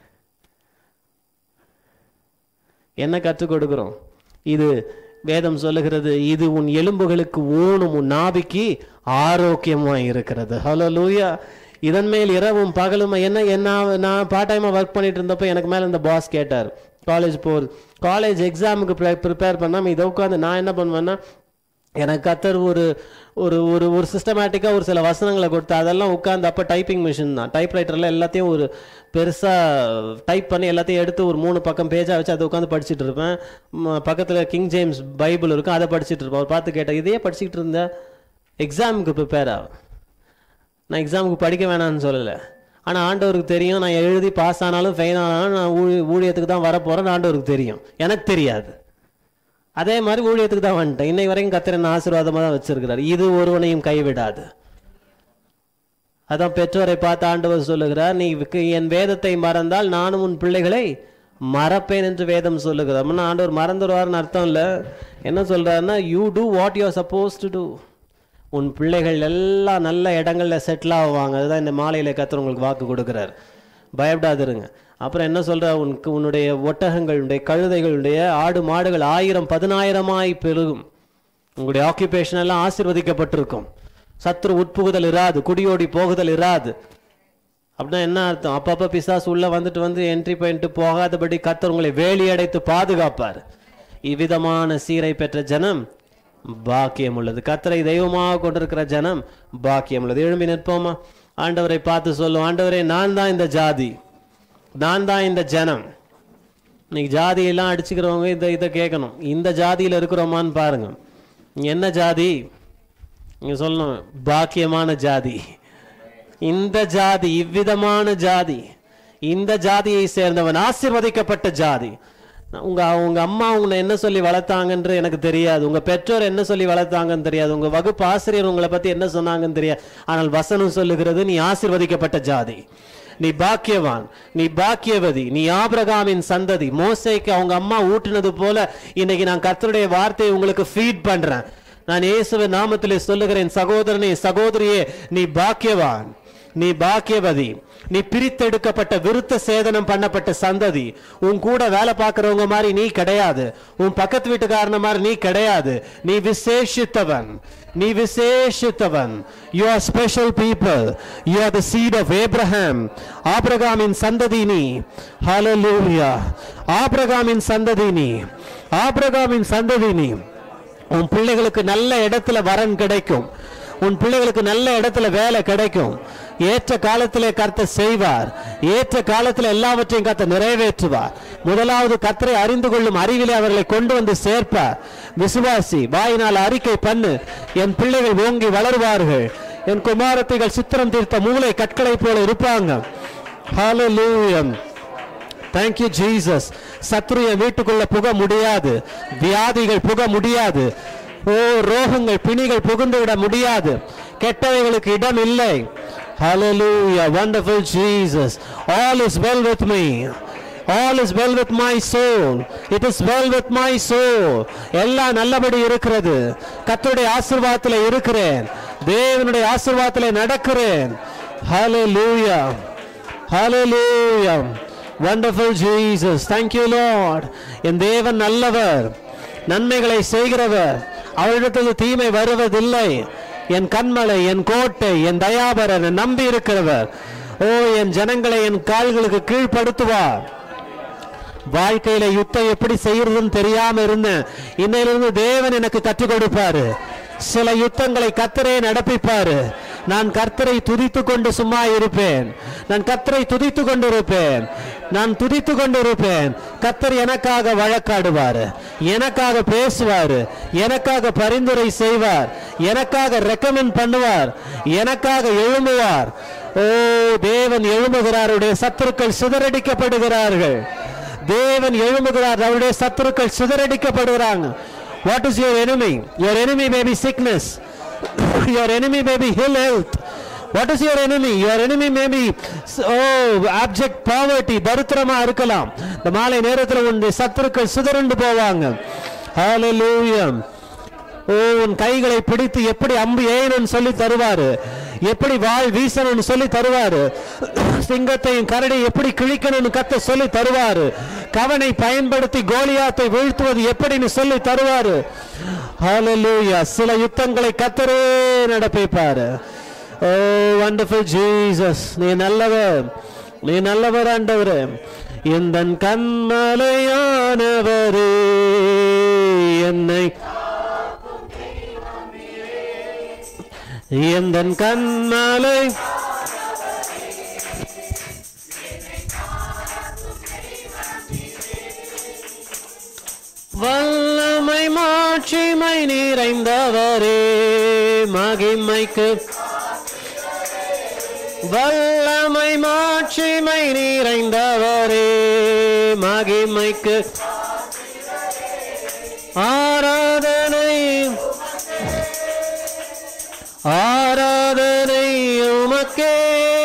என்ன கற்றுக் கொடுக்கிறோம் இது வேதம் சொல்லுகிறது இது உன் எலும்புகளுக்கு ஊனும் உன் நாபிக்கு ஆரோக்கியமாய் இருக்கிறது ஹலோ லூயா இதன் மேல் இரவும் பகலும் என்ன என்ன நான் பார்ட் டைமாக ஒர்க் பண்ணிட்டு இருந்தப்போ எனக்கு மேலே இந்த பாஸ் கேட்டார் காலேஜ் போகிறது காலேஜ் எக்ஸாமுக்கு ப்ரிப்பேர் பண்ணாமல் இதை உட்காந்து நான் என்ன பண்ணுவேன்னா எனக்கு கத்தர் ஒரு ஒரு ஒரு ஒரு சிஸ்டமேட்டிக்காக ஒரு சில வசனங்களை கொடுத்து அதெல்லாம் உட்காந்து அப்போ டைப்பிங் மிஷின் தான் டைப்ரைட்டரில் எல்லாத்தையும் ஒரு பெருசாக டைப் பண்ணி எல்லாத்தையும் எடுத்து ஒரு மூணு பக்கம் பேஜாக வச்சு அதை உட்காந்து படிச்சுட்டு இருப்பேன் பக்கத்தில் கிங் ஜேம்ஸ் பைபிள் இருக்கும் அதை படிச்சுட்டு இருப்பேன் அவர் பார்த்து கேட்டேன் இதையே படிச்சுக்கிட்டு இருந்தேன் எக்ஸாமுக்கு ப்ரிப்பேர் ஆகும் நான் எக்ஸாமுக்கு படிக்க வேணாம்னு சொல்லலை ஆனால் ஆண்டவருக்கு தெரியும் நான் எழுதி பாஸ் ஆனாலும் ஃபெயில் ஆனாலும் நான் ஊழி ஊழியத்துக்கு தான் வரப்போகிறேன்னு ஆண்டவருக்கு தெரியும் எனக்கு தெரியாது அதே மாதிரி ஊழியத்துக்கு தான் வந்துட்டேன் இன்னை வரைக்கும் கத்திர என்ன ஆசீர்வாதமாக தான் வச்சிருக்கிறார் இது ஒருவனையும் கைவிடாது அதான் பெற்றோரை பார்த்து ஆண்டவர் சொல்லுகிறார் நீ விக்கு- என் வேதத்தை மறந்தால் நானும் உன் பிள்ளைகளை மறப்பேன் என்று வேதம் சொல்லுகிறார் அப்படின்னா ஆண்டவர் மறந்துடுவார்னு அர்த்தம் இல்லை என்ன சொல்றாருன்னா you do what you are suppose to do உன் பிள்ளைகள் எல்லாம் நல்ல இடங்கள்ல செட்டில் ஆவாங்க அதுதான் இந்த மாலையில கத்தர் உங்களுக்கு வாக்கு கொடுக்குறார் பயப்படாதிருங்க அப்புறம் என்ன சொல்ற உனக்கு உன்னுடைய ஒட்டகங்களுடைய கழுதைகளுடைய ஆடு மாடுகள் ஆயிரம் பதினாயிரமாய் பெருகும் உங்களுடைய ஆக்கியபேஷன் எல்லாம் ஆசீர்வதிக்கப்பட்டிருக்கும் சத்ரு உட்புகுதல் இராது குடியோடி போகுதல் இராது அப்படின்னா என்ன அர்த்தம் அப்பப்ப பிசாசு உள்ள வந்துட்டு வந்து என்ட்ரி பண்ணிட்டு போகாதபடி கத்தர் உங்களை வேலி அடைத்து பாதுகாப்பார் இவ்விதமான சீரை பெற்ற ஜனம் பாக்கியம் உள்ளது கத்தரை தெய்வமாக கொண்டிருக்கிற ஜனம் பாக்கியம் உள்ளது எழும்பி நிற்போமா ஆண்டவரை பார்த்து சொல்லும் ஆண்டவரே நான் தான் இந்த ஜாதி நான் தான் இந்த ஜனம் இன்னைக்கு ஜாதியெல்லாம் அடிச்சுக்கிறவங்க இதை இதை கேட்கணும் இந்த ஜாதியில் இருக்கிறோமான்னு பாருங்க நீங்க என்ன ஜாதி நீங்க சொல்லணும் பாக்கியமான ஜாதி இந்த ஜாதி இவ்விதமான ஜாதி இந்த ஜாதியை சேர்ந்தவன் ஆசீர்வதிக்கப்பட்ட ஜாதி உங்க உங்க அம்மா உங்களை என்ன சொல்லி வளர்த்தாங்கன்ற எனக்கு தெரியாது உங்க பெற்றோர் என்ன சொல்லி வளர்த்தாங்கன்னு தெரியாது உங்க வகுப்பு ஆசிரியர் உங்களை பத்தி என்ன சொன்னாங்கன்னு தெரியாது ஆனால் வசனம் சொல்லுகிறது நீ ஆசீர்வதிக்கப்பட்ட ஜாதி நீ பாக்கியவான் நீ பாக்கியவதி நீ ஆபிரகாமின் சந்ததி மோசைக்கு அவங்க அம்மா ஊட்டினது போல இன்னைக்கு நான் கர்த்தருடைய வார்த்தையை உங்களுக்கு ஃபீட் பண்றேன் நான் இயேசுவின் நாமத்திலே சொல்லுகிறேன் சகோதரனே சகோதரியே நீ பாக்கியவான் நீ பாக்கியவதி நீ பிரித்தெடுக்கப்பட்ட விருத்த சேதனம் பண்ணப்பட்ட சந்ததி உன் கூட வேலை பார்க்கறவங்க மாதிரி நீ கிடையாது உன் பக்கத்து வீட்டுக்காரன மாதிரி நீ கிடையாது நீ விசேஷித்தவன் நீ விசேஷித்தவன் you are special people you are the seed of Abraham ஆபிரகாமின் சந்ததி நீ ஹalleluya ஆபிரகாமின் சந்ததி நீ ஆபிரகாமின் சந்ததி நீ உன் பிள்ளைகளுக்கு நல்ல இடத்துல வரன் கிடைக்கும் உன் பிள்ளைகளுக்கு நல்ல இடத்துல வேலை கிடைக்கும் ஏற்ற காலத்திலே கர்த்தர் செய்வார் ஏற்ற காலத்தில் எல்லாவற்றையும் கர்த்தர் நிறைவேற்றுவார் முதலாவது கர்த்தரை அறிந்து கொள்ளும் அறிவிலே அவர்களை கொண்டு வந்து சேர்ப்பார் விசுவாசி வாயினால் அறிக்கை பண்ணு என் பிள்ளைகள் ஓங்கி வளருவார்கள் என் குமாரத்திகள் சித்திரம் தீர்த்த மூளை கற்களை போல இருப்பாங்க Hallelujah. தேங்க்யூ ஜீசஸ் சத்ருய வீட்டுக்குள்ள புக முடியாது வியாதிகள் புக முடியாது ஓ ரோகங்கள் பிணிகள் புகுந்து விட முடியாது கெட்டவைகளுக்கு இடம் இல்லை Hallelujah wonderful Jesus all is well with me all is well with my soul it is well with my soul எல்லாம் நல்லபடி இருக்கிறது கர்த்தருடைய ஆசீர்வாதத்தில் இருக்கிறேன் தேவனுடைய ஆசீர்வாதத்தில் நடக்கிறேன் Hallelujah Hallelujah. Wonderful Jesus. Thank you, Lord. என் தேவன் நல்லவர் நன்மைகளை செய்கிறவர் அவரிடத்தில் தீமை வருவதில்லை என் கண்மலை என் கோட்டை என் தயாபரன் நம்பி இருக்கிறவர் ஓ என் ஜனங்களை என் கால்களுக்கு கீழ்ப்படுத்துவார் வாழ்க்கையில யுத்தம் எப்படி செய்யறதுன்னு தெரியாம இருந்தேன் இன்னையிலிருந்து தேவன் எனக்கு கற்றுக் கொடுப்பாரு சில யுத்தங்களை கத்தரே நடப்பிப்பாரு நான் கர்த்தரை துதித்து கொண்டு சும்மா இருப்பேன் நான் கர்த்தரை துதித்து கொண்டு இருப்பேன் நான் துதித்து கொண்டு இருப்பேன் கர்த்தர் எனக்காக வழக்காடுவார் எனக்காக பேசுவார் எனக்காக பரிந்துரை செய்வார் எனக்காக ரெக்கமெண்ட் பண்ணுவார் எனக்காக எழும்புவார் ஓ தேவன் எழும்புகிறார் அவருடைய சத்துருக்கள் சிதறடிக்கப்படுகிறார்கள் தேவன் எழும்புகிறார் அவருடைய சத்துருக்கள் சிதறடிக்கப்படுகிறாங்க what is your enemy your enemy may be sickness your enemy may be ill health what is your enemy your enemy may be oh abject poverty தரித்திரமா இருக்கலாம் இந்த மாலை நேரத்தில் உன்னுடைய சத்துருக்கள் சிதறண்டு போவாங்க hallelujah ஓ உன் கைகளை பிடித்து எப்படி அம்பு ஏறணும்னு சொல்லி தருவாரு எப்படி வாள் வீசணும்னு சொல்லி தருவாரு சிங்கத்தையும் கரடி எப்படி கிழிக்கணும்னு கத்த சொல்லி தருவாரு கவனை பயன்படுத்தி கோலியாத்தை வீழ்த்துவது எப்படின்னு சொல்லி தருவாரு ஹalleluya சில யுத்தங்களை கத்தரே நடப்பிப்பாரு ஓ வண்டர்ஃபுல் ஜீசஸ் நீ நல்லவர் நீ நல்லவர் ஆண்டவரே இந்த கண்மலையானவரே என்னை எந்தன் கண்மலை வல்லமை மாட்சிமை நிறைந்தவரே மகிமைக்கு வல்லமை மாட்சிமை நிறைந்தவரே மகிமைக்கு ஆராதனை ஆராதனை உமக்கே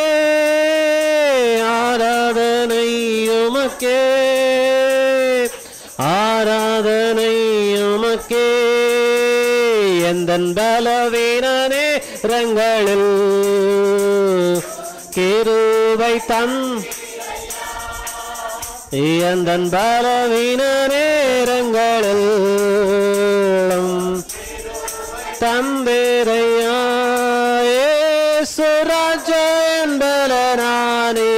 ஆராதனை உமக்கே ஆராதனை உமக்கே எந்தன் பலவீனனே ரங்களில் கிருபை தன் எந்தன் பலவீன நேரங்களில் தந்திரையா சுராஜ என்பலனானே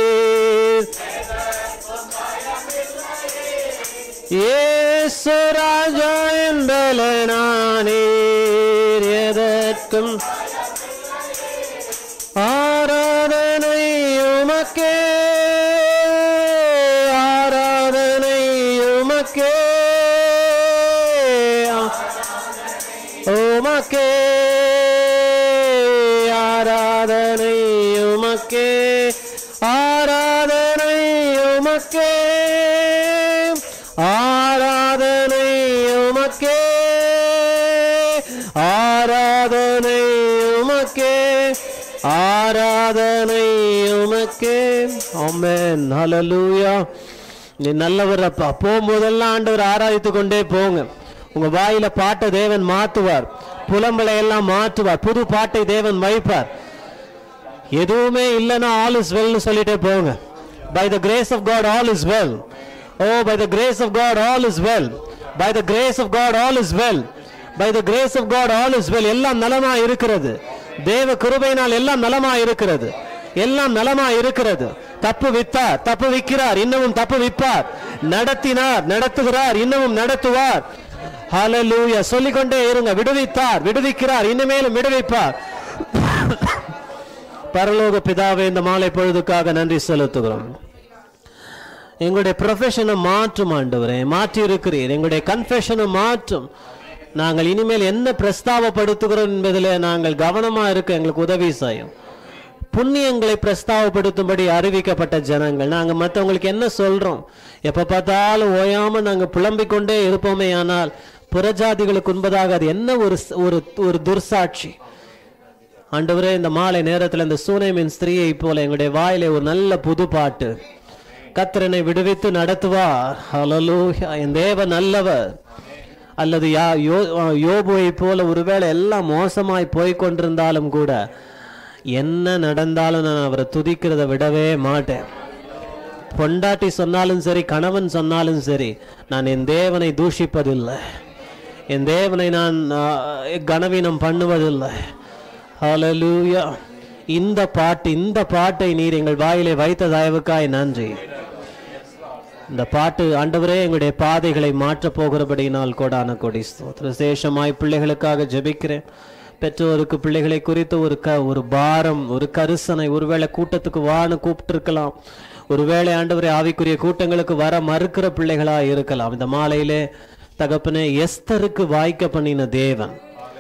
ஏசு ராஜா என்பலனானே எதற்கும் ஆராதனை உமக்கே ஆராதனை உமக்கே உமக்கே ஆராதனை உமக்கே ஆராதனை உமக்கே ஆராதனை உமக்கே ஆராதனை உமக்கே ஆராதனை உமக்கே ஆமென் ஹalleluya நீ நல்லவர் அப்பா போகும்போதெல்லாம் ஆண்டவர் ஆராதித்து கொண்டே போங்க உங்க வாயில பாட்டை தேவன் மாத்துவார் புலம்பலை எல்லாம் மாற்றுவார் புது பாட்டை தேவன் வைப்பார் எதுவுமே இல்லைன்னா ஆல் இஸ் வெல்னு சொல்லிட்டே போங்க by the grace of God all is well oh by the grace of God all is well by the grace of God all is well by the grace of God all is well எல்லாம் நலமா இருக்கிறது தேவ கிருபையினால் எல்லாம் நலமா இருக்கிறது எல்லாம் நலமா இருக்கிறது தப்பு வித்தார் தப்பு விக்கிறார் இன்னமும் தப்பு விப்பார் நடத்தினார் நடத்துகிறார் இன்னமும் நடத்துவார் ஹalleluya சொல்லிக்கொண்டே இருங்க விடுவித்தார் விடுவிக்கிறார் இனிமேலும் விடுவிப்பார் பரலோக பிதாவே இந்த மாலை பொழுதுக்காக நன்றி செலுத்துகிறோம் எங்களுடைய ப்ரொஃபஷனை மாற்றும் ஆண்டவரே மாற்றி இருக்கிறீர் எங்களுடைய கன்ஃபெஷனை மாற்றும் நாங்கள் இனிமேல் என்ன பிரஸ்தாவப்படுத்துகிறோம் என்பதில் நாங்கள் கவனமா இருக்க எங்களுக்கு உதவி செய்யும் புண்ணியங்களை பிரஸ்தாவப்படுத்தும்படி அறிவிக்கப்பட்ட ஜனங்கள் நாங்கள் மற்றவங்களுக்கு என்ன சொல்றோம் எப்ப பார்த்தாலும் ஓயாம நாங்கள் புலம்பிக் கொண்டே இருப்போமே ஆனால் புறஜாதிகளுக்கு உண்பதாக அது என்ன ஒரு ஒரு ஒரு துர்சாட்சி ஆண்டவரே இந்த மாலை நேரத்தில் இந்த சூனைமின் ஸ்திரீயை போல எங்களுடைய வாயிலே ஒரு நல்ல புது பாட்டு கத்திரனை விடுவித்து நடத்துவார் ஹalleluya என் தேவ நல்லவர் அல்லது யா யோ யோபுவை போல ஒருவேளை எல்லாம் மோசமாய் போய் கொண்டிருந்தாலும் கூட என்ன நடந்தாலும் நான் அவரை துதிக்கிறத விடவே மாட்டேன் பொண்டாட்டி சொன்னாலும் சரி கணவன் சொன்னாலும் சரி நான் என் தேவனை தூஷிப்பதில்லை என் தேவனை நான் ஆ, கனவீனம் பண்ணுவதில்லை ஹalleluya இந்த பாட்டு இந்த பாட்டை நீர் எங்கள் வாயிலே வைத்த தயவுக்காய் நன்றி இந்த பாட்டு ஆண்டவரே எங்களுடைய பாதைகளை மாற்றப் போகிறபடியினால் கோடான கொடி ஸ்தோத்திரம். விசேஷமாய் பிள்ளைகளுக்காக ஜெபிக்கிறேன் பெற்றோருக்கு பிள்ளைகளை குறித்து ஒரு க ஒரு பாரம் ஒரு கரிசனை ஒருவேளை கூட்டத்துக்கு வான்னு கூப்பிட்டு இருக்கலாம் ஒருவேளை ஆண்டவரே ஆவிக்குரிய கூட்டங்களுக்கு வர மறுக்கிற பிள்ளைகளா இருக்கலாம் இந்த மாலையிலே தகப்பனே எஸ்தருக்கு வாய்க்க பண்ணின தேவன்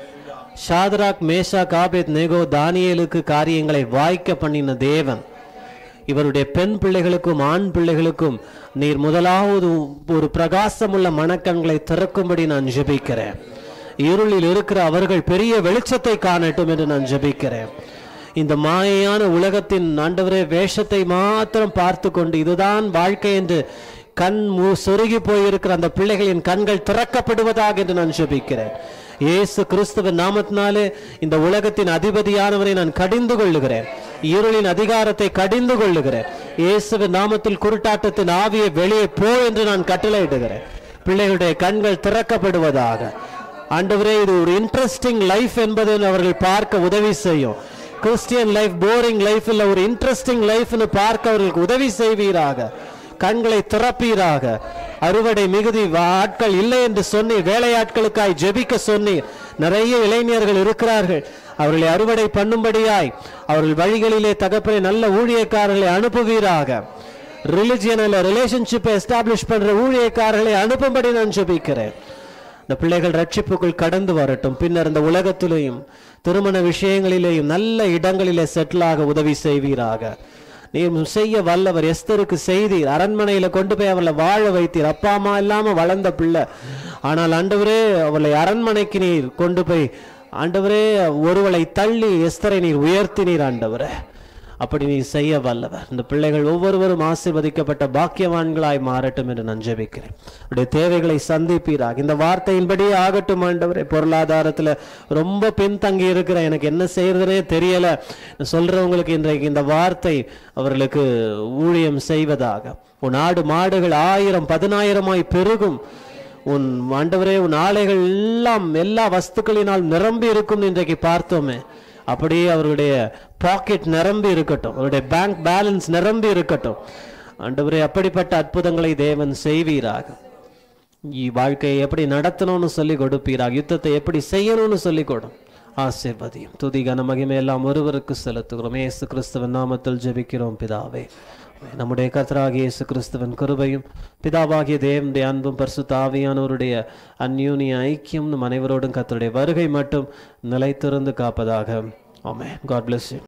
ஷாதராக் மேஷா காபேத் நேகோ தானியேலுக்கு காரியங்களை வாய்க்க பண்ணின தேவன் இவருடைய பெண் பிள்ளைகளுக்கும் ஆண் பிள்ளைகளுக்கும் நீர் முதலாவது ஒரு பிரகாசமுள்ள மனக்கண்களை திறக்கும்படி நான் ஜெபிக்கிறேன் இருளில் இருக்கிற அவர்கள் பெரிய வெளிச்சத்தை காணட்டும் என்று நான் ஜெபிக்கிறேன் இந்த மாயையான உலகத்தின் ஆண்டவரே வேஷத்தை மாத்திரம் பார்த்து கொண்டு இதுதான் வாழ்க்கை என்று கண் மு- சொருகி போயிருக்கிற அந்த பிள்ளைகளின் கண்கள் திறக்கப்படுவதாக என்று நான் ஜெபிக்கிறேன் இயேசு கிறிஸ்துவின் நாமத்தினாலே இந்த உலகத்தின் அதிபதியானவரை நான் கடிந்து கொள்ளுகிறேன் இருளின் அதிகாரத்தை கடிந்து கொள்ளுகிறேன் இயேசுவின் நாமத்தில் குருட்டாட்டத்தின் ஆவியை வெளியே போ என்று நான் கட்டளையிடுகிறேன் பிள்ளைகளுடைய கண்கள் திறக்கப்படுவதாக ஆண்டவரே இது ஒரு இன்ட்ரெஸ்டிங் லைஃப் என்பதை அவர்கள் பார்க்க உதவி செய்யும் கிறிஸ்டியன் லைஃப் போரிங் லைஃப் இல்ல ஒரு இன்ட்ரெஸ்டிங் லைஃப்னு பார்க்க அவர்களுக்கு உதவி செய்வீராக கண்களை திறப்பீராக அறுவடை மிகுதி வா- ஆட்கள் இல்லை என்று சொன்னீர் வேலையாட்களுக்காய் ஜெபிக்க சொன்னீர் நிறைய இளைஞர்கள் இருக்கிறார்கள் அவர்களை அறுவடை பண்ணும்படியாய் அவர்கள் வழிகளிலே தகப்பனை நல்ல ஊழியக்காரர்களை அனுப்புவீராக ரிலிஜியன் இல்ல ரிலேஷன்ஷிப்பை எஸ்டாப்ளிஷ் பண்ற ஊழியக்காரர்களை அனுப்பும்படி நான் ஜெபிக்கிறேன் இந்த பிள்ளைகள் ரட்சிப்புக்குள் கடந்து வரட்டும் பின்னர் இந்த உலகத்திலேயும் திருமண விஷயங்களிலேயும் நல்ல இடங்களிலே செட்டில் ஆக உதவி செய்வீராக நீர் செய்ய வல்லவர் எஸ்தருக்கு செய்தீர் அரண்மனையில கொண்டு போய் அவளை வாழ வைத்தீர் அப்பா அம்மா இல்லாம வளர்ந்த பிள்ளை ஆனால் ஆண்டவரே அவளை அரண்மனைக்கு நீர் கொண்டு போய் ஆண்டவரே ஒருவளை தள்ளி எஸ்தரை நீர் உயர்த்தினீர் ஆண்டவரே அப்படி நீ செய்ய வல்லவர் இந்த பிள்ளைகள் ஒவ்வொருவரும் ஆசீர்வதிக்கப்பட்ட பாக்கியவான்களாய் மாறட்டும் என்று நான் ஜெபிக்கிறேன் உடைய தேவைகளை சந்திப்பீராக இந்த வார்த்தையின்படி ஆகட்டும் ஆண்டவரே பொருளாதாரத்துல ரொம்ப பின்தங்கி இருக்கிற எனக்கு என்ன செய்யறதுனே தெரியல சொல்றவங்களுக்கு இன்றைக்கு இந்த வார்த்தை அவர்களுக்கு ஊழியம் செய்வதாக உன் ஆடு மாடுகள் ஆயிரம் பதினாயிரமாய் பெருகும் உன் ஆண்டவரே உன் ஆலைகள் எல்லாம் எல்லா வஸ்துக்களினால் நிரம்பி இருக்கும் இன்றைக்கு பார்த்தோமே அப்படியே அவருடைய பாக்கெட் நிரம்பி இருக்கட்டும் அவருடைய பேங்க் பேலன்ஸ் நிரம்பி இருக்கட்டும் ஆண்டவரே அப்படிப்பட்ட அற்புதங்களை தேவன் செய்வீராக இ வாழ்க்கையை எப்படி நடத்தணும்னு சொல்லி கொடுப்பீராக யுத்தத்தை எப்படி செய்யணும்னு சொல்லி கொடும் ஆசீர்வதியும் துதி கன மகிமை எல்லாம் ஒருவருக்கு செலுத்துகிறோம் இயேசு கிறிஸ்துவின் நாமத்தில் ஜெபிக்கிறோம் பிதாவே நம்முடைய கர்த்தராகிய இயேசு கிறிஸ்துவின் கிருபையும் பிதாவாகிய தேவனுடைய அன்பும் பரிசுத்த ஆவியானவருடைய அந்யூனிய ஐக்கியம் நம் அனைவரோடும் கர்த்தருடைய வருகை மட்டும் நிலைத்திருந்து காப்பதாக ஆமென் காட் bless you